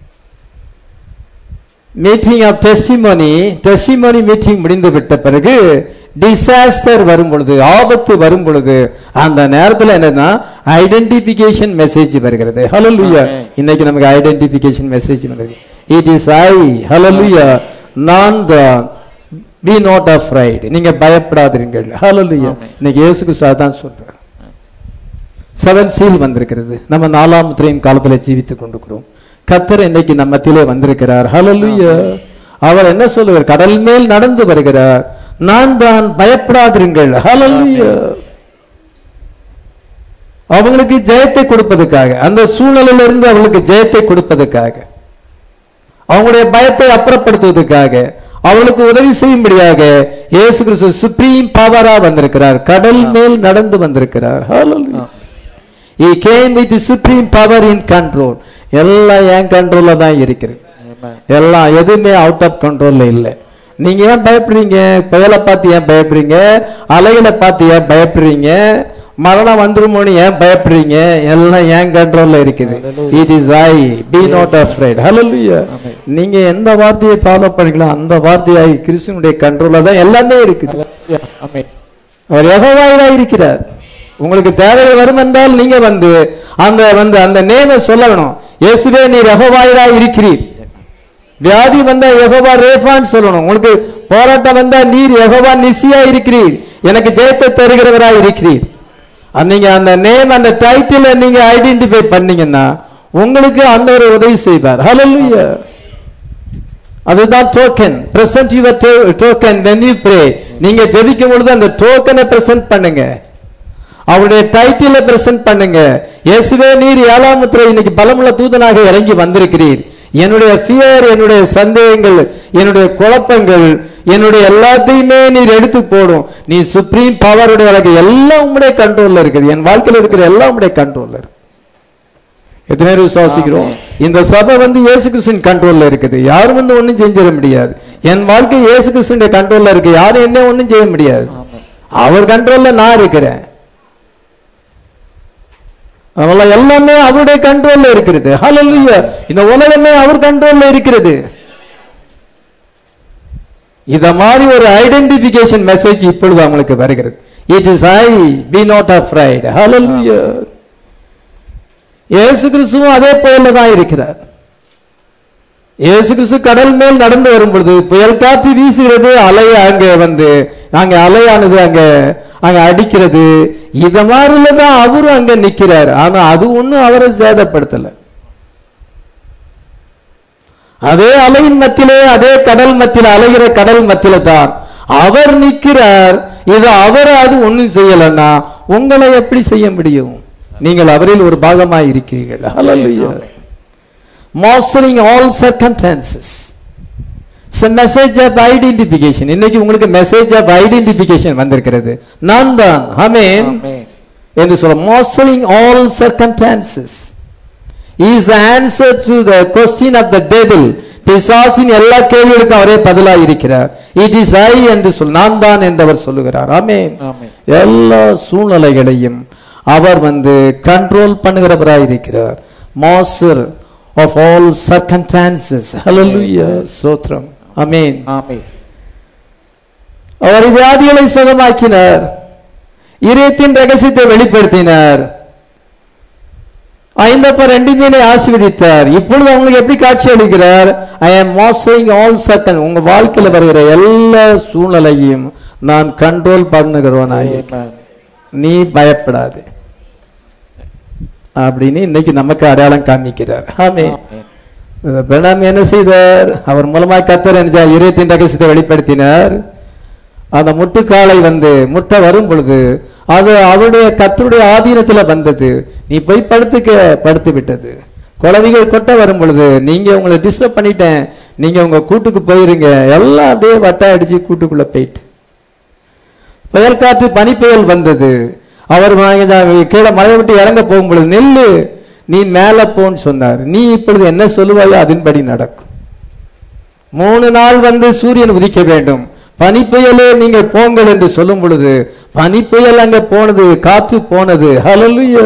S1: meeting of testimony testimony meeting முடிந்து விட்ட பிறகு டிசாஸ்டர் வரும் பொழுது ஆபத்து வரும் பொழுது அந்த நேரத்தில் என்னன்னா ஐடென்டிபிகேஷன் மெசேஜ் வருகிறது ஹalleluya
S2: Amen.
S1: இன்னைக்கு நமக்கு ஐடென்டிபிகேஷன் மெசேஜ் வருது இட் இஸ் ஐ ஹalleluya நான் தான் பி நாட் afraid நீங்க பயப்படாதீர்கள் ஹalleluya
S2: Amen.
S1: இன்னைக்கு இயேசு கிறிஸ்து தான் சொல்றார் செவன் சீல் வந்திருக்கிறது நம்ம நாலாம் முத்திரையின் காலத்துல ஜீவித்துக் கொண்டிருக்கிறோம் கத்தர் இன்னைக்கு நம்ம மத்தியிலே வந்திருக்கிறார் ஹalleluya அவர் என்ன சொல்லுவார் கடல் மேல் நடந்து வருகிறார் நான் தான் பயப்படாதிருங்கள் ஹalleluya அவங்களுக்கு ஜெயத்தை கொடுப்பதற்காக அந்த சூழ்நிலையில இருந்து அவங்களுக்கு ஜெயத்தை கொடுப்பதற்காக அவங்களுடைய பயத்தை அப்புறப்படுத்துவதற்காக அவளுக்கு உதவி செய்யும்படியாக இயேசு கிறிஸ்து சுப்ரீம் பவரா வந்திருக்கிறார் கடல் மேல் நடந்து வந்திருக்கிறார் Hallelujah. He came with the supreme power in control எல்லாம் என் கண்ட்ரோல்ல தான் இருக்கிறது
S2: ஆமென்
S1: எல்லாம் எதுவுமே அவுட் ஆஃப் கண்ட்ரோல்ல இல்ல நீங்க ஏன் பயப்படுறீங்க புயலை பார்த்து ஏன் பயப்படுறீங்க அலைகளை பார்த்து ஏன் பயப்படுறீங்க மரணம் வந்துருமோன்னு ஏன் பயப்படுறீங்க எல்லாம் ஏன் கண்ட்ரோல்ல இருக்குது
S2: Hallelujah.
S1: It is I be not afraid hallelujah
S2: Amen.
S1: நீங்க எந்த வார்த்தையை ஃபாலோ பண்ணீங்களோ அந்த வார்த்தையாய் கிறிஸ்துவனுடைய கண்ட்ரோல்ல தான் எல்லாமே இருக்குது
S2: ஹalleluya ஆமென்
S1: அவர் யெகோவாயிரா இருக்கிறார் உங்களுக்கு தேவை வரும் என்றால் நீங்க வந்து அந்த வந்து அந்த நேமை சொல்லணும் இயேசுவே நீர் யெகோவாயிரா இருக்கிறீர் வியாதி வந்தா யெகோவா ரேஃபான்னு சொல்லணும் உங்களுக்கு போராட்டம் வந்தா நீர் யெகோவா நிசியா இருக்கிறீர் எனக்கு ஜெயத்தை தருகிறவரா இருக்கிறீர் அது நீங்க அந்த நேம் அந்த டைட்டில நீங்க ஐடென்டிஃபை பண்ணீங்கன்னா உங்களுக்கு அந்த ஒரு உதவி செய்வார் ஹalleluya அதுதான் token present your token when you pray நீங்க ஜெபிக்கும் பொழுது அந்த டோக்கனை பிரசன்ட் பண்ணுங்க அவருடைய டைட்டில பிரசன்ட் பண்ணுங்க இயேசுவே நீர் ஏழாம் முத்திரை இன்னைக்கு பலமுள்ள தூதனாக இறங்கி வந்திருக்கிறீர் என்னுடைய ஃபியர் என்னுடைய சந்தேகங்கள் என்னுடைய குழப்பங்கள் என்னுடைய எல்லாத்தையுமே நீர் எடுத்து போடும் நீ சுப்ரீம் பவருடைய வழக்கு எல்லாம் உங்களுடைய கண்ட்ரோல்ல இருக்குது என் வாழ்க்கையில இருக்கிற எல்லாம் உங்களுடைய கண்ட்ரோல்ல இருக்கு எத்தனை பேர் விசுவாசிக்கிறோம் இந்த சபை வந்து இயேசு கிறிஸ்துவின் கண்ட்ரோல்ல இருக்குது யாரும் வந்து ஒண்ணும் செஞ்சிட முடியாது என் வாழ்க்கை இயேசு கிறிஸ்துவின் கண்ட்ரோல்ல இருக்கு யாரும் என்ன ஒண்ணும் செய்ய முடியாது
S2: ஆமென்
S1: அவர் கண்ட்ரோல்ல நான் இருக்கிறேன் அதனால எல்லாமே அவருடைய கண்ட்ரோல்ல இருக்கிறது ஹalleluya இந்த உலகமே அவர் கண்ட்ரோல்ல இருக்கிறது இத மாதிரி ஒரு ஐடென்டிபிகேஷன் மெசேஜ் இப்பொழுது அவங்களுக்கு வருகிறது it is I be not afraid hallelujah இயேசு கிறிஸ்துவும் அதே போல தான் இருக்கிறார் இயேசு கிறிஸ்து கடல் மேல் நடந்து வரும் பொழுது புயல் காற்று வீசுகிறது அலை அங்க வந்து அங்க அலையானது அங்க அங்க அடிக்கிறது இத மாதிரில தான் அவரும் அங்க நிக்கிறார் ஆனா அது ஒண்ணும் அவரை சேதப்படுத்தல அதே அலையின் மத்தியிலே அதே கடல் மத்தியில அலைகிற கடல் மத்தியில தான் அவர் நிக்கிறார் இது அவரை அது ஒண்ணும் செய்யலன்னா உங்களை எப்படி செய்ய முடியும் நீங்கள் அவரில் ஒரு பாகமாய் இருக்கிறீர்கள் Hallelujah. mastering all circumstances it's a message of identification இன்னைக்கு உங்களுக்கு மெசேஜ் ஆஃப் ஐடென்டிபிகேஷன் வந்திருக்கிறது நான் தான் ஆமென்
S2: ஆமென்
S1: என்று சொல்ல mastering all circumstances is the answer to the question of the table பிசாசின் எல்லா கேள்விகளுக்கும் அவரே பதிலாக இருக்கிறார் இட் இஸ் ஐ என்று சொல் நான் தான் என்று அவர் சொல்லுகிறார் ஆமென்
S2: ஆமென்.
S1: எல்லா சூழ்நிலைகளையும் அவர் வந்து கண்ட்ரோல் பண்ணுகிறவராய் இருக்கிறார் மாஸ்டர் ஆஃப் ஆல் சர்க்கம்டான்சஸ் ஹalleluya சோத்ரம் ஆமென்
S2: ஆமென்
S1: அவர் வியாதிகளை சுகமாக்கினார் இதயத்தின் ரகசியத்தை வெளிப்படுத்தினார் ஐந்தப்ப ரெண்டு மீனை ஆசீர்வதித்தார் இப்பொழுது அவங்களுக்கு எப்படி காட்சி அளிக்கிறார் ஐ ஆம் மாஸ்டரிங் ஆல் சர்க்கன் உங்க வாழ்க்கையில வருகிற எல்லா சூழ்நிலையும் நான் கண்ட்ரோல் பண்ணுகிறவனாய்
S2: Amen.
S1: நீ பயப்படாது அப்படின்னு இன்னைக்கு நமக்கு அடையாளம் காமிக்கிறார் ஆமே
S2: ஆமென்.
S1: பிரணாம் என்ன செய்தார் அவர் மூலமாக கத்தர் என்ற இதயத்தின் ரகசியத்தை வெளிப்படுத்தினார் அந்த முட்டுக்காலை வந்து முட்டை வரும் பொழுது அது அவருடைய கத்தருடைய ஆதீனத்துல வந்தது நீ போய் படுத்துக்க படுத்து விட்டது குழவிகள் கொட்ட வரும் பொழுது நீங்க உங்களை டிஸ்டர்ப் பண்ணிட்டேன் நீங்க உங்க கூட்டுக்கு போயிருங்க எல்லாம் அப்படியே வட்டை அடிச்சு கூட்டுக்குள்ள போயிட்டு புயல் காற்று பனிப்புயல் வந்தது அவர் வாங்கி- கீழே மலை விட்டு இறங்க போகும் பொழுது நெல்லு நீ மேல போன்னு சொன்னார் நீ இப்பொழுது என்ன சொல்லுவாயோ அதன்படி நடக்கும் மூணு நாள் வந்து சூரியன் உதிக்க வேண்டும் பனிப்புயலே நீங்கள் போங்கள் என்று சொல்லும் பொழுது பனிப்புயல் அங்க போனது காற்று போனது ஹalleluya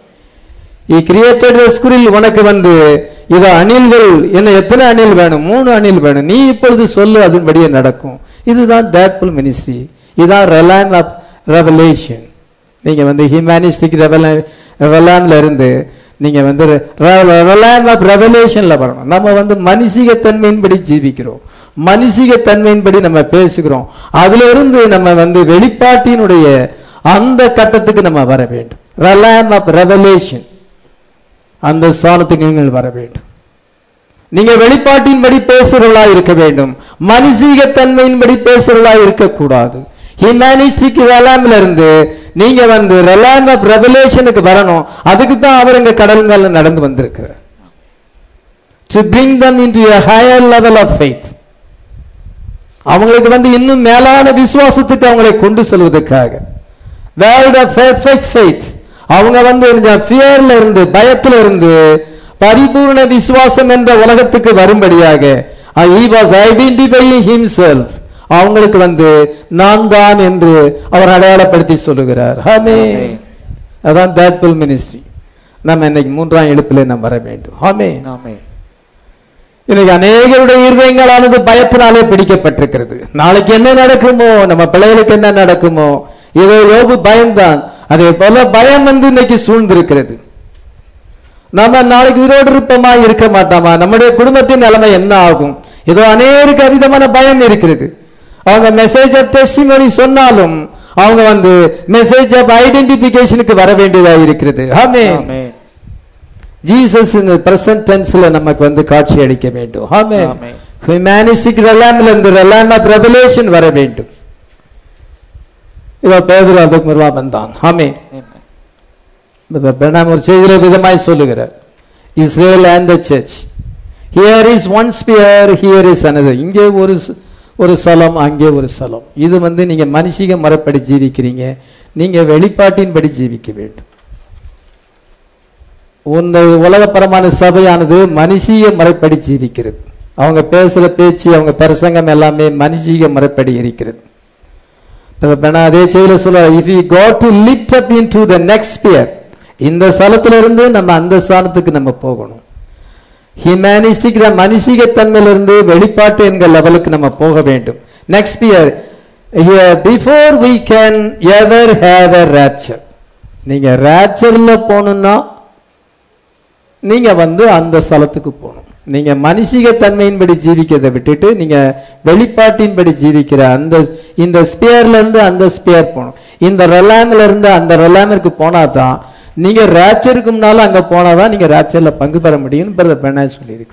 S1: இ கிரியேட்டட் ஸ்குரில் உனக்கு வந்து இது அணில்கள் என்ன எத்தனை அணில் வேணும் மூணு அணில் வேணும் நீ இப்பொழுது சொல்லு அதன்படியே நடக்கும் இதுதான் தேட்ஃபுல் மினிஸ்ட்ரி இதுதான் ரெலான் ஆஃப் ரெவலேஷன் நீங்க வந்து ஹியூமனிஸ்டிக் ரெவலான்ல இருந்து நீங்க வந்து ரெலான் ஆஃப் ரெவலேஷன்ல வரணும் நம்ம வந்து மனுஷிக தன்மையின்படி ஜீவிக்கிறோம் மனுஷிக தன்மையின்படி நம்ம பேசுகிறோம் அதுல இருந்து நம்ம வந்து வெளிப்பாட்டினுடைய அந்த கட்டத்துக்கு நம்ம வர வேண்டும் ரெலான் ஆஃப் ரெவலேஷன் அந்த ஸ்தானத்துக்கு நீங்கள் வர வேண்டும் நீங்க வெளிப்பாட்டின்படி பேசுறவளா இருக்க வேண்டும் மனுஷீக தன்மையின்படி பேசுறவளா இருக்கக்கூடாது ஹியூமனிஸ்டிக் ரெலாம்ல இருந்து நீங்க வந்து ரெலாம் ஆஃப் ரெவலேஷனுக்கு வரணும் அதுக்கு தான் அவர் இங்க கடல் மேல நடந்து வந்திருக்கிறார் to bring them into a higher level of faith அவங்களுக்கு வந்து இன்னும் மேலான விசுவாசத்துக்கு அவங்களை கொண்டு செல்வதற்காக வேர்ல்ட் ஆஃப் பெர்ஃபெக்ட் ஃபெய்த் அவங்க வந்து ஃபியர்ல இருந்து பயத்துல இருந்து பரிபூர்ண விசுவாசம் என்ற உலகத்துக்கு வரும்படியாக he was identifying himself அவங்களுக்கு வந்து நான் தான் என்று அவர் அடையாளப்படுத்தி சொல்லுகிறார் ஆமே அதான் தேட்புல் மினிஸ்ட்ரி நம்ம இன்னைக்கு மூன்றாம் எழுப்பிலே நாம் வர வேண்டும் ஆமே
S2: ஆமென்.
S1: இன்னைக்கு அநேகருடைய இருதயங்களானது பயத்தினாலே பிடிக்கப்பட்டிருக்கிறது நாளைக்கு என்ன நடக்குமோ நம்ம பிள்ளைகளுக்கு என்ன நடக்குமோ இதோ யோபு பயம்தான் அதே போல பயம் வந்து இன்னைக்கு சூழ்ந்திருக்கிறது நம்ம நாளைக்கு உயிரோடு இருப்போமா இருக்க மாட்டோமா நம்முடைய குடும்பத்தின் நிலைமை என்ன ஆகும் ஏதோ அநேருக்கு அவிதமான பயம் இருக்கிறது அவங்க மெசேஜ் ஆஃப் டெஸ்டிமோனி சொன்னாலும் அவங்க வந்து மெசேஜ் ஆஃப் ஐடென்டிபிகேஷனுக்கு வர வேண்டியதாக இருக்கிறது ஆமென்
S2: ஆமென்.
S1: ஜீசஸ் இந்த பிரசன்ட் டென்ஸ்ல நமக்கு வந்து காட்சி அளிக்க வேண்டும் ஆமே
S2: ஆமென்.
S1: ஹியூமனிஸ்டிக் ரெலாம்ல இருந்து ரெலாம் ஆஃப் ரெவலேஷன் வர வேண்டும் இவ பேதுரு அதுக்கு முருவா வந்தான் ஆமே
S2: ஆமென்.
S1: நாம் ஒரு செய்கிற விதமாய் சொல்லுகிறார் Israel and the church here is one sphere here is another இங்கே ஒரு ச- ஒரு ஸ்தலம் அங்கே ஒரு ஸ்தலம் இது வந்து நீங்க மனுஷிக முறைப்படி ஜீவிக்கிறீங்க நீங்க வெளிப்பாட்டின்படி ஜீவிக்க வேண்டும் இந்த உலகப்பரமான சபையானது மனுஷீக முறைப்படி ஜீவிக்கிறது அவங்க பேசுற பேச்சு அவங்க பிரசங்கம் எல்லாமே மனுஷீக முறைப்படி இருக்கிறது இப்ப பெனா அதே செய்தியில சொல்ல if you go to lift up into the next sphere இந்த ஸ்தலத்துல இருந்து நம்ம அந்த ஸ்தானத்துக்கு நம்ம போகணும் ஹியூமனிஸ்டிக் மனுஷிக தன்மையிலிருந்து வெளிப்பாட்டு என்கிற லெவலுக்கு நம்ம போக வேண்டும் next sphere before we can ever have a rapture நீங்க ரேப்சர்ல போகணும்னா நீங்க வந்து அந்த ஸ்தலத்துக்கு போகணும் நீங்க மனுஷிக தன்மையின்படி ஜீவிக்கிறதை விட்டுட்டு நீங்க வெளிப்பாட்டின்படி ஜீவிக்கிற அந்த இந்த ஸ்பியர்ல இருந்து அந்த ஸ்பியர் போகணும் இந்த ரெலாம்ல இருந்து அந்த ரெலாமிற்கு போனா தான் நீங்க ரேப்சருக்கு முன்னால அங்க போனாதான் நீங்க ரேப்சர்ல பங்கு பெற முடியும்னு பிரதர் பெண்ணா சொல்லியிருக்கு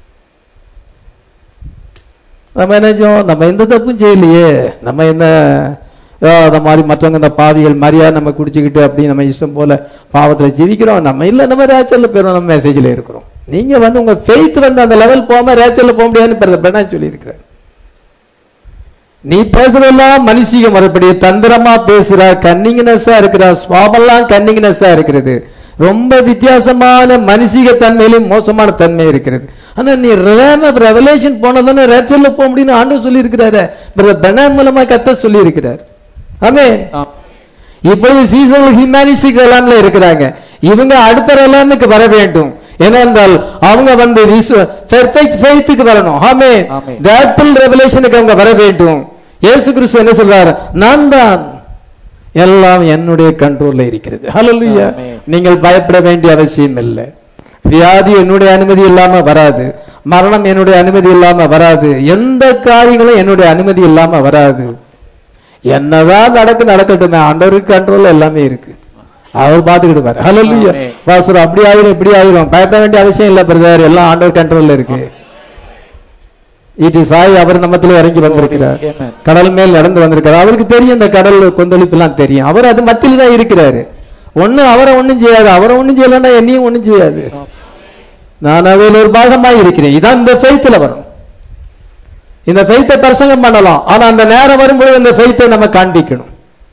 S1: நம்ம என்ன செஞ்சோம் நம்ம எந்த தப்பும் செய்யலையே நம்ம என்ன ஆ, அந்த மாதிரி மற்றவங்க இந்த பாவிகள் மாதிரியா நம்ம குடிச்சுக்கிட்டு அப்படி நம்ம இஷ்டம் போல பாவத்துல ஜீவிக்கிறோம் நம்ம இல்ல நம்ம ரேச்சல்ல போயிடும் நம்ம மெசேஜ்ல இருக்கிறோம் நீங்க வந்து உங்க ஃபெய்த் வந்து அந்த லெவல் போகாம ரேச்சல்ல போக முடியாதுன்னு பிரதர் பெண்ணா சொல்லியிருக்கிறார் நீ பேசுறதெல்லாம் மனுஷிக மறுபடி தந்திரமா பேசுறா கன்னிங்னஸா இருக்கிறா சுவாபெல்லாம் கன்னிங்னஸா இருக்கிறது ரொம்ப வித்தியாசமான மனுஷிக தன்மையிலும் மோசமான தன்மை இருக்கிறது ஆனா நீ ரெவலேஷன் போனதானே ரேச்சல்ல போக முடியும்னு ஆண்டு சொல்லி இருக்கிறாரு பெனான் மூலமா கத்த சொல்லி இருக்கிறார் ஆமே இப்பொழுது சீசனல் ஹியூமானிஸ்டிக் ரெலாம்ல இருக்கிறாங்க இவங்க அடுத்த ரெலாமுக்கு வர வேண்டும் ஏனென்றால் அவங்க வந்து பெர்ஃபெக்ட் ஃபெய்த்துக்கு வரணும் ஆமே
S2: ஆமென்.
S1: தேட்ஃபுல் ரெவலேஷனுக்கு அவங்க வர வேண்டும் இயேசு கிறிஸ்து என்ன சொல்றாரு நான் தான் எல்லாம் என்னுடைய கண்ட்ரோல்ல இருக்கிறது ஹalleluya
S2: ஆமென்.
S1: நீங்கள் பயப்பட வேண்டிய அவசியம் இல்லை வியாதி என்னுடைய அனுமதி இல்லாம வராது மரணம் என்னுடைய அனுமதி இல்லாம வராது எந்த காரியங்களும் என்னுடைய அனுமதி இல்லாம வராது என்னதான் நடக்கு நடக்கட்டும் ஆண்டவருக்கு கண்ட்ரோல் எல்லாமே இருக்கு அவர் பாத்துக்கிட்டு ஹalleluya
S2: ஆமென்.
S1: பாஸ்டர் அப்படி ஆயிரும் இப்படி ஆயிரும் பயப்பட வேண்டிய அவசியம் இல்ல பிரதர் எல்லாம் ஆண்டவர் கண்ட்ரோல்ல இருக்கு இது சாய் அவர் நம்மத்துல இறங்கி வந்திருக்கிறார்
S2: Amen.
S1: கடல் மேல் நடந்து வந்திருக்கிறார் அவருக்கு தெரியும் இந்த கடல் கொந்தளிப்பு எல்லாம் தெரியும் அவர் அது மத்தியில தான் இருக்கிறாரு ஒண்ணு அவரை ஒண்ணும் செய்யாது அவரை ஒண்ணும் செய்யலன்னா என்னையும் ஒண்ணும் செய்யாது நான் அதில் ஒரு பாகமாய் இருக்கிறேன் இதான் இந்த ஃபெய்த்ல வரும் இந்த ஃபெய்த்தை பிரசங்கம் பண்ணலாம் ஆனா அந்த நேரம் வரும்போது இந்த ஃபெய்த்தை நம்ம காண்பிக்கணும்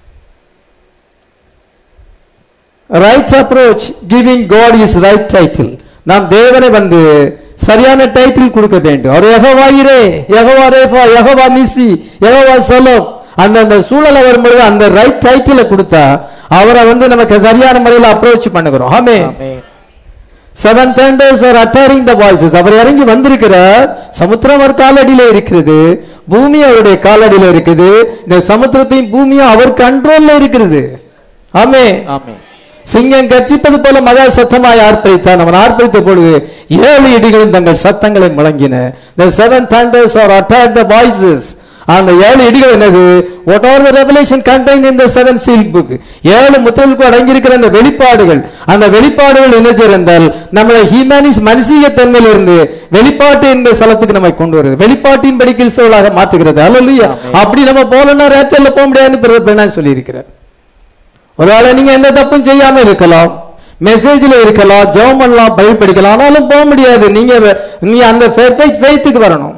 S1: right approach giving God is right title நாம் தேவனை வந்து சரியான டைட்டில் கொடுக்க வேண்டும் அவர் யெகோவா இரே யெகோவா ரேஃபா யெகோவா நிசி யெகோவா சலோம் அந்த அந்த சூழலை வரும்பொழுது அந்த ரைட் டைட்டில கொடுத்தா அவரை வந்து நமக்கு சரியான முறையில் அப்ரோச் பண்ணுகிறோம் ஆமே
S2: ஆமென்.
S1: Seven thunders are uttering the voices அவர் இறங்கி வந்திருக்கிறார் சமுத்திரம் அவர் காலடியில இருக்கிறது பூமி அவருடைய காலடியில இருக்குது இந்த சமுத்திரத்தையும் பூமியும் அவர் கண்ட்ரோல்ல இருக்கிறது ஆமே
S2: ஆமென்.
S1: சிங்கம் கர்ச்சிப்பது போல மகா சத்தமாய் ஆர்ப்பரித்தான் அவன் ஆர்ப்பரித்த பொழுது ஏழு இடிகளும் தங்கள் சத்தங்களை முழங்கின the seven thunders are attacked the voices அந்த ஏழு இடிகள் என்னது what are the revelation contained in the seven seal book ஏழு முத்திரைகளுக்கு அடங்கியிருக்கிற அந்த வெளிப்பாடுகள் அந்த வெளிப்பாடுகள் என்ன செய்யறால் நம்மளை ஹியூமனிஸ் மனுஷீக தன்மையிலிருந்து வெளிப்பாட்டு என்ற ஸ்தலத்துக்கு நம்மை கொண்டு வருது வெளிப்பாட்டின்படி கிறிஸ்தவர்களாக மாத்துகிறது அல்ல
S2: ஆமென்.
S1: அப்படி நம்ம போலன்னா ரேச்சல்ல போக முடியாதுன்னு பிறகு சொல்லி இருக்கிறார் ஒருவேளை நீங்க எந்த தப்பும் செய்யாம இருக்கலாம் மெசேஜ்ல இருக்கலாம் ஜெபம் பண்ணலாம் பைபிள் படிக்கலாம் ஆனாலும் போக முடியாது நீங்க வ- நீ அந்த பெர்ஃபெக்ட் ஃபெய்த்துக்கு வரணும்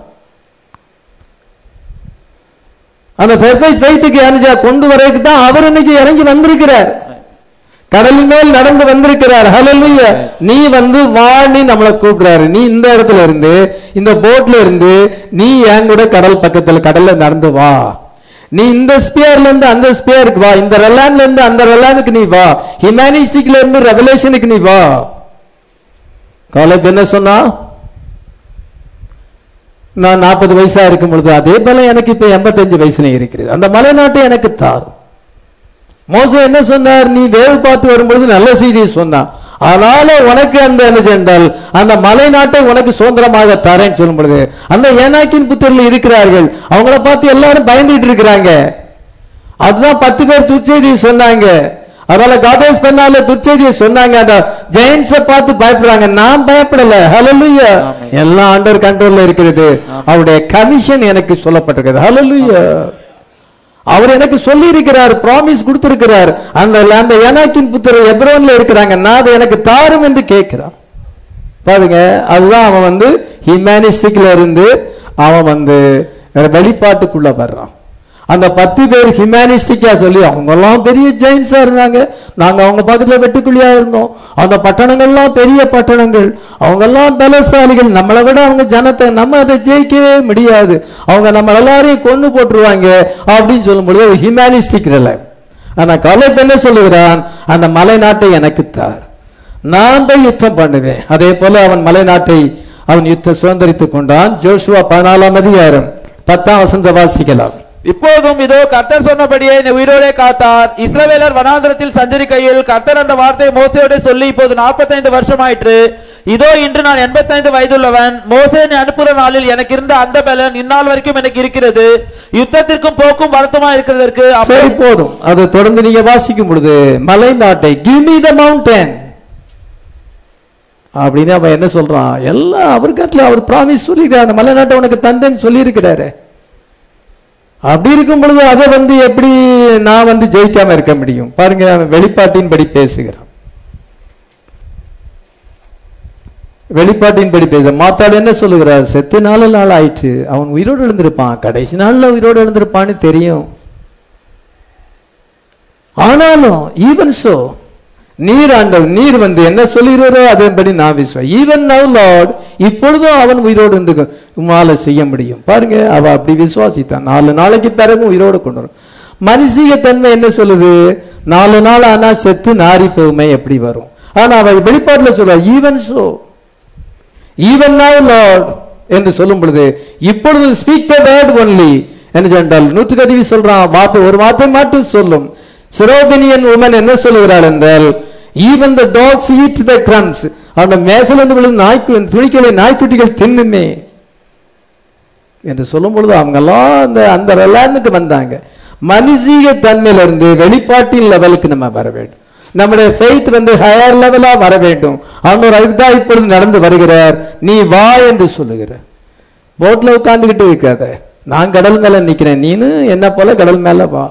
S1: அந்த பெர்ஃபெக்ட் ஃபெய்த்துக்கு அனுஜா கொண்டு வரதுக்கு தான் அவர் இன்னைக்கு இறங்கி வந்திருக்கிறார் கடலின் மேல் நடந்து வந்திருக்கிறார் ஹalleluya நீ வந்து வாணி நம்மளை கூப்பிடுறாரு நீ இந்த இடத்துல இருந்து இந்த போட்ல இருந்து நீ என் கூட கடல் பக்கத்துல கடல்ல நடந்து வா நீ இந்த ஸ்பியர்ல இருந்து அந்த ஸ்பியருக்கு வா இந்த ரெலான்ல இருந்து அந்த ரெலானுக்கு நீ வா ஹியூமனிஸ்டிக்ல இருந்து ரெவலேஷனுக்கு நீ வா காலேஜ் என்ன சொன்னா நான் நாற்பது வயசா இருக்கும் பொழுது அதே போல எனக்கு இப்ப எண்பத்தஞ்சு வயசுல இருக்கிறது அந்த மலை நாட்டை எனக்கு தாரும் மோச என்ன சொன்னார் நீ வேவு பார்த்து வரும்பொழுது நல்ல செய்தியை சொன்னான் அதனால உனக்கு அந்த என்ன சென்றால் அந்த மலை நாட்டை உனக்கு சுதந்திரமாக தரேன்னு சொல்லும் பொழுது அந்த ஏனாக்கின் புத்தரில் இருக்கிறார்கள் அவங்கள பார்த்து எல்லாரும் பயந்துட்டு இருக்கிறாங்க அதுதான் பத்து பேர் துர்ச்செய்தியை சொன்னாங்க அதனால காதேஸ் பண்ணால துர்ச்செய்தியை சொன்னாங்க அந்த ஜெயின்ஸ பார்த்து பயப்படுறாங்க நான் பயப்படல ஹalleluya
S2: ஆமென்.
S1: எல்லாம் அண்டர் கண்ட்ரோல்ல இருக்கிறது அவருடைய கமிஷன் எனக்கு சொல்லப்பட்டிருக்கிறது ஹalleluya அவர் எனக்கு சொல்லி இருக்கிறார் ப்ராமிஸ் கொடுத்திருக்கிறார் அந்த அந்த ஏனாக்கின் புத்தர் எப்ரோன்ல இருக்கிறாங்க நான் அதை எனக்கு தாரும் என்று கேட்கிறான் பாருங்க அதுதான் அவன் வந்து ஹியூமனிஸ்டிக்ல இருந்து அவன் வந்து வெளிப்பாட்டுக்குள்ள வர்றான் அந்த பத்து பேர் ஹியூமனிஸ்டிக்கா சொல்லி அவங்க எல்லாம் பெரிய ஜெயின்ஸா இருந்தாங்க நாங்க அவங்க பக்கத்துல வெட்டுக்குழியா இருந்தோம் அந்த பட்டணங்கள்லாம் பெரிய பட்டணங்கள் அவங்க எல்லாம் பலசாலிகள் நம்மளை விட அவங்க ஜனத்தை நம்ம அதை ஜெயிக்கவே முடியாது அவங்க நம்ம எல்லாரையும் கொண்டு போட்டுருவாங்க அப்படின்னு சொல்லும் பொழுது ஹியூமனிஸ்டிக் ஆனா கலைப்பு என்ன சொல்லுகிறான் அந்த மலை நாட்டை எனக்கு தார் நான் போய் யுத்தம் பண்ணுவேன் அதே போல அவன் மலை நாட்டை அவன் யுத்த சுதந்திரித்துக் கொண்டான் ஜோஷுவா பதினாலாம் அதிகாரம் பத்தாம் வசந்த வாசிக்கலாம்
S2: இப்போதும் இதோ கர்த்தர் சொன்னபடியே என்னை உயிரோடே காத்தார் இஸ்ரவேலர் வனாந்திரத்தில் சஞ்சரிக்கையில் கர்த்தர் அந்த வார்த்தையை மோசையோட சொல்லி இப்போது 45 வருஷமாயிற்று இதோ இன்று நான் 85 வயதுள்ளவன் மோசே என்னை அனுப்புற நாளில் எனக்கு இருந்த அந்த பலன் இந்நாள் வரைக்கும் எனக்கு இருக்கிறது யுத்தத்திற்கும் போக்கும் வருத்தமா இருக்கிறதற்கு அப்போ-
S1: சரி போதும் அதை தொடர்ந்து நீங்க வாசிக்கும் பொழுது மலை நாட்டை கிவ் மீ த மவுண்டன் அப்படின்னு அவன் என்ன சொல்றான் எல்லாம் அவர் கட்டில அவர் ப்ராமிஸ் சொல்லிக்கிறார் அந்த மலை நாட்டை உனக்கு தந்தேன்னு சொல்லி இருக்கிறாரு அப்படி இருக்கும் பொழுது அதை வந்து எப்படி நான் வந்து ஜெயிக்காம இருக்க முடியும் பாருங்க அவன் வெளிப்பாட்டின்படி பேசுகிறான் வெளிப்பாட்டின்படி பேச மாத்தாள் என்ன சொல்லுகிறார் செத்து நாலு நாள் ஆயிற்று அவன் உயிரோடு எழுந்திருப்பான் கடைசி நாள்ல உயிரோடு எழுந்திருப்பான்னு தெரியும் ஆனாலும் ஈவன் சோ நீர் ஆண்டவர் நீர் வந்து என்ன சொல்லுகிறாரோ அதன்படி நான் விசுவா ஈவன் நவ் லார்ட் இப்பொழுதும் அவன் உயிரோடு இருந்து உமால செய்ய முடியும் பாருங்க அவ அப்படி விசுவாசித்தான் நாலு நாளைக்கு பிறகு உயிரோடு கொண்டு வரும் மனுஷிக தன்மை என்ன சொல்லுது நாலு நாள் ஆனா செத்து நாரி போகுமே எப்படி வரும் ஆனா அவ வெளிப்பாட்டுல சொல்ற even so even now lord என்று சொல்லும் பொழுது இப்பொழுது ஸ்பீக் த வேர்ட் ஒன்லி என்று சொன்னால் நூற்றுக்கு அதிவி சொல்றான் வார்த்தை ஒரு வார்த்தை மட்டும் சொல்லும் சிரோபினியன் உமன் என்ன சொல்லுகிறாள் என்றால் even the dogs eat the crumbs அவன மேசலிருந்து விழுந்து நாய்க்கு துணிக்கலை நாய்க்குட்டிகள் தின்னுமே என்று சொல்லும் பொழுது அவங்க எல்லாம் அந்த அந்த ரெலாண்டுக்கு வந்தாங்க மனுஷீக தன்மையில இருந்து வெளிப்பாட்டின் லெவலுக்கு நம்ம வர வேண்டும் நம்முடைய ஃபெய்த் வந்து ஹையர் லெவலா வர வேண்டும் அவர் அதுக்கு தான் இப்பொழுது நடந்து வருகிறார் நீ வா என்று சொல்லுகிறார் போட்ல உட்கார்ந்துகிட்டு இருக்காத நான் கடல் மேல நிக்கிறேன் நீனு என்ன போல கடல் மேல வா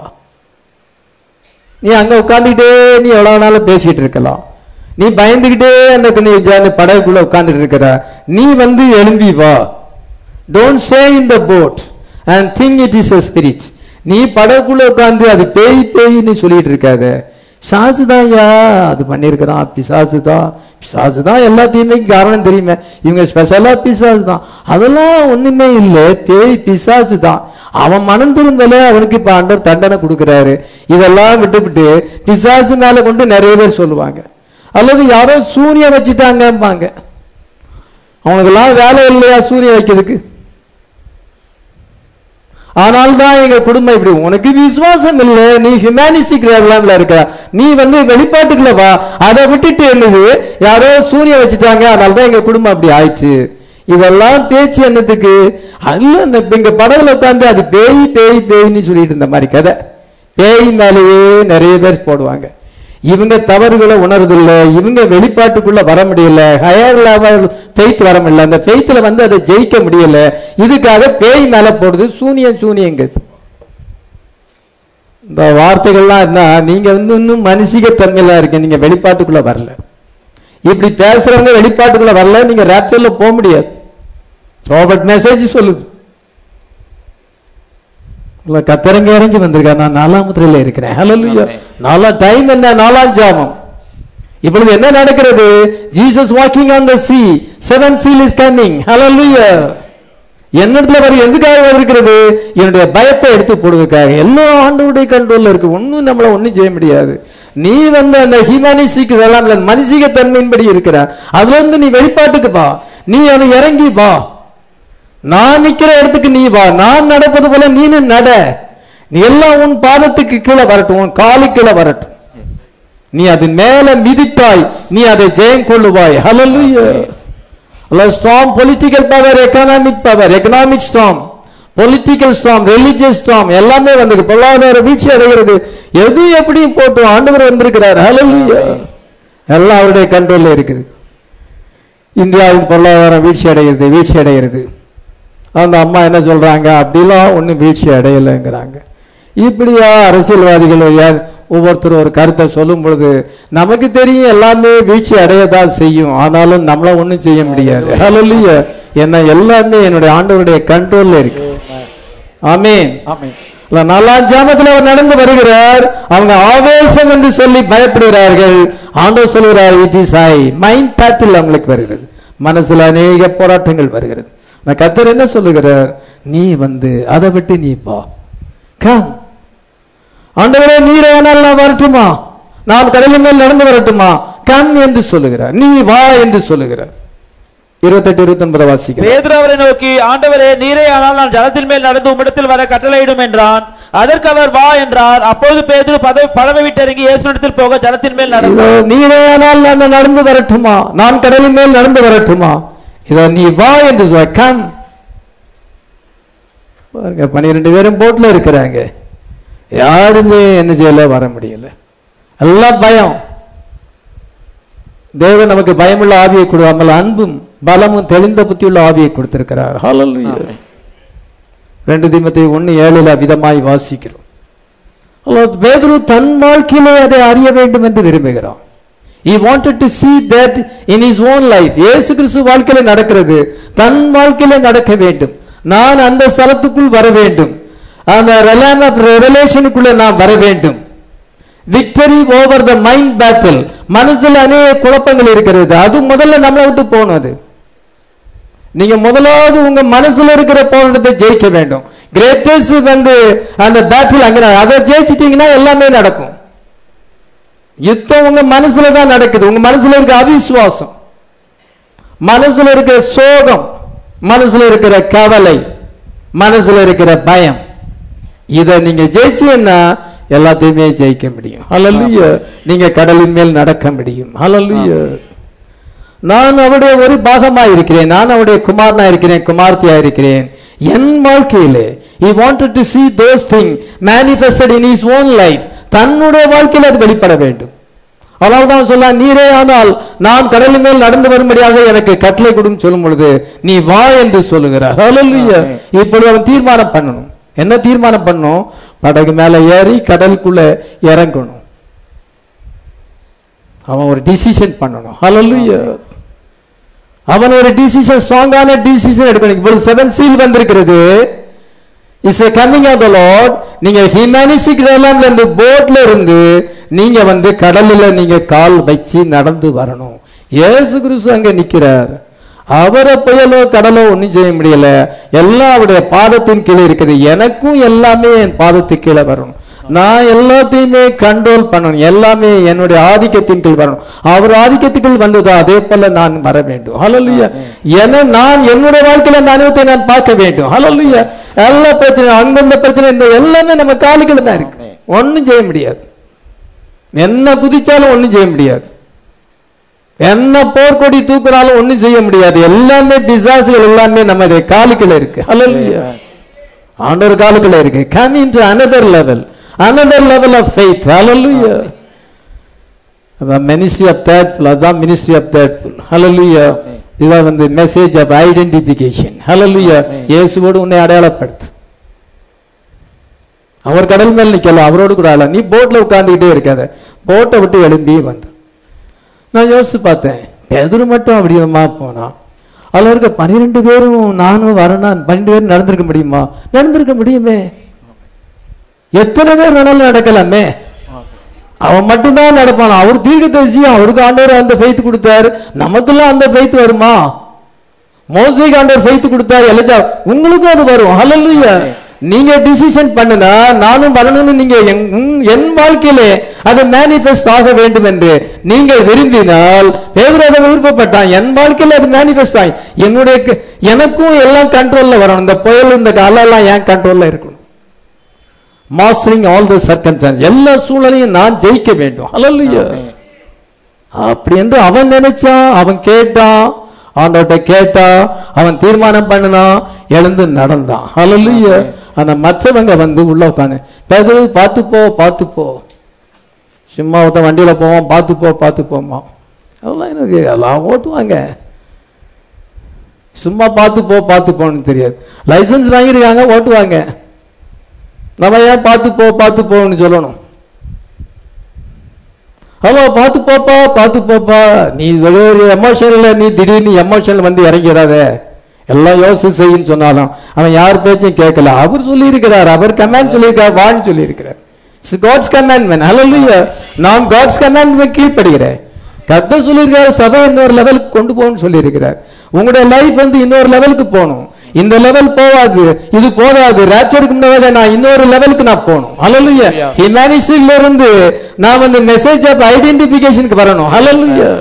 S1: நீ அங்க உட்கார்ந்துக்கிட்டே நீ எவ்வளவு நாளும் பேசிக்கிட்டு இருக்கலாம் நீ பயந்துகிட்டே அந்த நீ ஜ- படகுக்குள்ள உட்கார்ந்துட்டு இருக்கிற நீ வந்து எழும்பி வா don't say in the boat and think it is a spirit நீ படகுக்குள்ள உட்கார்ந்து அது பேய் பேய்ன்னு சொல்லிட்டு இருக்காத பிசாசு தான் ஐயா அது பண்ணியிருக்கிறான் பிசாசு தான் பிசாசு தான் எல்லா தீமைக்கும் காரணம் தெரியுமே இவங்க ஸ்பெஷலா பிசாசு தான் அதெல்லாம் ஒண்ணுமே இல்லை பேய் பிசாசு தான் அவன் மனம் திரும்பல அவனுக்கு இப்ப ஆண்டவர் தண்டனை கொடுக்கிறாரு இதெல்லாம் விட்டுவிட்டு பிசாசு மேல கொண்டு நிறைய பேர் சொல்லுவாங்க அல்லது யாரோ சூனியம் வச்சுட்டாங்கம்பாங்க அவனுக்கெல்லாம் வேலை இல்லையா சூரியன் வைக்கிறதுக்கு ஆனால் தான் எங்க குடும்பம் இப்படி உனக்கு விசுவாசம் இல்லை நீ ஹியூமானிஸ்டிக் லெவல்ல இருக்க நீ வந்து வெளிப்பாட்டுக்குள்ள வா அதை விட்டுட்டு என்னது யாரோ சூரியன் வச்சுட்டாங்க அதனால தான் எங்க குடும்பம் அப்படி ஆயிடுச்சு இதெல்லாம் பேச்சு என்னத்துக்கு அல்ல இந்த- இப்ப இங்க படகுல உட்காந்து அது பேய் பேய் பேய்ன்னு சொல்லிட்டு இருந்த மாதிரி கதை பேய் மேலேயே நிறைய பேர் போடுவாங்க இவங்க தவறுகளை உணர்றதில்ல இவங்க வெளிப்பாட்டுக்குள்ள வர முடியல ஹையர் லெவல் ஃபெய்த் வர முடியல அந்த ஃபெய்த்ல வந்து அதை ஜெயிக்க முடியல இதுக்காக பேய் மேல போடுது சூனியம் சூனியங்கிறது இந்த வார்த்தைகள்லாம் இருந்தா நீங்க வந்து இன்னும் மனுஷிக தன்மையில இருக்க நீங்க வெளிப்பாட்டுக்குள்ள வரல இப்படி பேசுறவங்க வெளிப்பாட்டுக்குள்ள வரல நீங்க ரேப்சர்ல போக முடியாது ராபர்ட் மெசேஜ் சொல்லுது இல்ல, கத்தரங்க இறங்கி வந்திருக்கார் நான் நாலாம் முத்திரையில இருக்கிறேன் ஹalleluya நாலாம் டைம் என்ன நாலாம் ஜாமம் இப்பொழுது என்ன நடக்கிறது Jesus walking on the sea seven seal is coming ஹalleluya என்னிடத்துல வர எதுக்காக வந்திருக்கிறது என்னுடைய பயத்தை எடுத்து போடுவதற்காக எல்லாம் ஆண்டவருடைய கண்ட்ரோல்ல இருக்கு ஒண்ணும் நம்மள ஒண்ணும் செய்ய முடியாது நீ வந்து அந்த ஹியூமானிஸ்டிக் இதெல்லாம் இல்ல, மனுஷிக தன்மையின்படி இருக்கிற அதுல இருந்து நீ வெளிப்பாட்டுக்கு வா நீ அதை இறங்கி வா நான் நிக்கிற இடத்துக்கு நீ வா நான் நடப்பது போல நீனு நட நீ எல்லாம் உன் பாதத்துக்கு கீழே வரட்டும் உன் காலு கீழே வரட்டும் நீ அது மேல மிதிப்பாய் நீ அதை ஜெயம் கொள்ளுவாய் ஹalleluya strong political power economic power economic strong political strong religious strong எல்லாமே வந்து பொருளாதார வீழ்ச்சி அடைகிறது எது எப்படியும் போட்டு ஆண்டவர் வந்திருக்கிறார் ஹalleluya எல்லாம் அவருடைய கண்ட்ரோல்ல இருக்குது இந்தியாவின் பொருளாதாரம் வீழ்ச்சி அடைகிறது வீழ்ச்சி அடைகிறது அந்த அம்மா என்ன சொல்றாங்க அப்படிலாம் ஒன்றும் வீழ்ச்சி அடையலைங்கிறாங்க இப்படியா அரசியல்வாதிகள் யா- ஒவ்வொருத்தரும் ஒரு கருத்தை சொல்லும் பொழுது நமக்கு தெரியும் எல்லாமே வீழ்ச்சி அடையதான் செய்யும் ஆனாலும் நம்மள ஒண்ணும் செய்ய முடியாது ஹalleluya என்ன எல்லாமே என்னுடைய ஆண்டவருடைய கண்ட்ரோல்ல இருக்கு ஆமென்
S2: ஆமென்
S1: இல்ல, நாலாம் ஜாமத்தில் அவர் நடந்து வருகிறார் அவங்க ஆவேசம் என்று சொல்லி பயப்படுகிறார்கள் ஆண்டவர் சொல்கிறார் it is a mind battle அவங்களுக்கு வருகிறது மனசுல அநேக போராட்டங்கள் வருகிறது நான் கத்தர் என்ன சொல்லுகிறார் நீ வந்து அதை விட்டு நீ பா கம் ஆண்டவரே நீரே ஆனால் நான் வரட்டுமா நான் கடலின் மேல் நடந்து வரட்டுமா கம் என்று சொல்லுகிறார் நீ வா என்று சொல்லுகிறார் இருபத்தெட்டு இருபத்தி ஒன்பது வாசிக்கிறேன்
S2: பேதுரு அவரை நோக்கி ஆண்டவரே நீரே ஆனால் நான் ஜலத்தின் மேல் நடந்து உம்மிடத்தில் வர கட்டளையிடும் என்றான் அதற்கு அவர் வா என்றார் அப்போது பேதுரு பதவி பழமை விட்டு இறங்கி இயேசுனிடத்தில் போக ஜலத்தின் மேல் நடந்தார்
S1: இதோ நீரே ஆனால் நான் நடந்து வரட்டுமா நான் கடலின் மேல் நடந்து வரட்டுமா இதோ நீ வா என்று சொல் கம் பாருங்க பன்னிரெண்டு பேரும் போட்ல இருக்கிறாங்க யாருமே என்ன செய்யல வர முடியல எல்லாம் பயம் தேவன் நமக்கு பயமுள்ள ஆவியை கொடுக்காமல் அன்பும் பலமும் தெளிந்த புத்தியுள்ள ஆவியை கொடுத்திருக்கிறார் ஹalleluya ரெண்டு தீமத்தை ஒன்னு ஏழுல விதமாய் வாசிக்கிறோம் அல்லது பேதுரு தன் வாழ்க்கையிலே அதை அறிய வேண்டும் என்று விரும்புகிறான் he wanted to see that in his own life இயேசு கிறிஸ்து வாழ்க்கையில நடக்கிறது தன் வாழ்க்கையில நடக்க வேண்டும் நான் அந்த ஸ்தலத்துக்குள் வர வேண்டும் அந்த ரெவலேஷனுக்குள்ள நான் வர வேண்டும் victory over the mind battle மனசுல அநேக குழப்பங்கள் இருக்கிறது அது முதல்ல நம்மளை விட்டு போகணும் அது நீங்க முதலாவது உங்க மனசுல இருக்கிற போராட்டத்தை ஜெயிக்க வேண்டும் கிரேட்டஸ்ட் வந்து அந்த பேட்டில் அங்க நட- அதை ஜெயிச்சிட்டீங்கன்னா எல்லாமே நடக்கும் யுத்தம் உங்க மனசுல தான் நடக்குது உங்க மனசுல இருக்க அவிசுவாசம் மனசுல இருக்கிற சோகம் மனசுல இருக்கிற கவலை மனசுல இருக்கிற பயம் இத நீங்க ஜெயிச்சீங்கன்னா எல்லாத்தையுமே ஜெயிக்க முடியும் ஹalleluya நீங்க கடலின் மேல் நடக்க முடியும் ஹalleluya நான் அவருடைய ஒரு பாகமா இருக்கிறேன் நான் அவருடைய குமாரனா இருக்கிறேன் குமார்த்தியா இருக்கிறேன் என் வாழ்க்கையிலே he wanted to see those things manifested in his own life தன்னுடைய வாழ்க்கையில் அது வெளிப்பட வேண்டும் அதனால தான் சொல்ல நீரே ஆனால் நான் கடலின் மேல் நடந்து வரும்படியாக எனக்கு கட்டளை கொடுன்னு சொல்லும் பொழுது நீ வா என்று சொல்லுகிறார் ஹalleluya இப்பொழுது அவன் தீர்மானம் பண்ணணும் என்ன தீர்மானம் பண்ணணும் படகு மேல ஏறி கடலுக்குள்ள இறங்கணும் அவன் ஒரு டிசிஷன் பண்ணணும் ஹalleluya அவன் ஒரு டிசிஷன் ஸ்ட்ராங்கான டிசிஷன் எடுக்கணும் இப்பொழுது செவன் சீல் வந்திருக்கிறது is coming of the lord நீங்க ஹியூமனிஸ்டிக் எல்லாம் இருந்து போட்ல இருந்து நீங்க வந்து கடல்ல நீங்க கால் வச்சு நடந்து வரணும் இயேசு கிறிஸ்து அங்க நிக்கிறார் அவரை புயலோ கடலோ ஒண்ணும் செய்ய முடியல எல்லாம் அவருடைய பாதத்தின் கீழே இருக்குது எனக்கும் எல்லாமே என் பாதத்துக்கு கீழே வரணும் நான் எல்லாத்தையுமே கண்ட்ரோல் பண்ணணும் எல்லாமே என்னுடைய ஆதிக்கத்தின் கீழ் வரணும் அவர் ஆதிக்கத்துக்குள் வந்ததோ அதே போல நான் வர வேண்டும் ஹalleluya என நான் என்னுடைய வாழ்க்கையில அந்த அனுபவத்தை நான் பார்க்க வேண்டும் ஹalleluya எல்லா பிரச்சனை அந்தந்த பிரச்சனை இந்த எல்லாமே நம்ம காலுக்குள்ள தான் இருக்கு ஒண்ணும் செய்ய முடியாது என்ன குதிச்சாலும் ஒண்ணும் செய்ய முடியாது என்ன போர்க்கொடி தூக்குறாலும் ஒண்ணும் செய்ய முடியாது எல்லாமே பிசாசுகள் எல்லாமே நம்ம காலுக்குள்ள இருக்கு ஹalleluya ஆண்டவர் காலுக்குள்ள இருக்கு come into another level another level of faith hallelujah அதான் ministry of third pull அதான் ministry of third pull hallelujah இதான் வந்து மெசேஜ் ஆஃப் ஐடென்டிபிகேஷன் hallelujah இயேசுவோடு உன்னை அடையாளப்படுத்து அவர் கடல் மேல் நிக்கல அவரோடு கூட ஆள நீ போட்ல உட்கார்ந்துகிட்டே இருக்காத போட்டை விட்டு எழும்பி வந்து நான் யோசிச்சு பார்த்தேன் எதிர் மட்டும் அப்படியமா போனான் அதுல இருக்க பன்னிரெண்டு பேரும் நானும் வரணும் பன்னெண்டு பேரும் நடந்திருக்க முடியுமா நடந்திருக்க முடியுமே எத்தனை பேர் வேணாலும் நடக்கலாமே அவன் மட்டும்தான் நடப்பான் அவர் தீர்க்கதரிசி அவருக்கு ஆண்டவர் அந்த ஃபெய்த் கொடுத்தாரு நமக்கெல்லாம் அந்த ஃபெய்த் வருமா மோசைக்கு ஆண்டவர் ஃபெய்த் கொடுத்தாரு எல்லஜா உங்களுக்கும் அது வரும் ஹalleluya நீங்க டிசிஷன் பண்ணுனா நானும் வரணும்னு நீங்க என் உன்- என் வாழ்க்கையிலே அது மேனிஃபெஸ்ட் ஆக வேண்டும் என்று நீங்கள் விரும்பினால் பேதுரு அதை விருப்பப்பட்டான் என் வாழ்க்கையில அது மேனிஃபெஸ்ட் ஆகி என்னுடைய க- எனக்கும் எல்லாம் கண்ட்ரோல்ல வரணும் இந்த புயல் இந்த காலெல்லாம் என் கண்ட்ரோல்ல இருக்கணும் மாஸ்டரிங் ஆல் த சர்க்கன்டான்ஸ் எல்லா சூழலையும் நான் ஜெயிக்க வேண்டும் ஹalleluya அப்படி என்று அவன் நினைச்சான் அவன் கேட்டான் ஆண்டவர்கிட்ட கேட்டான் அவன் தீர்மானம் பண்ணினான் எழுந்து நடந்தான் ஹalleluya ஆனா மற்றவங்க வந்து உள்ள உட்காந்து பேதரு பார்த்து போ பார்த்து போ சும்மா ஒருத்தன் வண்டியில போவான் பார்த்து போ பார்த்து போமா அதெல்லாம் எனக்கு எல்லாம் ஓட்டுவாங்க சும்மா பார்த்து போ பார்த்து போன்னு தெரியாது லைசன்ஸ் வாங்கியிருக்காங்க ஓட்டுவாங்க நம்ம ஏன் பார்த்து போ பார்த்து போன்னு சொல்லணும் ஹலோ பார்த்து போப்பா பார்த்து போப்பா நீ ஒரு எமோஷன்ல நீ திடீர்னு எமோஷன்ல வந்து இறங்கிடாத எல்லாம் யோசிச்சு செய்யுன்னு சொன்னாலும் அவன் யார் பேச்சையும் கேட்கல அவர் சொல்லி இருக்கிறார் அவர் கமாண்ட் சொல்லியிருக்கார் வான்னு சொல்லி இருக்கிறார் காட்ஸ் கமாண்ட்மெண்ட் ஹalleluya நான் காட்ஸ் கமாண்ட்மெண்ட் கீழ்ப்படுகிறேன் கத்த சொல்லியிருக்காரு சபை இன்னொரு லெவலுக்கு கொண்டு போகணும்னு சொல்லியிருக்கிறார் உங்களுடைய லைஃப் வந்து இன்னொரு லெவலுக்கு போகணும் இந்த லெவல் போகாது இது போதாது ரேப்சருக்கு முன்னாடி நான் இன்னொரு லெவலுக்கு நான் போகணும் ஹalleluya ஹியூமனிஸ்டில இருந்து நான் வந்து மெசேஜ் ஆஃப் ஐடென்டிபிகேஷனுக்கு வரணும் ஹalleluya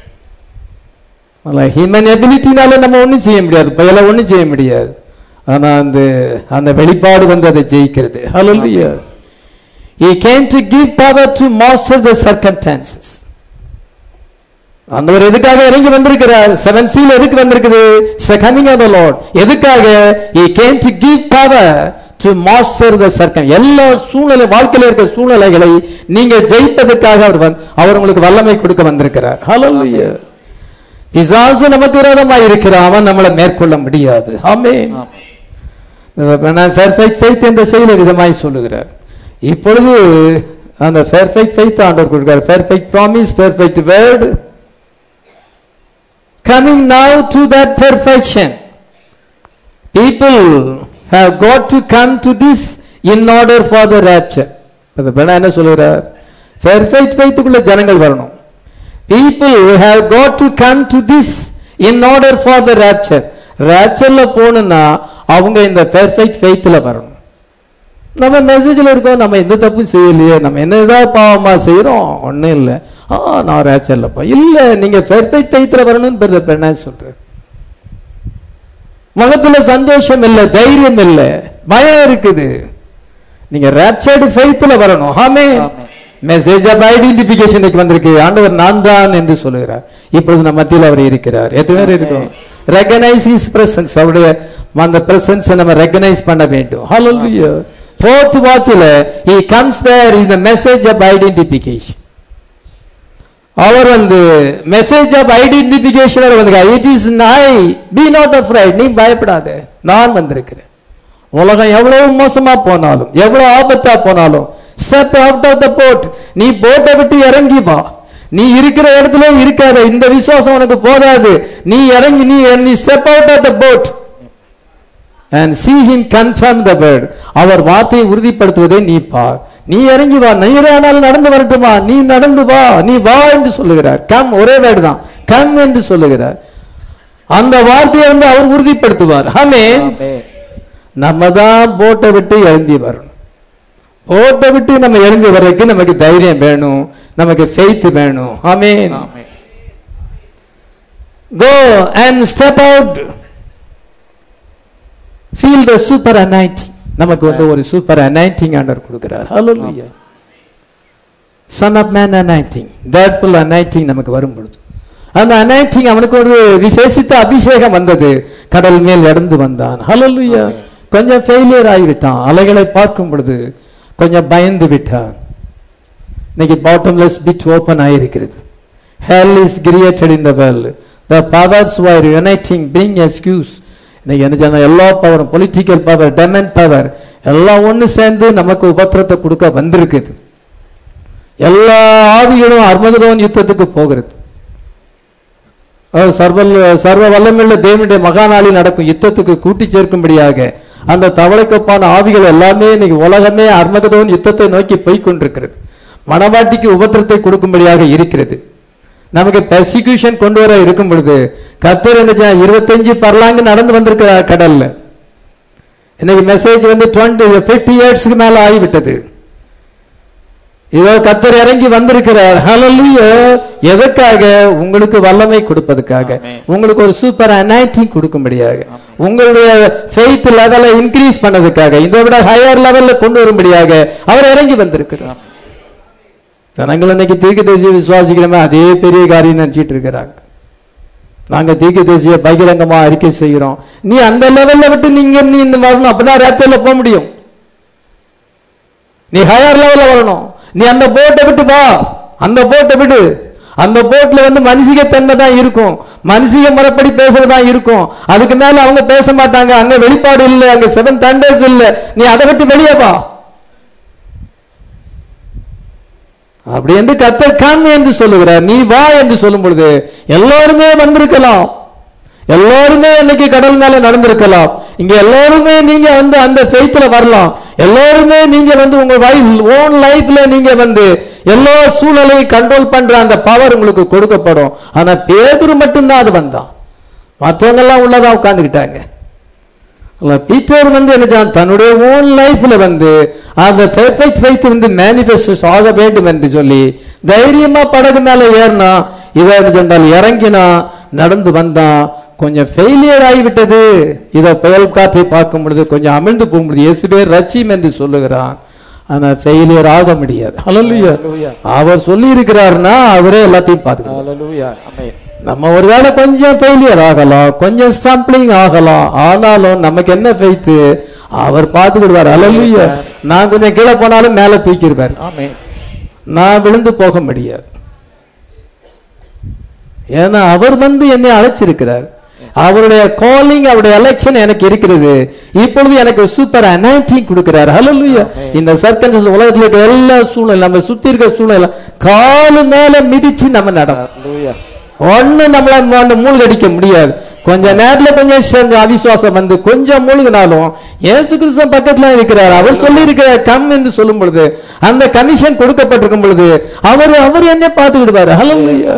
S1: ஹியூமன் எபிலிட்டினால நம்ம ஒண்ணும் செய்ய முடியாது புயல ஒண்ணும் செய்ய முடியாது ஆனா அந்த அந்த வெளிப்பாடு வந்து அதை ஜெயிக்கிறது ஹalleluya he came to give power to master the circumstances ஆண்டவர் எதுக்காக இறங்கி வந்திருக்கிறார் செவன் சீல் எதுக்கு வந்திருக்குது கமிங் ஆஃப் த லார்ட் எதுக்காக he came to give power to master the circum எல்லா சூழ்நிலை வாழ்க்கையில இருக்க சூழ்நிலைகளை நீங்க ஜெயிப்பதற்காக அவர் வந்து அவர் உங்களுக்கு வல்லமை கொடுக்க வந்திருக்கிறார் ஹalleluya பிசாசு நமக்கு விரோதமாக இருக்கிறான் அவன் நம்மளை மேற்கொள்ள முடியாது ஆமென் நான் பெர்ஃபெக்ட் ஃபெய்த் என்ற செயலை விதமாய் சொல்லுகிறார் இப்பொழுது அந்த பெர்ஃபெக்ட் ஃபெய்த் ஆண்டவர் கொடுக்கிறார் perfect promise perfect word coming now to that perfection people have got to come to this in order for the rapture அது வேணா என்ன சொல்லுகிறார் பெர்ஃபெக்ட் ஃபெய்த்துக்குள்ள ஜனங்கள் வரணும் people have got to come to this in order for the rapture ரேப்சர்ல போகணும்னா அவங்க இந்த பெர்ஃபெக்ட் ஃபெய்த்தில் வரணும் நம்ம மெசேஜில் இருக்கோம் நம்ம எந்த தப்பும் செய்யலையே நம்ம என்னதான் பாவமா செய்யறோம் ஒன்றும் இல்லை ஆ நான் ரேச்சரில் போ இல்லை நீங்க பெர்ஃபெக்ட் ஃபெய்த்தில் வரணும்னு பிரதர் என்ன சொல்றேன் முகத்துல சந்தோஷம் இல்லை தைரியம் இல்லை பயம் இருக்குது நீங்க ரேப்சர்டு ஃபெய்த்ல வரணும் ஆமே
S2: ஆமென்.
S1: மெசேஜ் ஆஃப் ஐடென்டிபிகேஷனுக்கு வந்திருக்கு ஆண்டவர் நான் தான் என்று சொல்லுகிறார் இப்பொழுது நம்ம மத்தியில் அவர் இருக்கிறார் எத்தனை பேர் இருக்கும் ரெகனைஸ் இஸ் பிரசன்ஸ் அவருடைய அந்த பிரசன்ஸ் நம்ம ரெகனைஸ் பண்ண வேண்டும் ஹalleluya fourth watchல he comes there is the message of identification அவர் வந்து மெசேஜ் ஆஃப் ஐடென்டிபிகேஷன் வந்து it is I be not afraid நீ பயப்படாத நான் வந்திருக்கிறேன் உலகம் எவ்வளவு மோசமா போனாலும் எவ்வளவு ஆபத்தா போனாலும் step out of the boat நீ போட்டை விட்டு இறங்கி வா நீ இருக்கிற இடத்துல இருக்காத இந்த விசுவாசம் உனக்கு போதாது நீ இறங்கி நீ நீ step out of the boat and see him confirm the word அவர் வார்த்தையை உறுதிப்படுத்துவதை நீ பார் நீ இறங்கி வா நீரானால் நடந்து வரட்டுமா நீ நடந்து வா நீ வா என்று சொல்லுகிறார் கம் ஒரே வேர்டு தான் கம் என்று சொல்லுகிறார் அந்த வார்த்தையை வந்து அவர் உறுதிப்படுத்துவார் ஆமென்
S2: ஆமென்.
S1: நம்ம தான் போட்டை விட்டு எழும்பி வரணும் போட்டை விட்டு நம்ம எழும்பி வர்றதுக்கு நமக்கு தைரியம் வேணும் நமக்கு ஃபெய்த் வேணும் ஆமென்
S2: ஆமென்.
S1: Go and step out feel the super anointing நமக்கு வந்து ஒரு சூப்பர் அனைட்டிங் ஆண்டர் கொடுக்கிறார் ஹalleluya சன் ஆஃப் மேன் அனைட்டிங் தேட்ஃபுல் அனைட்டிங் நமக்கு வரும் பொழுது அந்த அனைட்டிங் அவனுக்கு ஒரு விசேஷித்த அபிஷேகம் வந்தது கடல் மேல் நடந்து வந்தான் ஹalleluya
S2: Amen.
S1: கொஞ்சம் ஃபெயிலியர் ஆகிவிட்டான் அலைகளை பார்க்கும் பொழுது கொஞ்சம் பயந்து விட்டான் இன்னைக்கு பாட்டம்லெஸ் பிச் ஓபன் ஆயிருக்கிறது hell is created in the world the powers who are uniting bring excuse இன்னைக்கு என்ன சொன்னா எல்லா பவரும் பொலிட்டிக்கல் பவர் டெமன் பவர் எல்லாம் ஒண்ணு சேர்ந்து நமக்கு உபத்திரத்தை கொடுக்க வந்திருக்குது எல்லா ஆவிகளும் அர்மகதோன் யுத்தத்துக்கு போகிறது அது சர்வ சர்வ வல்லமையுள்ள தேவனுடைய மகாநாளி நடக்கும் யுத்தத்துக்கு கூட்டி சேர்க்கும்படியாக அந்த தவளைக்கொப்பான ஆவிகள் எல்லாமே இன்னைக்கு உலகமே அர்மகதோன் யுத்தத்தை நோக்கி போய் கொண்டிருக்கிறது மனவாட்டிக்கு உபத்திரத்தை கொடுக்கும்படியாக இருக்கிறது நமக்கு பெர்சிக்யூஷன் கொண்டு வர இருக்கும் பொழுது கத்தர் என்ன செய்ய- இருபத்தஞ்சு பர்லாங்கு நடந்து வந்திருக்கிறார் கடல்ல இன்னைக்கு மெசேஜ் வந்து டுவெண்ட்டி பிப்டி இயர்ஸ்க்கு மேல ஆகிவிட்டது இதோ கத்தர் இறங்கி வந்திருக்கிறார் ஹalleluya எதற்காக உங்களுக்கு வல்லமை கொடுப்பதற்காக
S2: ஆமென்.
S1: உங்களுக்கு ஒரு சூப்பர் அனைட்டிங் கொடுக்கும்படியாக உங்களுடைய ஃபெய்த் லெவலை இன்க்ரீஸ் பண்ணதுக்காக இதை விட ஹையர் லெவல்ல கொண்டு வரும்படியாக அவர் இறங்கி வந்திருக்கிறார் ஜனங்கள் இன்னைக்கு தீர்க்க தேசிய விசுவாசிக்கிறோமே அதே பெரிய காரியம் நினைச்சிட்டு இருக்கிறாங்க நாங்க தீர்க்க தேசிய பகிரங்கமா அறிக்கை செய்கிறோம் நீ அந்த லெவல்ல விட்டு நீங்க நீ இந்த வரணும் அப்பதான் ரேச்சர்ல போக முடியும் நீ ஹையர் லெவல்ல வரணும் நீ அந்த போட்டை விட்டு வா அந்த போட்டை விடு அந்த போட்ல வந்து மனுஷிக தன்மை தான் இருக்கும் மனுஷிக முறைப்படி பேசுறதா இருக்கும் அதுக்கு மேல அவங்க பேச மாட்டாங்க அங்க வெளிப்பாடு இல்ல அங்க செவன் தண்டர்ஸ் இல்ல நீ அதை விட்டு வெளியே வா அப்படி என்று கத்தர் கம் என்று சொல்லுகிறார் நீ வா என்று சொல்லும் பொழுது எல்லாருமே வந்திருக்கலாம் எல்லாருமே இன்னைக்கு கடல் மேல நடந்திருக்கலாம் இங்க எல்லாருமே நீங்க வந்து அந்த ஃபெய்த்ல வரலாம் எல்லாருமே நீங்க வந்து உங்க ஓன் லைஃப்ல நீங்க வந்து எல்லா சூழ்நிலையும் கண்ட்ரோல் பண்ற அந்த பவர் உங்களுக்கு கொடுக்கப்படும் ஆனா பேதுரு மட்டும்தான் அது வந்தான் மற்றவங்க எல்லாம் உள்ளதா உட்கார்ந்துக்கிட்டாங்க அல்ல, பீட்டர் வந்து என்ன செய்தான்? தன்னுடைய ஓன் லைஃப்ல வந்து அந்த பெர்ஃபெக்ட் ஃபெய்த் வந்து மேனிஃபெஸ்டஸ் ஆக வேண்டும் என்று சொல்லி தைரியமா படகு மேல ஏறினா இதை என்ன சொன்னால் இறங்கினா நடந்து வந்தான் கொஞ்சம் ஃபெயிலியர் ஆகிவிட்டது இதை புயல் காற்றை பார்க்கும் பொழுது கொஞ்சம் அமிழ்ந்து போகும்பொழுது இயேசுவே ரட்சியம் என்று சொல்லுகிறான் ஆனா ஃபெயிலியர் ஆக முடியாது ஹalleluya
S2: Hallelujah.
S1: அவர் சொல்லி இருக்கிறாருன்னா அவரே எல்லாத்தையும் பார்த்துக்கிறார்
S2: Hallelujah. Amen.
S1: நம்ம ஒருவேளை கொஞ்சம் ஃபெயிலியர் ஆகலாம் கொஞ்சம் ஸ்டம்பிளிங் ஆகலாம் ஆனாலும் நமக்கு என்ன ஃபெய்த் அவர் பார்த்துக்கிடுவார் அலலுயா நான் கொஞ்சம் கீழே போனாலும் மேல தூக்கிடுவார்
S2: Amen.
S1: நான் விழுந்து போக முடியாது ஏன்னா அவர் வந்து என்னை அழைச்சிருக்கிறார் அவருடைய காலிங் அவருடைய எலெக்ஷன் எனக்கு இருக்கிறது இப்பொழுது எனக்கு சூப்பர் அனாயிட்டிங் கொடுக்கிறார் ஹalleluya இந்த சர்க்கன்ஸ் உலகத்துல இருக்க எல்லா சூழ்நிலை நம்ம சுத்தி இருக்க சூழ்நிலை காலு மேல மிதிச்சு நம்ம நடக்கும்
S2: Hallelujah.
S1: ஒண்ணு நம்மள அந்த மூழ்கடிக்க முடியாது கொஞ்ச நேரத்துல கொஞ்சம் ச- அவிசுவாசம் வந்து கொஞ்சம் மூழ்கினாலும் இயேசு கிறிஸ்து பக்கத்துல இருக்கிறார் அவர் சொல்லி இருக்கிறார் கம் என்று சொல்லும் பொழுது அந்த கமிஷன் கொடுக்கப்பட்டிருக்கும் பொழுது அவர் அவர் என்ன பார்த்துக்கிடுவாரு ஹalleluya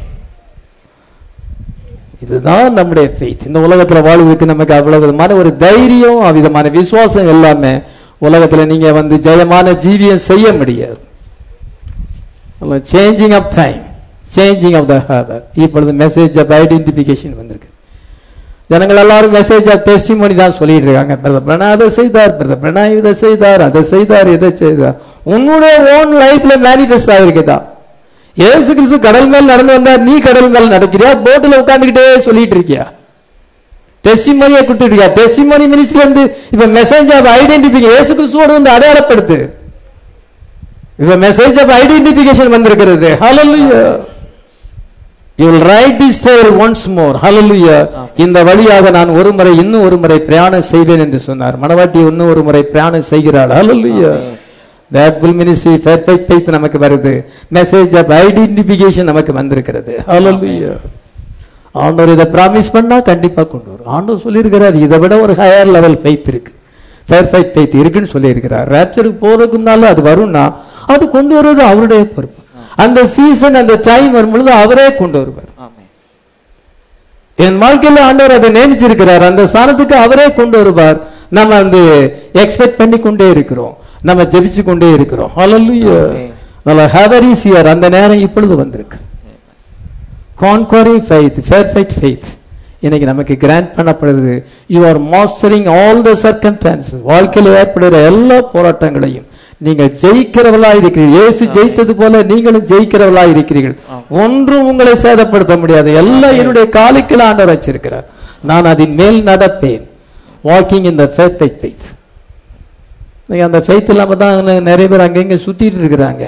S1: இதுதான் நம்முடைய ஃபெய்த் இந்த உலகத்துல வாழ்வதற்கு நமக்கு அவ்வளவு விதமான ஒரு தைரியம் அவ்விதமான விசுவாசம் எல்லாமே உலகத்துல நீங்க வந்து ஜெயமான ஜீவியம் செய்ய முடியாது changing of time changing of the harbour இப்பொழுது மெசேஜ் ஆஃப் ஐடென்டிபிகேஷன் வந்திருக்கு ஜனங்கள் எல்லாரும் மெசேஜ் ஆஃப் டெஸ்டிமோனி தான் சொல்லிட்டு இருக்காங்க பிரதர் பிரணா அதை செய்தார் பிரதர் பிரணா இதை செய்தார் அதை செய்தார் இதை செய்தார் உன்னுடைய ஓன் லைஃப்ல மேனிஃபெஸ்ட் ஆகிருக்குதா இயேசு கிறிஸ்து கடல் மேல் நடந்து வந்தார் நீ கடல் மேல் நடக்கிறியா போட்டுல உட்கார்ந்துகிட்டே சொல்லிட்டு இருக்கியா டெஸ்டிமோனியை கொடுத்துட்டு இருக்கியா டெஸ்டிமோனி மினிஸ்ட்ரி வந்து இப்ப மெசேஜ் ஆஃப் ஐடென்டிபிகேஷன் இயேசு கிறிஸ்துவோட வந்து அடையாளப்படுத்து இப்ப மெசேஜ் ஆஃப் ஐடென்டிபிகேஷன் வந்திருக்கிறது ஹalleluya you will write this tale once more hallelujah இந்த வழியாக நான் ஒரு முறை இன்னும் ஒரு முறை பிரயாணம் செய்வேன் என்று சொன்னார் மணவாட்டி இன்னும் ஒரு முறை பிரயாணம் செய்கிறாள் hallelujah that will ministry perfect faith நமக்கு வருது மெசேஜ் ஆஃப் ஐடென்டிபிகேஷன் நமக்கு வந்திருக்கிறது hallelujah ஆண்டவர் இதை ப்ராமிஸ் பண்ணா கண்டிப்பா கொண்டு வரும் ஆண்டவர் சொல்லியிருக்கிறார் இதை விட ஒரு ஹையர் லெவல் ஃபெய்த் இருக்கு பெர்ஃபெக்ட் ஃபெய்த் இருக்குன்னு சொல்லியிருக்கிறார் ரேப்சருக்கு போறதுக்கு முன்னால அது வரும்னா அது கொண்டு வருவது அவருடைய பொறுப்பு அந்த சீசன் அந்த டைம் வரும் பொழுது அவரே கொண்டு வருவார்
S2: Amen.
S1: என் வாழ்க்கையில ஆண்டவர் அதை நியமிச்சிருக்கிறார் அந்த ஸ்தானத்துக்கு அவரே கொண்டு வருவார் நம்ம வந்து எக்ஸ்பெக்ட் பண்ணி கொண்டே இருக்கிறோம் நம்ம ஜெபிச்சு கொண்டே இருக்கிறோம் ஹalleluya
S2: Amen.
S1: நல்ல ஹவர் ஈஸியர் அந்த நேரம் இப்பொழுது வந்திருக்கு கான்கோரிங் ஃபெய்த் பெர்ஃபெக்ட் ஃபெய்த் இன்னைக்கு நமக்கு கிராண்ட் பண்ணப்படுது you are mastering all the circumstances வாழ்க்கையில் ஏற்படுகிற எல்லா போராட்டங்களையும் நீங்கள் ஜெயிக்கிறவளா இருக்கிறீர்கள் இயேசு ஜெயித்தது போல நீங்களும் ஜெயிக்கிறவளா இருக்கிறீர்கள் ஒன்றும் உங்களை சேதப்படுத்த முடியாது எல்லாம் என்னுடைய காலுக்கில் ஆண்டவர் வச்சிருக்கிறார் நான் அதன் மேல் நடப்பேன் walking in the perfect faith இன்னைக்கு அந்த ஃபெய்த் இல்லாம தான் நிறைய பேர் அங்கங்க சுத்திட்டு இருக்கிறாங்க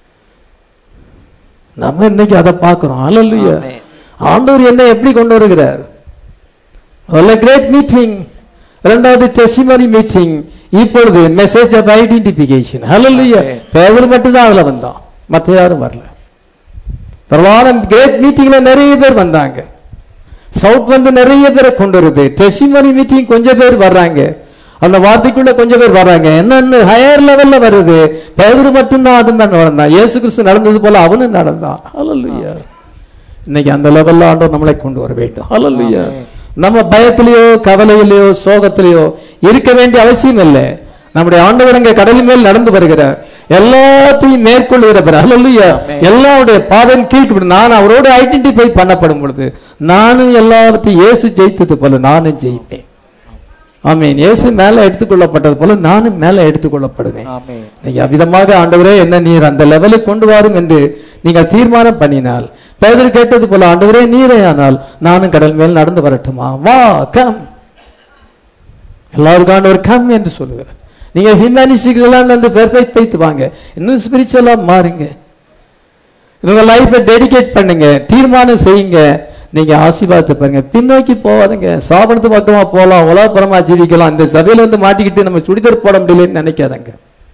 S1: நம்ம இன்னைக்கு அதை பார்க்கிறோம் அல்லல்லையா
S2: Amen.
S1: ஆண்டவர் என்ன எப்படி கொண்டு வருகிறார் முதல்ல கிரேட் மீட்டிங் இரண்டாவது டெஸ்டிமனி மீட்டிங் இப்பொழுது மெசேஜ் ஆஃப் ஐடென்டிபிகேஷன் ஹalleluya
S2: Amen.
S1: பேதர் மட்டும் தான் அதுல வந்தான் மற்ற யாரும் வரல பிரதான கிரேட் மீட்டிங்ல நிறைய பேர் வந்தாங்க சவுத் வந்து நிறைய பேரை கொண்டு வருது டெஸ்டிமனி மீட்டிங் கொஞ்சம் பேர் வர்றாங்க அந்த வார்த்தைக்குள்ள கொஞ்சம் பேர் வர்றாங்க என்னன்னு ஹையர் லெவல்ல வருது பேதர் மட்டும்தான் அது மாதிரி நடந்தான் இயேசு கிறிஸ்து நடந்தது போல அவனும் நடந்தான் ஹalleluya இன்னைக்கு அந்த லெவல்ல ஆண்டவர் நம்மளை கொண்டு வர வேண்டும் ஹalleluya
S2: ஆமென்.
S1: நம்ம பயத்திலேயோ கவலையிலேயோ சோகத்திலேயோ இருக்க வேண்டிய அவசியம் இல்லை நம்முடைய ஆண்டவர் அங்கே கடலின் மேல் நடந்து வருகிறார் எல்லாத்தையும் மேற்கொள்கிறவர் ஹalleluya
S2: ஆமென்.
S1: எல்லாருடைய பாதம் கீழ்க்கு நான் அவரோடு ஐடென்டிஃபை பண்ணப்படும் பொழுது நானும் எல்லாத்தையும் இயேசு ஜெயித்தது போல நானும் ஜெயிப்பேன் ஆமென் இயேசு மேல எடுத்துக்கொள்ளப்பட்டது போல நானும் மேல எடுத்துக்கொள்ளப்படுவேன்
S2: Amen.
S1: நீங்க அவ்விதமாக ஆண்டவரே என்ன நீர் அந்த லெவலுக்கு கொண்டு வரும் என்று நீங்கள் தீர்மானம் பண்ணினால் பேதர் கேட்டது போல ஆண்டவரே நீரே ஆனால் நானும் கடல் மேல் நடந்து வரட்டுமா வா கம் எல்லாருக்கும் ஆண்டவர் கம் என்று சொல்லுகிறார் நீங்க ஹியூமனிஸ்டிக் எல்லாம் வந்து பெர்ஃபெக்ட் வைத்து வாங்க இன்னும் ஸ்பிரிச்சுவலா மாறுங்க உங்க லைஃபை டெடிகேட் பண்ணுங்க தீர்மானம் செய்யுங்க நீங்க ஆசீர்வாதத்தை பாருங்க பின்னோக்கி போவாதுங்க சாப்பிடத்து பக்கமா போலாம் உலகப்புறமா ஜீவிக்கலாம் இந்த சபையில வந்து மாட்டிக்கிட்டு நம்ம சுடிதார் போட முடியலன்னு நினைக்காதங்க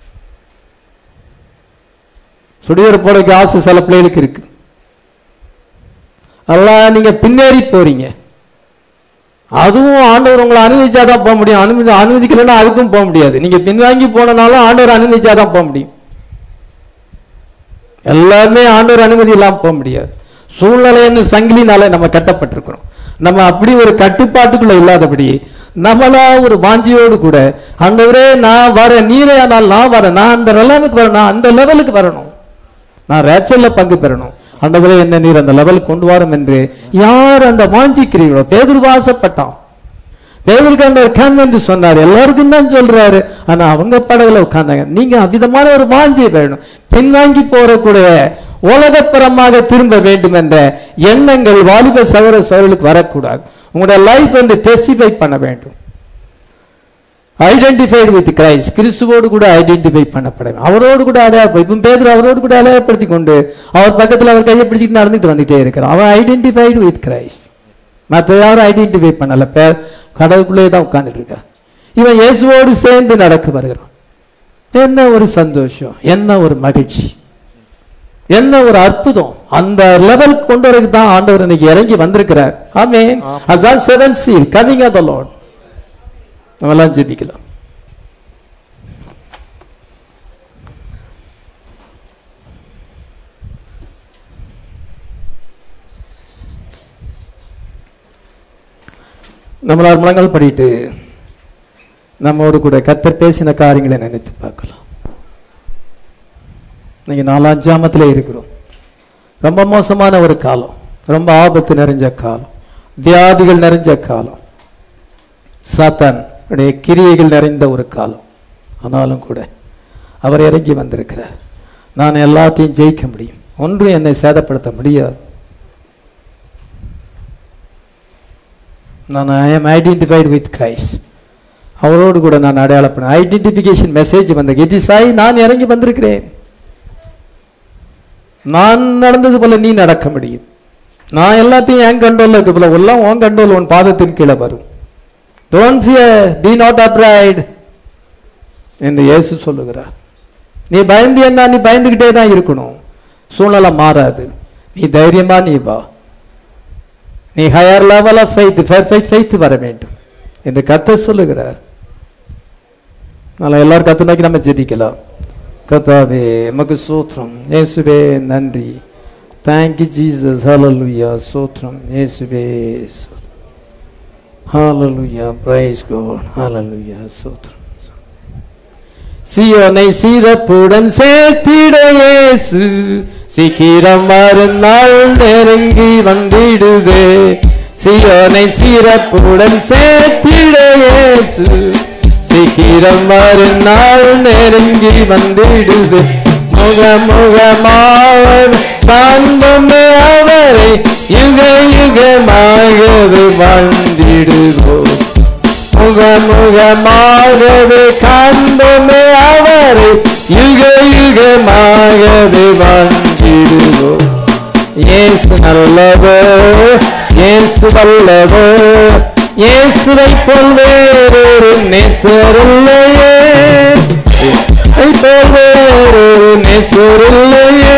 S1: சுடிதார் போடக்கு ஆசை சில பிள்ளைகளுக்கு இருக்கு அதெல்லாம் நீங்க பின்னேறி போறீங்க அதுவும் ஆண்டவர் உங்களை அனுமதிச்சாதான் போக முடியும் அனுமதி அனுமதிக்கலைன்னா அதுக்கும் போக முடியாது நீங்க பின்வாங்கி போனனாலும் ஆண்டவர் அனுமதிச்சாதான் போக முடியும் எல்லாமே ஆண்டவர் அனுமதி இல்லாம போக முடியாது சூழ்நிலைன்னு சங்கிலினால நம்ம கட்டப்பட்டிருக்கிறோம் நம்ம அப்படி ஒரு கட்டுப்பாட்டுக்குள்ள இல்லாதபடி நம்மளா ஒரு வாஞ்சியோடு கூட ஆண்டவரே நான் வரேன் நீரே ஆனால் நான் வரேன் நான் அந்த லெவலுக்கு வரணும் நான் அந்த லெவலுக்கு வரணும் நான் ரேச்சல்ல பங்கு பெறணும் ஆண்டவரே என்ன நீர் அந்த லெவலுக்கு கொண்டு வரும் என்று யார் அந்த வாஞ்சிக்கிறீர்களோ பேதுரு ஆசைப்பட்டான் பேதருக்கு ஆண்டவர் கம் என்று சொன்னார் எல்லாருக்கும் தான் சொல்றாரு ஆனா அவங்க படகுல உட்கார்ந்தாங்க நீங்க அவ்விதமான ஒரு வாஞ்சி வேணும் பின்வாங்கி போறக்கூடிய உலகப்புறமாக திரும்ப வேண்டும் என்ற எண்ணங்கள் வாலிப சகோதர சகோதரர்களுக்கு வரக்கூடாது உங்களுடைய லைஃப் வந்து டெஸ்டிஃபை பண்ண வேண்டும் ஐடென்டிஃபைடு வித் கிரைஸ்ட் கிறிஸ்துவோடு கூட ஐடென்டிஃபை பண்ணப்பட வேண்டும். அவரோடு கூட அடையாளப்படும் இப்போ பேதர் அவரோடு கூட அடையாளப்படுத்தி கொண்டு அவர் பக்கத்தில் அவர் கையை பிடிச்சிட்டு நடந்துட்டு வந்துட்டே இருக்கிறார் அவன் ஐடென்டிஃபைடு வித் கிரைஸ்ட் மற்ற யாரும் ஐடென்டிஃபை பண்ணல பே- கடவுளுக்குள்ளே தான் உட்கார்ந்துட்டு இருக்கா இவன் இயேசுவோடு சேர்ந்து நடக்க வருகிறான் என்ன ஒரு சந்தோஷம் என்ன ஒரு மகிழ்ச்சி என்ன ஒரு அற்புதம் அந்த லெவல் கொண்டு வரதுக்கு தான் ஆண்டவர் இன்னைக்கு இறங்கி வந்திருக்கிறார் ஆமென் அதுதான் seven seal coming of the lord நம்ம எல்லாம் ஜெபிக்கலாம் நம்மளால் முழங்கால் படிட்டு நம்மோடு கூட கத்தர் பேசின காரியங்களை நினைத்து பார்க்கலாம் இன்னைக்கு நாலாம் ஜாமத்துல இருக்கிறோம் ரொம்ப மோசமான ஒரு காலம் ரொம்ப ஆபத்து நிறைஞ்ச காலம் வியாதிகள் நிறைஞ்ச காலம் சாத்தான் உடைய கிரியைகள் நிறைந்த ஒரு காலம் ஆனாலும் கூட அவர் இறங்கி வந்திருக்கிறார் நான் எல்லாத்தையும் ஜெயிக்க முடியும் ஒன்றும் என்னை சேதப்படுத்த முடியாது நான் I am identified with Christ அவரோடு கூட நான் அடையாளப்படும் ஐடென்டிஃபிகேஷன் மெசேஜ் வந்த இட் இஸ் ஐ நான் இறங்கி வந்திருக்கிறேன் நான் நடந்தது போல நீ நடக்க முடியும் நான் எல்லாத்தையும் என் கண்ட்ரோல்ல இருக்க போல எல்லாம் உன் கண்ட்ரோல் உன் பாதத்தின் கீழே வரும் don't fear be not afraid என்று இயேசு சொல்லுகிறார் நீ பயந்து என்ன நீ பயந்துகிட்டே தான் இருக்கணும் சூழ்நிலை மாறாது நீ தைரியமா நீ வா நீ higher level of faith perfect faith வர வேண்டும் என்று கத்த சொல்லுகிறார் அதனால எல்லாரும் கத்து நோக்கி நம்ம ஜெபிக்கலாம் கத்தாவே எமக்கு சோத்திரம் இயேசுவே நன்றி தேங்க்யூ ஜீசஸ் ஹalleluya சோத்திரம் இயேசுவே ஹalleluya பிரைஸ் காட் ஹalleluya சோத்திரம் சியோனை சிறப்புடன் சேர்த்திட இயேசு சீக்கிரம் மறுநாள் நெருங்கி வந்திடுதே சியோனை சிறப்புடன் சேர்த்திட இயேசு சீக்கிரம் மறுநாள் நெருங்கி வந்திடுது முக முகமாவர் காண்போமே அவரை யுக யுகமாகவே வாழ்ந்திடுவோம் முகமுகமாகவே காண்போமே அவரை யுக யுகமாகவே வாழ்ந்திடுவோம் இயேசு நல்லதோ இயேசு வல்லதோ இயேசுவை போல் வேறொரு நேசரில்லையே இயேசுவை போல் வேறொரு நேசரில்லையே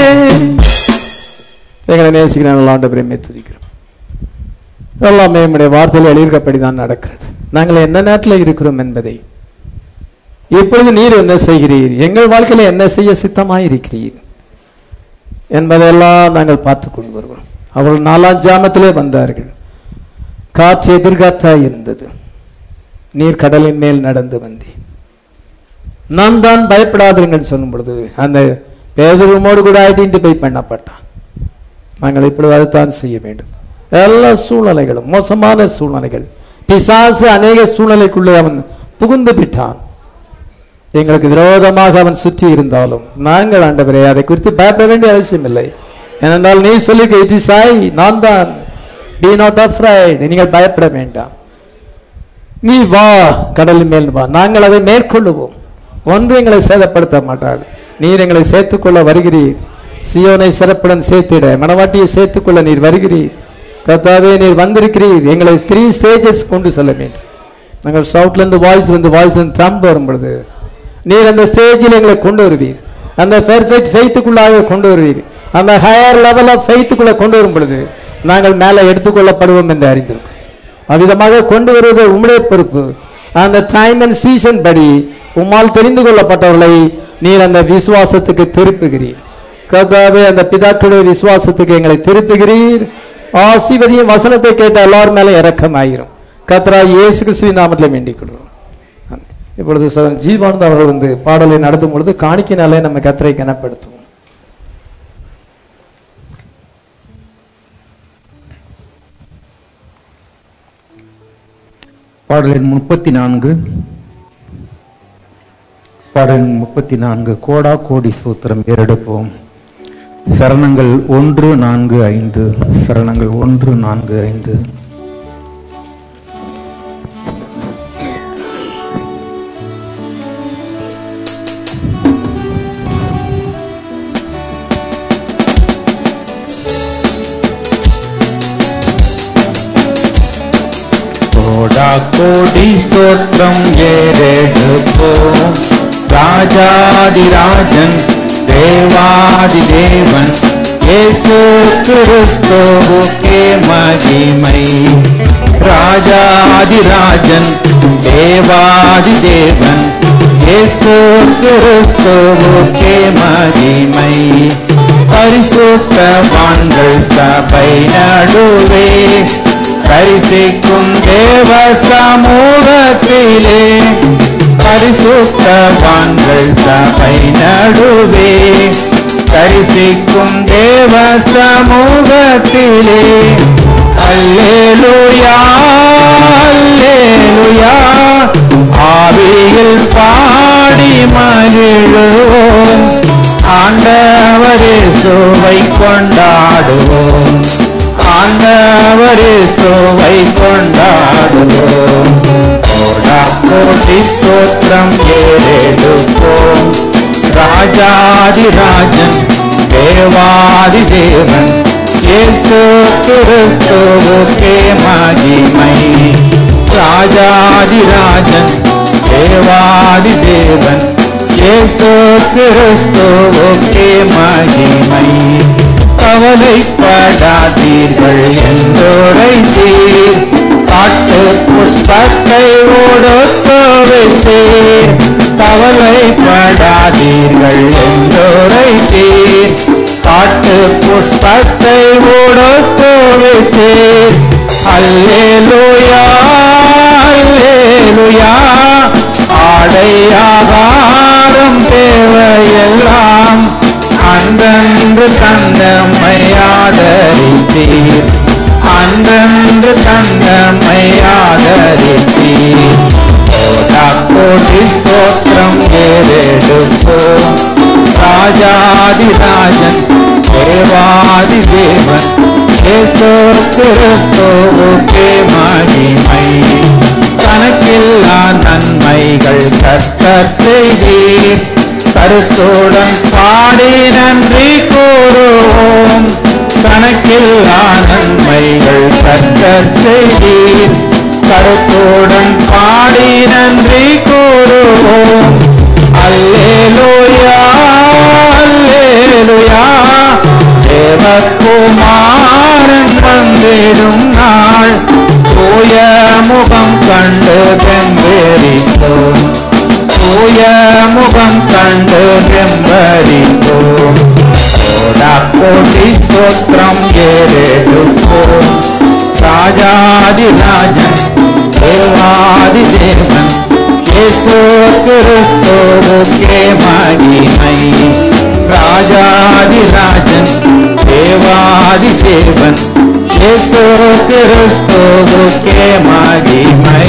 S1: எங்களை நேசிக்கிறேன் ஆண்டவரை துதிக்கிறோம் எல்லாமே நம்முடைய வார்த்தையில் எழுதியிருக்கப்படி தான் நடக்கிறது நாங்கள் என்ன நேரத்தில் இருக்கிறோம் என்பதை இப்பொழுது நீர் என்ன செய்கிறீர் எங்கள் வாழ்க்கையில என்ன செய்ய சித்தமாய் இருக்கிறீர் என்பதெல்லாம் நாங்கள் பார்த்து கொண்டு வருகிறோம் அவர்கள் நாலாம் ஜாமத்திலே வந்தார்கள் காற்று எதிர்காற்றா இருந்தது நீர் கடலின் மேல் நடந்து வந்தேன் நான் தான் பயப்படாதீர்கள் சொல்லும் பொழுது அந்த பேதருமோடு கூட ஐடென்டிஃபை பண்ணப்பட்டான் நாங்கள் இப்பொழுது அதுதான் செய்ய வேண்டும் எல்லா சூழ்நிலைகளும் மோசமான சூழ்நிலைகள் பிசாசு அநேக சூழ்நிலைக்குள்ளே அவன் புகுந்து விட்டான் எங்களுக்கு விரோதமாக அவன் சுற்றி இருந்தாலும் நாங்கள் ஆண்டவரே அதை குறித்து பயப்பட வேண்டிய அவசியம் இல்லை ஏனென்றால் நீ சொல்லி இட் இஸ் ஐ நான் தான் பி நாட் அஃப்ரைட் நீங்கள் பயப்பட வேண்டாம் நீ வா கடலின் மேல் வா நாங்கள் அதை மேற்கொள்ளுவோம் ஒன்று எங்களை சேதப்படுத்த மாட்டார் நீர் எங்களை சேர்த்துக்கொள்ள வருகிறீர் சியோனை சிறப்புடன் சேர்த்திட மணவாட்டியை சேர்த்துக்கொள்ள நீர் வருகிறீர் கர்த்தாவே நீர் வந்திருக்கிறீர் எங்களை த்ரீ ஸ்டேஜஸ் கொண்டு செல்ல வேண்டும் நாங்கள் சவுட்ல இருந்து வாய்ஸ் வந்து வாய்ஸ் வந்து ட்ரம்ப் வரும் பொழுது நீர் அந்த ஸ்டேஜில் எங்களை கொண்டு வருவீர் அந்த பெர்ஃபெக்ட் ஃபெய்த்துக்குள்ளாக கொண்டு வருவீர் அந்த ஹையர் லெவல் ஆஃப் ஃபெய்த்துக்குள்ள கொண்டு வரும் பொழுது நாங்கள் மேலே எடுத்துக்கொள்ளப்படுவோம் என்று அறிந்திருக்கோம் அவ்விதமாக கொண்டு வருவது உம்முடைய பொறுப்பு அந்த டைம் அண்ட் சீசன் படி உம்மால் தெரிந்து கொள்ளப்பட்டவர்களை நீர் அந்த விசுவாசத்துக்கு திருப்புகிறீர் கர்த்தாவே அந்த பிதாக்களுடைய விசுவாசத்துக்கு எங்களை திருப்புகிறீர் ஆசீர்வதியும் வசனத்தை கேட்ட எல்லார் மேல இரக்கமாயிரும் கத்ரா இயேசு கிறிஸ்துவின் நாமத்தில் வேண்டிக் கொள்கிறோம் இப்பொழுது ச- ஜீவானந்த் அவர்கள் வந்து பாடலை நடத்தும் பொழுது காணிக்கினாலே நம்ம கத்தரை கனப்படுத்துவோம்
S3: பாடலின் முப்பத்தி நான்கு பாடலின் முப்பத்தி நான்கு கோடா கோடி சூத்திரம் ஏறெடுப்போம் சரணங்கள் ஒன்று நான்கு ஐந்து சரணங்கள் ஒன்று நான்கு ஐந்து
S4: கோடா
S3: கோடா கோடி ஸ்தோத்திரம் ஏறெடுப்போம் ராஜாதிராஜன் தேவாதி தேவன் இயேசு கிறிஸ்துவுக்கே மகிமை ராஜாதிராஜன் தேவாதி தேவன் இயேசு கிறிஸ்துவுக்கே மகிமை பரிசுத்தவான்கள் சபை நடுவே பரிசிக்கும் தேவ சமூகத்திலே பரிசுத்தவான்கள் சபை நடுவே தரிசிக்கும் தேவ சமூகத்திலே அல்லேலூயா அல்லேலூயா ஆவியில் பாடி மகிழுவோம் ஆண்டவரே சோவை கொண்டாடுவோம் ஆண்டவரே சோவை கொண்டாடுவோம் கோடா கோடி ஸ்தோத்திரம் ஏறெடுப்போம் ராஜாதிராஜன் தேவாதி தேவன் இயேசு கிறிஸ்துவுக்கே மகிமை ராஜாதிராஜன் தேவாதி தேவன் இயேசு கிறிஸ்துவுக்கே மகிமை கவலைப்படாதீர்கள் என்றுரைத்தீர் காட்டு புஷ்பத்தை ஓடொத்து வைத்தீர் கவலைப்படாதீர்கள் என்றுரைத்தீர் காட்டு புஷ்பத்தை ஓடொத்து வைத்தீர் அல்லேலூயா அல்லேலூயா ஆடையாகாரம் தேவையெல்லாம் அன்றன்று தந்தம்மை ஆதரித்தீர் அன்றன்று தந்தம்மை ஆதரித்தீர் கோடா கோடி ஸ்தோத்திரம் ஏறெடுப்போம் ராஜாதிராஜன் தேவாதி தேவன் இயேசு கிறிஸ்துவுக்கே மகிமை கணக்கில்லா நன்மைகள் கர்த்தர் செய்தீர் கருத்துடன் பாடி நன்றி கூறுவோம் கணக்கில்லா நன்மைகள் கர்த்தர் செய்தீர் கருத்துடன் பாடி நன்றி கூறுவோம் அல்லேலூயா அல்லேலூயா தேவகுமாரன் வந்திடும் நாள் தூய முகம் கண்டு வெம்பெறித்தோம் தூய முகம் கண்டு வெம்பறிந்தோம் கோடா கோடி ஸ்தோத்திரம் ஏறெடுப்போம் ராஜாதிராஜன் தேவாதி தேவன் இயேசு கிறிஸ்துவுக்கே மகிமை ராஜாதிராஜன் தேவாதி தேவன் இயேசு கிறிஸ்துவுக்கே மகிமை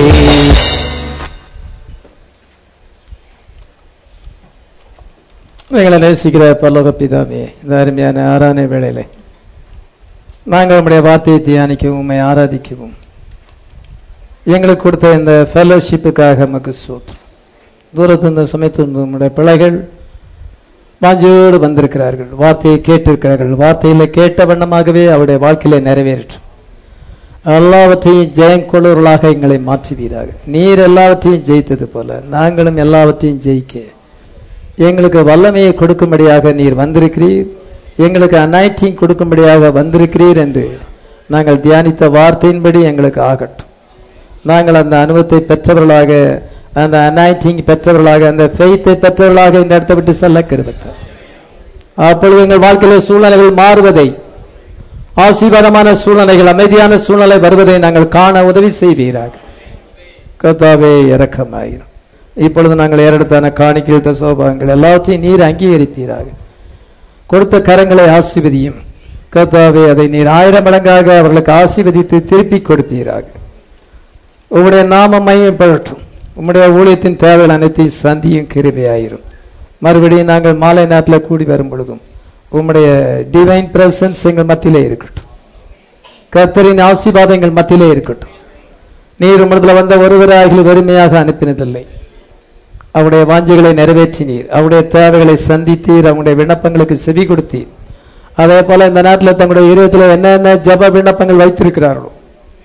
S1: எங்களை நேசிக்கிற பல்லோக பிதாவே இந்த அருமையான ஆரான வேளையிலே நாங்கள் உம்முடைய வார்த்தையை தியானிக்கவும் உண்மை ஆராதிக்கவும் எங்களுக்கு கொடுத்த இந்த ஃபெலோஷிப்புக்காக நமக்கு சோத்திரம் தூரத்து இந்த சமயத்தில் நம்முடைய பிள்ளைகள் வாஞ்சியோடு வந்திருக்கிறார்கள் வார்த்தையை கேட்டிருக்கிறார்கள் வார்த்தையில கேட்ட வண்ணமாகவே அவருடைய வாழ்க்கையில நிறைவேற்றும் எல்லாவற்றையும் ஜெயங்கொள்ளவர்களாக எங்களை மாற்றுவீராக நீர் எல்லாவற்றையும் ஜெயித்தது போல நாங்களும் எல்லாவற்றையும் ஜெயிக்க எங்களுக்கு வல்லமையை கொடுக்கும்படியாக நீர் வந்திருக்கிறீர் எங்களுக்கு அனாய்டிங் கொடுக்கும்படியாக வந்திருக்கிறீர் என்று நாங்கள் தியானித்த வார்த்தையின்படி எங்களுக்கு ஆகட்டும் நாங்கள் அந்த அனுபவத்தை பெற்றவர்களாக அந்த அனாய்டிங் பெற்றவர்களாக அந்த ஃபெய்த்தை பெற்றவர்களாக இந்த இடத்தை விட்டு செல்ல கிருபத்தார் அப்பொழுது எங்கள் வாழ்க்கையில சூழ்நிலைகள் மாறுவதை ஆசீர்வாதமான சூழ்நிலைகள் அமைதியான சூழ்நிலை வருவதை நாங்கள் காண உதவி செய்வீராக கர்த்தாவே இரக்கமாயிரும் இப்பொழுது நாங்கள் ஏறெடுத்தான காணிக்கையில் தசோபாகங்கள் எல்லாவற்றையும் நீர் அங்கீகரிப்பீராக கொடுத்த கரங்களை ஆசீர்வதியும் கர்த்தாவே அதை நீர் ஆயிரம் மடங்காக அவர்களுக்கு ஆசீர்வதித்து திருப்பி கொடுப்பீராக உம்முடைய நாமம் மையப்படட்டும் உம்முடைய ஊழியத்தின் தேவைகள் அனைத்தையும் சந்தியும் கிருபையாயிரும் மறுபடியும் நாங்கள் மாலை நேரத்தில் கூடி வரும் பொழுதும் உம்முடைய டிவைன் பிரசன்ஸ் எங்கள் மத்தியிலே இருக்கட்டும் கர்த்தரின் ஆசீர்வாதங்கள் மத்தியிலே இருக்கட்டும் நீர் உம்மிடத்தில் வந்த ஒருவராக வெறுமையாக அனுப்பினதில்லை அவருடைய வாஞ்சைகளை நிறைவேற்றினீர் அவருடைய தேவைகளை சந்தித்தீர் அவருடைய விண்ணப்பங்களுக்கு செவி கொடுத்தீர் அதே போல இந்த நாட்டில் தங்களுடைய இருதயத்தில் என்னென்ன ஜப விண்ணப்பங்கள் வைத்திருக்கிறார்களோ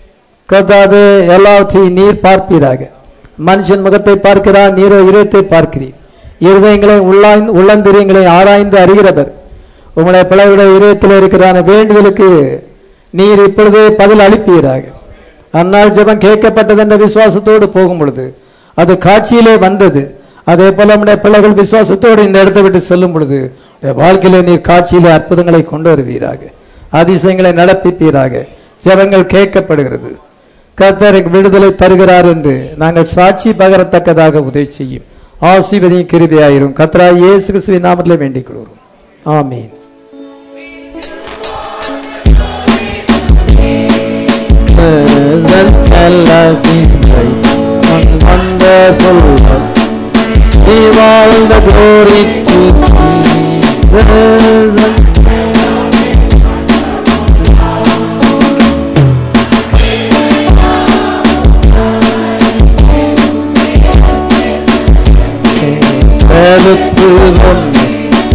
S1: கர்த்தாவே எல்லாவற்றையும் நீர் பார்ப்பீராக மனுஷன் முகத்தை பார்க்கிறார் நீரோ இதயத்தை பார்க்கிறீர் இருதயங்களை உள்ளாய்ந்து உள்ளந்திரியங்களை ஆராய்ந்து அறிகிறவர் உங்களுடைய பிள்ளைகளுடைய இதயத்தில் இருக்கிறான வேண்டுதலுக்கு நீர் இப்பொழுதே பதில் அளிப்பீராக அந்நாள் ஜெபம் கேட்கப்பட்டது என்ற விசுவாசத்தோடு போகும் பொழுது அது காட்சியிலே வந்தது அதே போல நம்முடைய பிள்ளைகள் விசுவாசத்தோடு இந்த இடத்தை விட்டு செல்லும் பொழுது உடைய வாழ்க்கையிலே நீர் காட்சியிலே அற்புதங்களை கொண்டு வருவீராக அதிசயங்களை நடப்பிப்பீராக ஜெபங்கள் கேட்கப்படுகிறது கர்த்தருக்கு விடுதலை தருகிறார் என்று நாங்கள் சாட்சி பகரத்தக்கதாக உதவி செய்யும் ஆசீர்வதியும் கிருபையாயிரும் கத்ரா இயேசு கிறிஸ்துவின் நாமத்திலே வேண்டிக் கொள்கிறோம் ஆமீன் Present life is bright and wonderful love. Give all the glory to Jesus. செலுத்து ஒன்று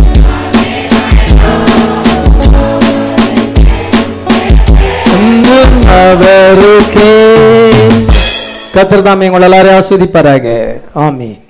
S1: இன்னும் அவருக்கே கத்திர தாமே உங்கள் எல்லாரையும் ஆஸ்வதிப்பாராக ஆமீன்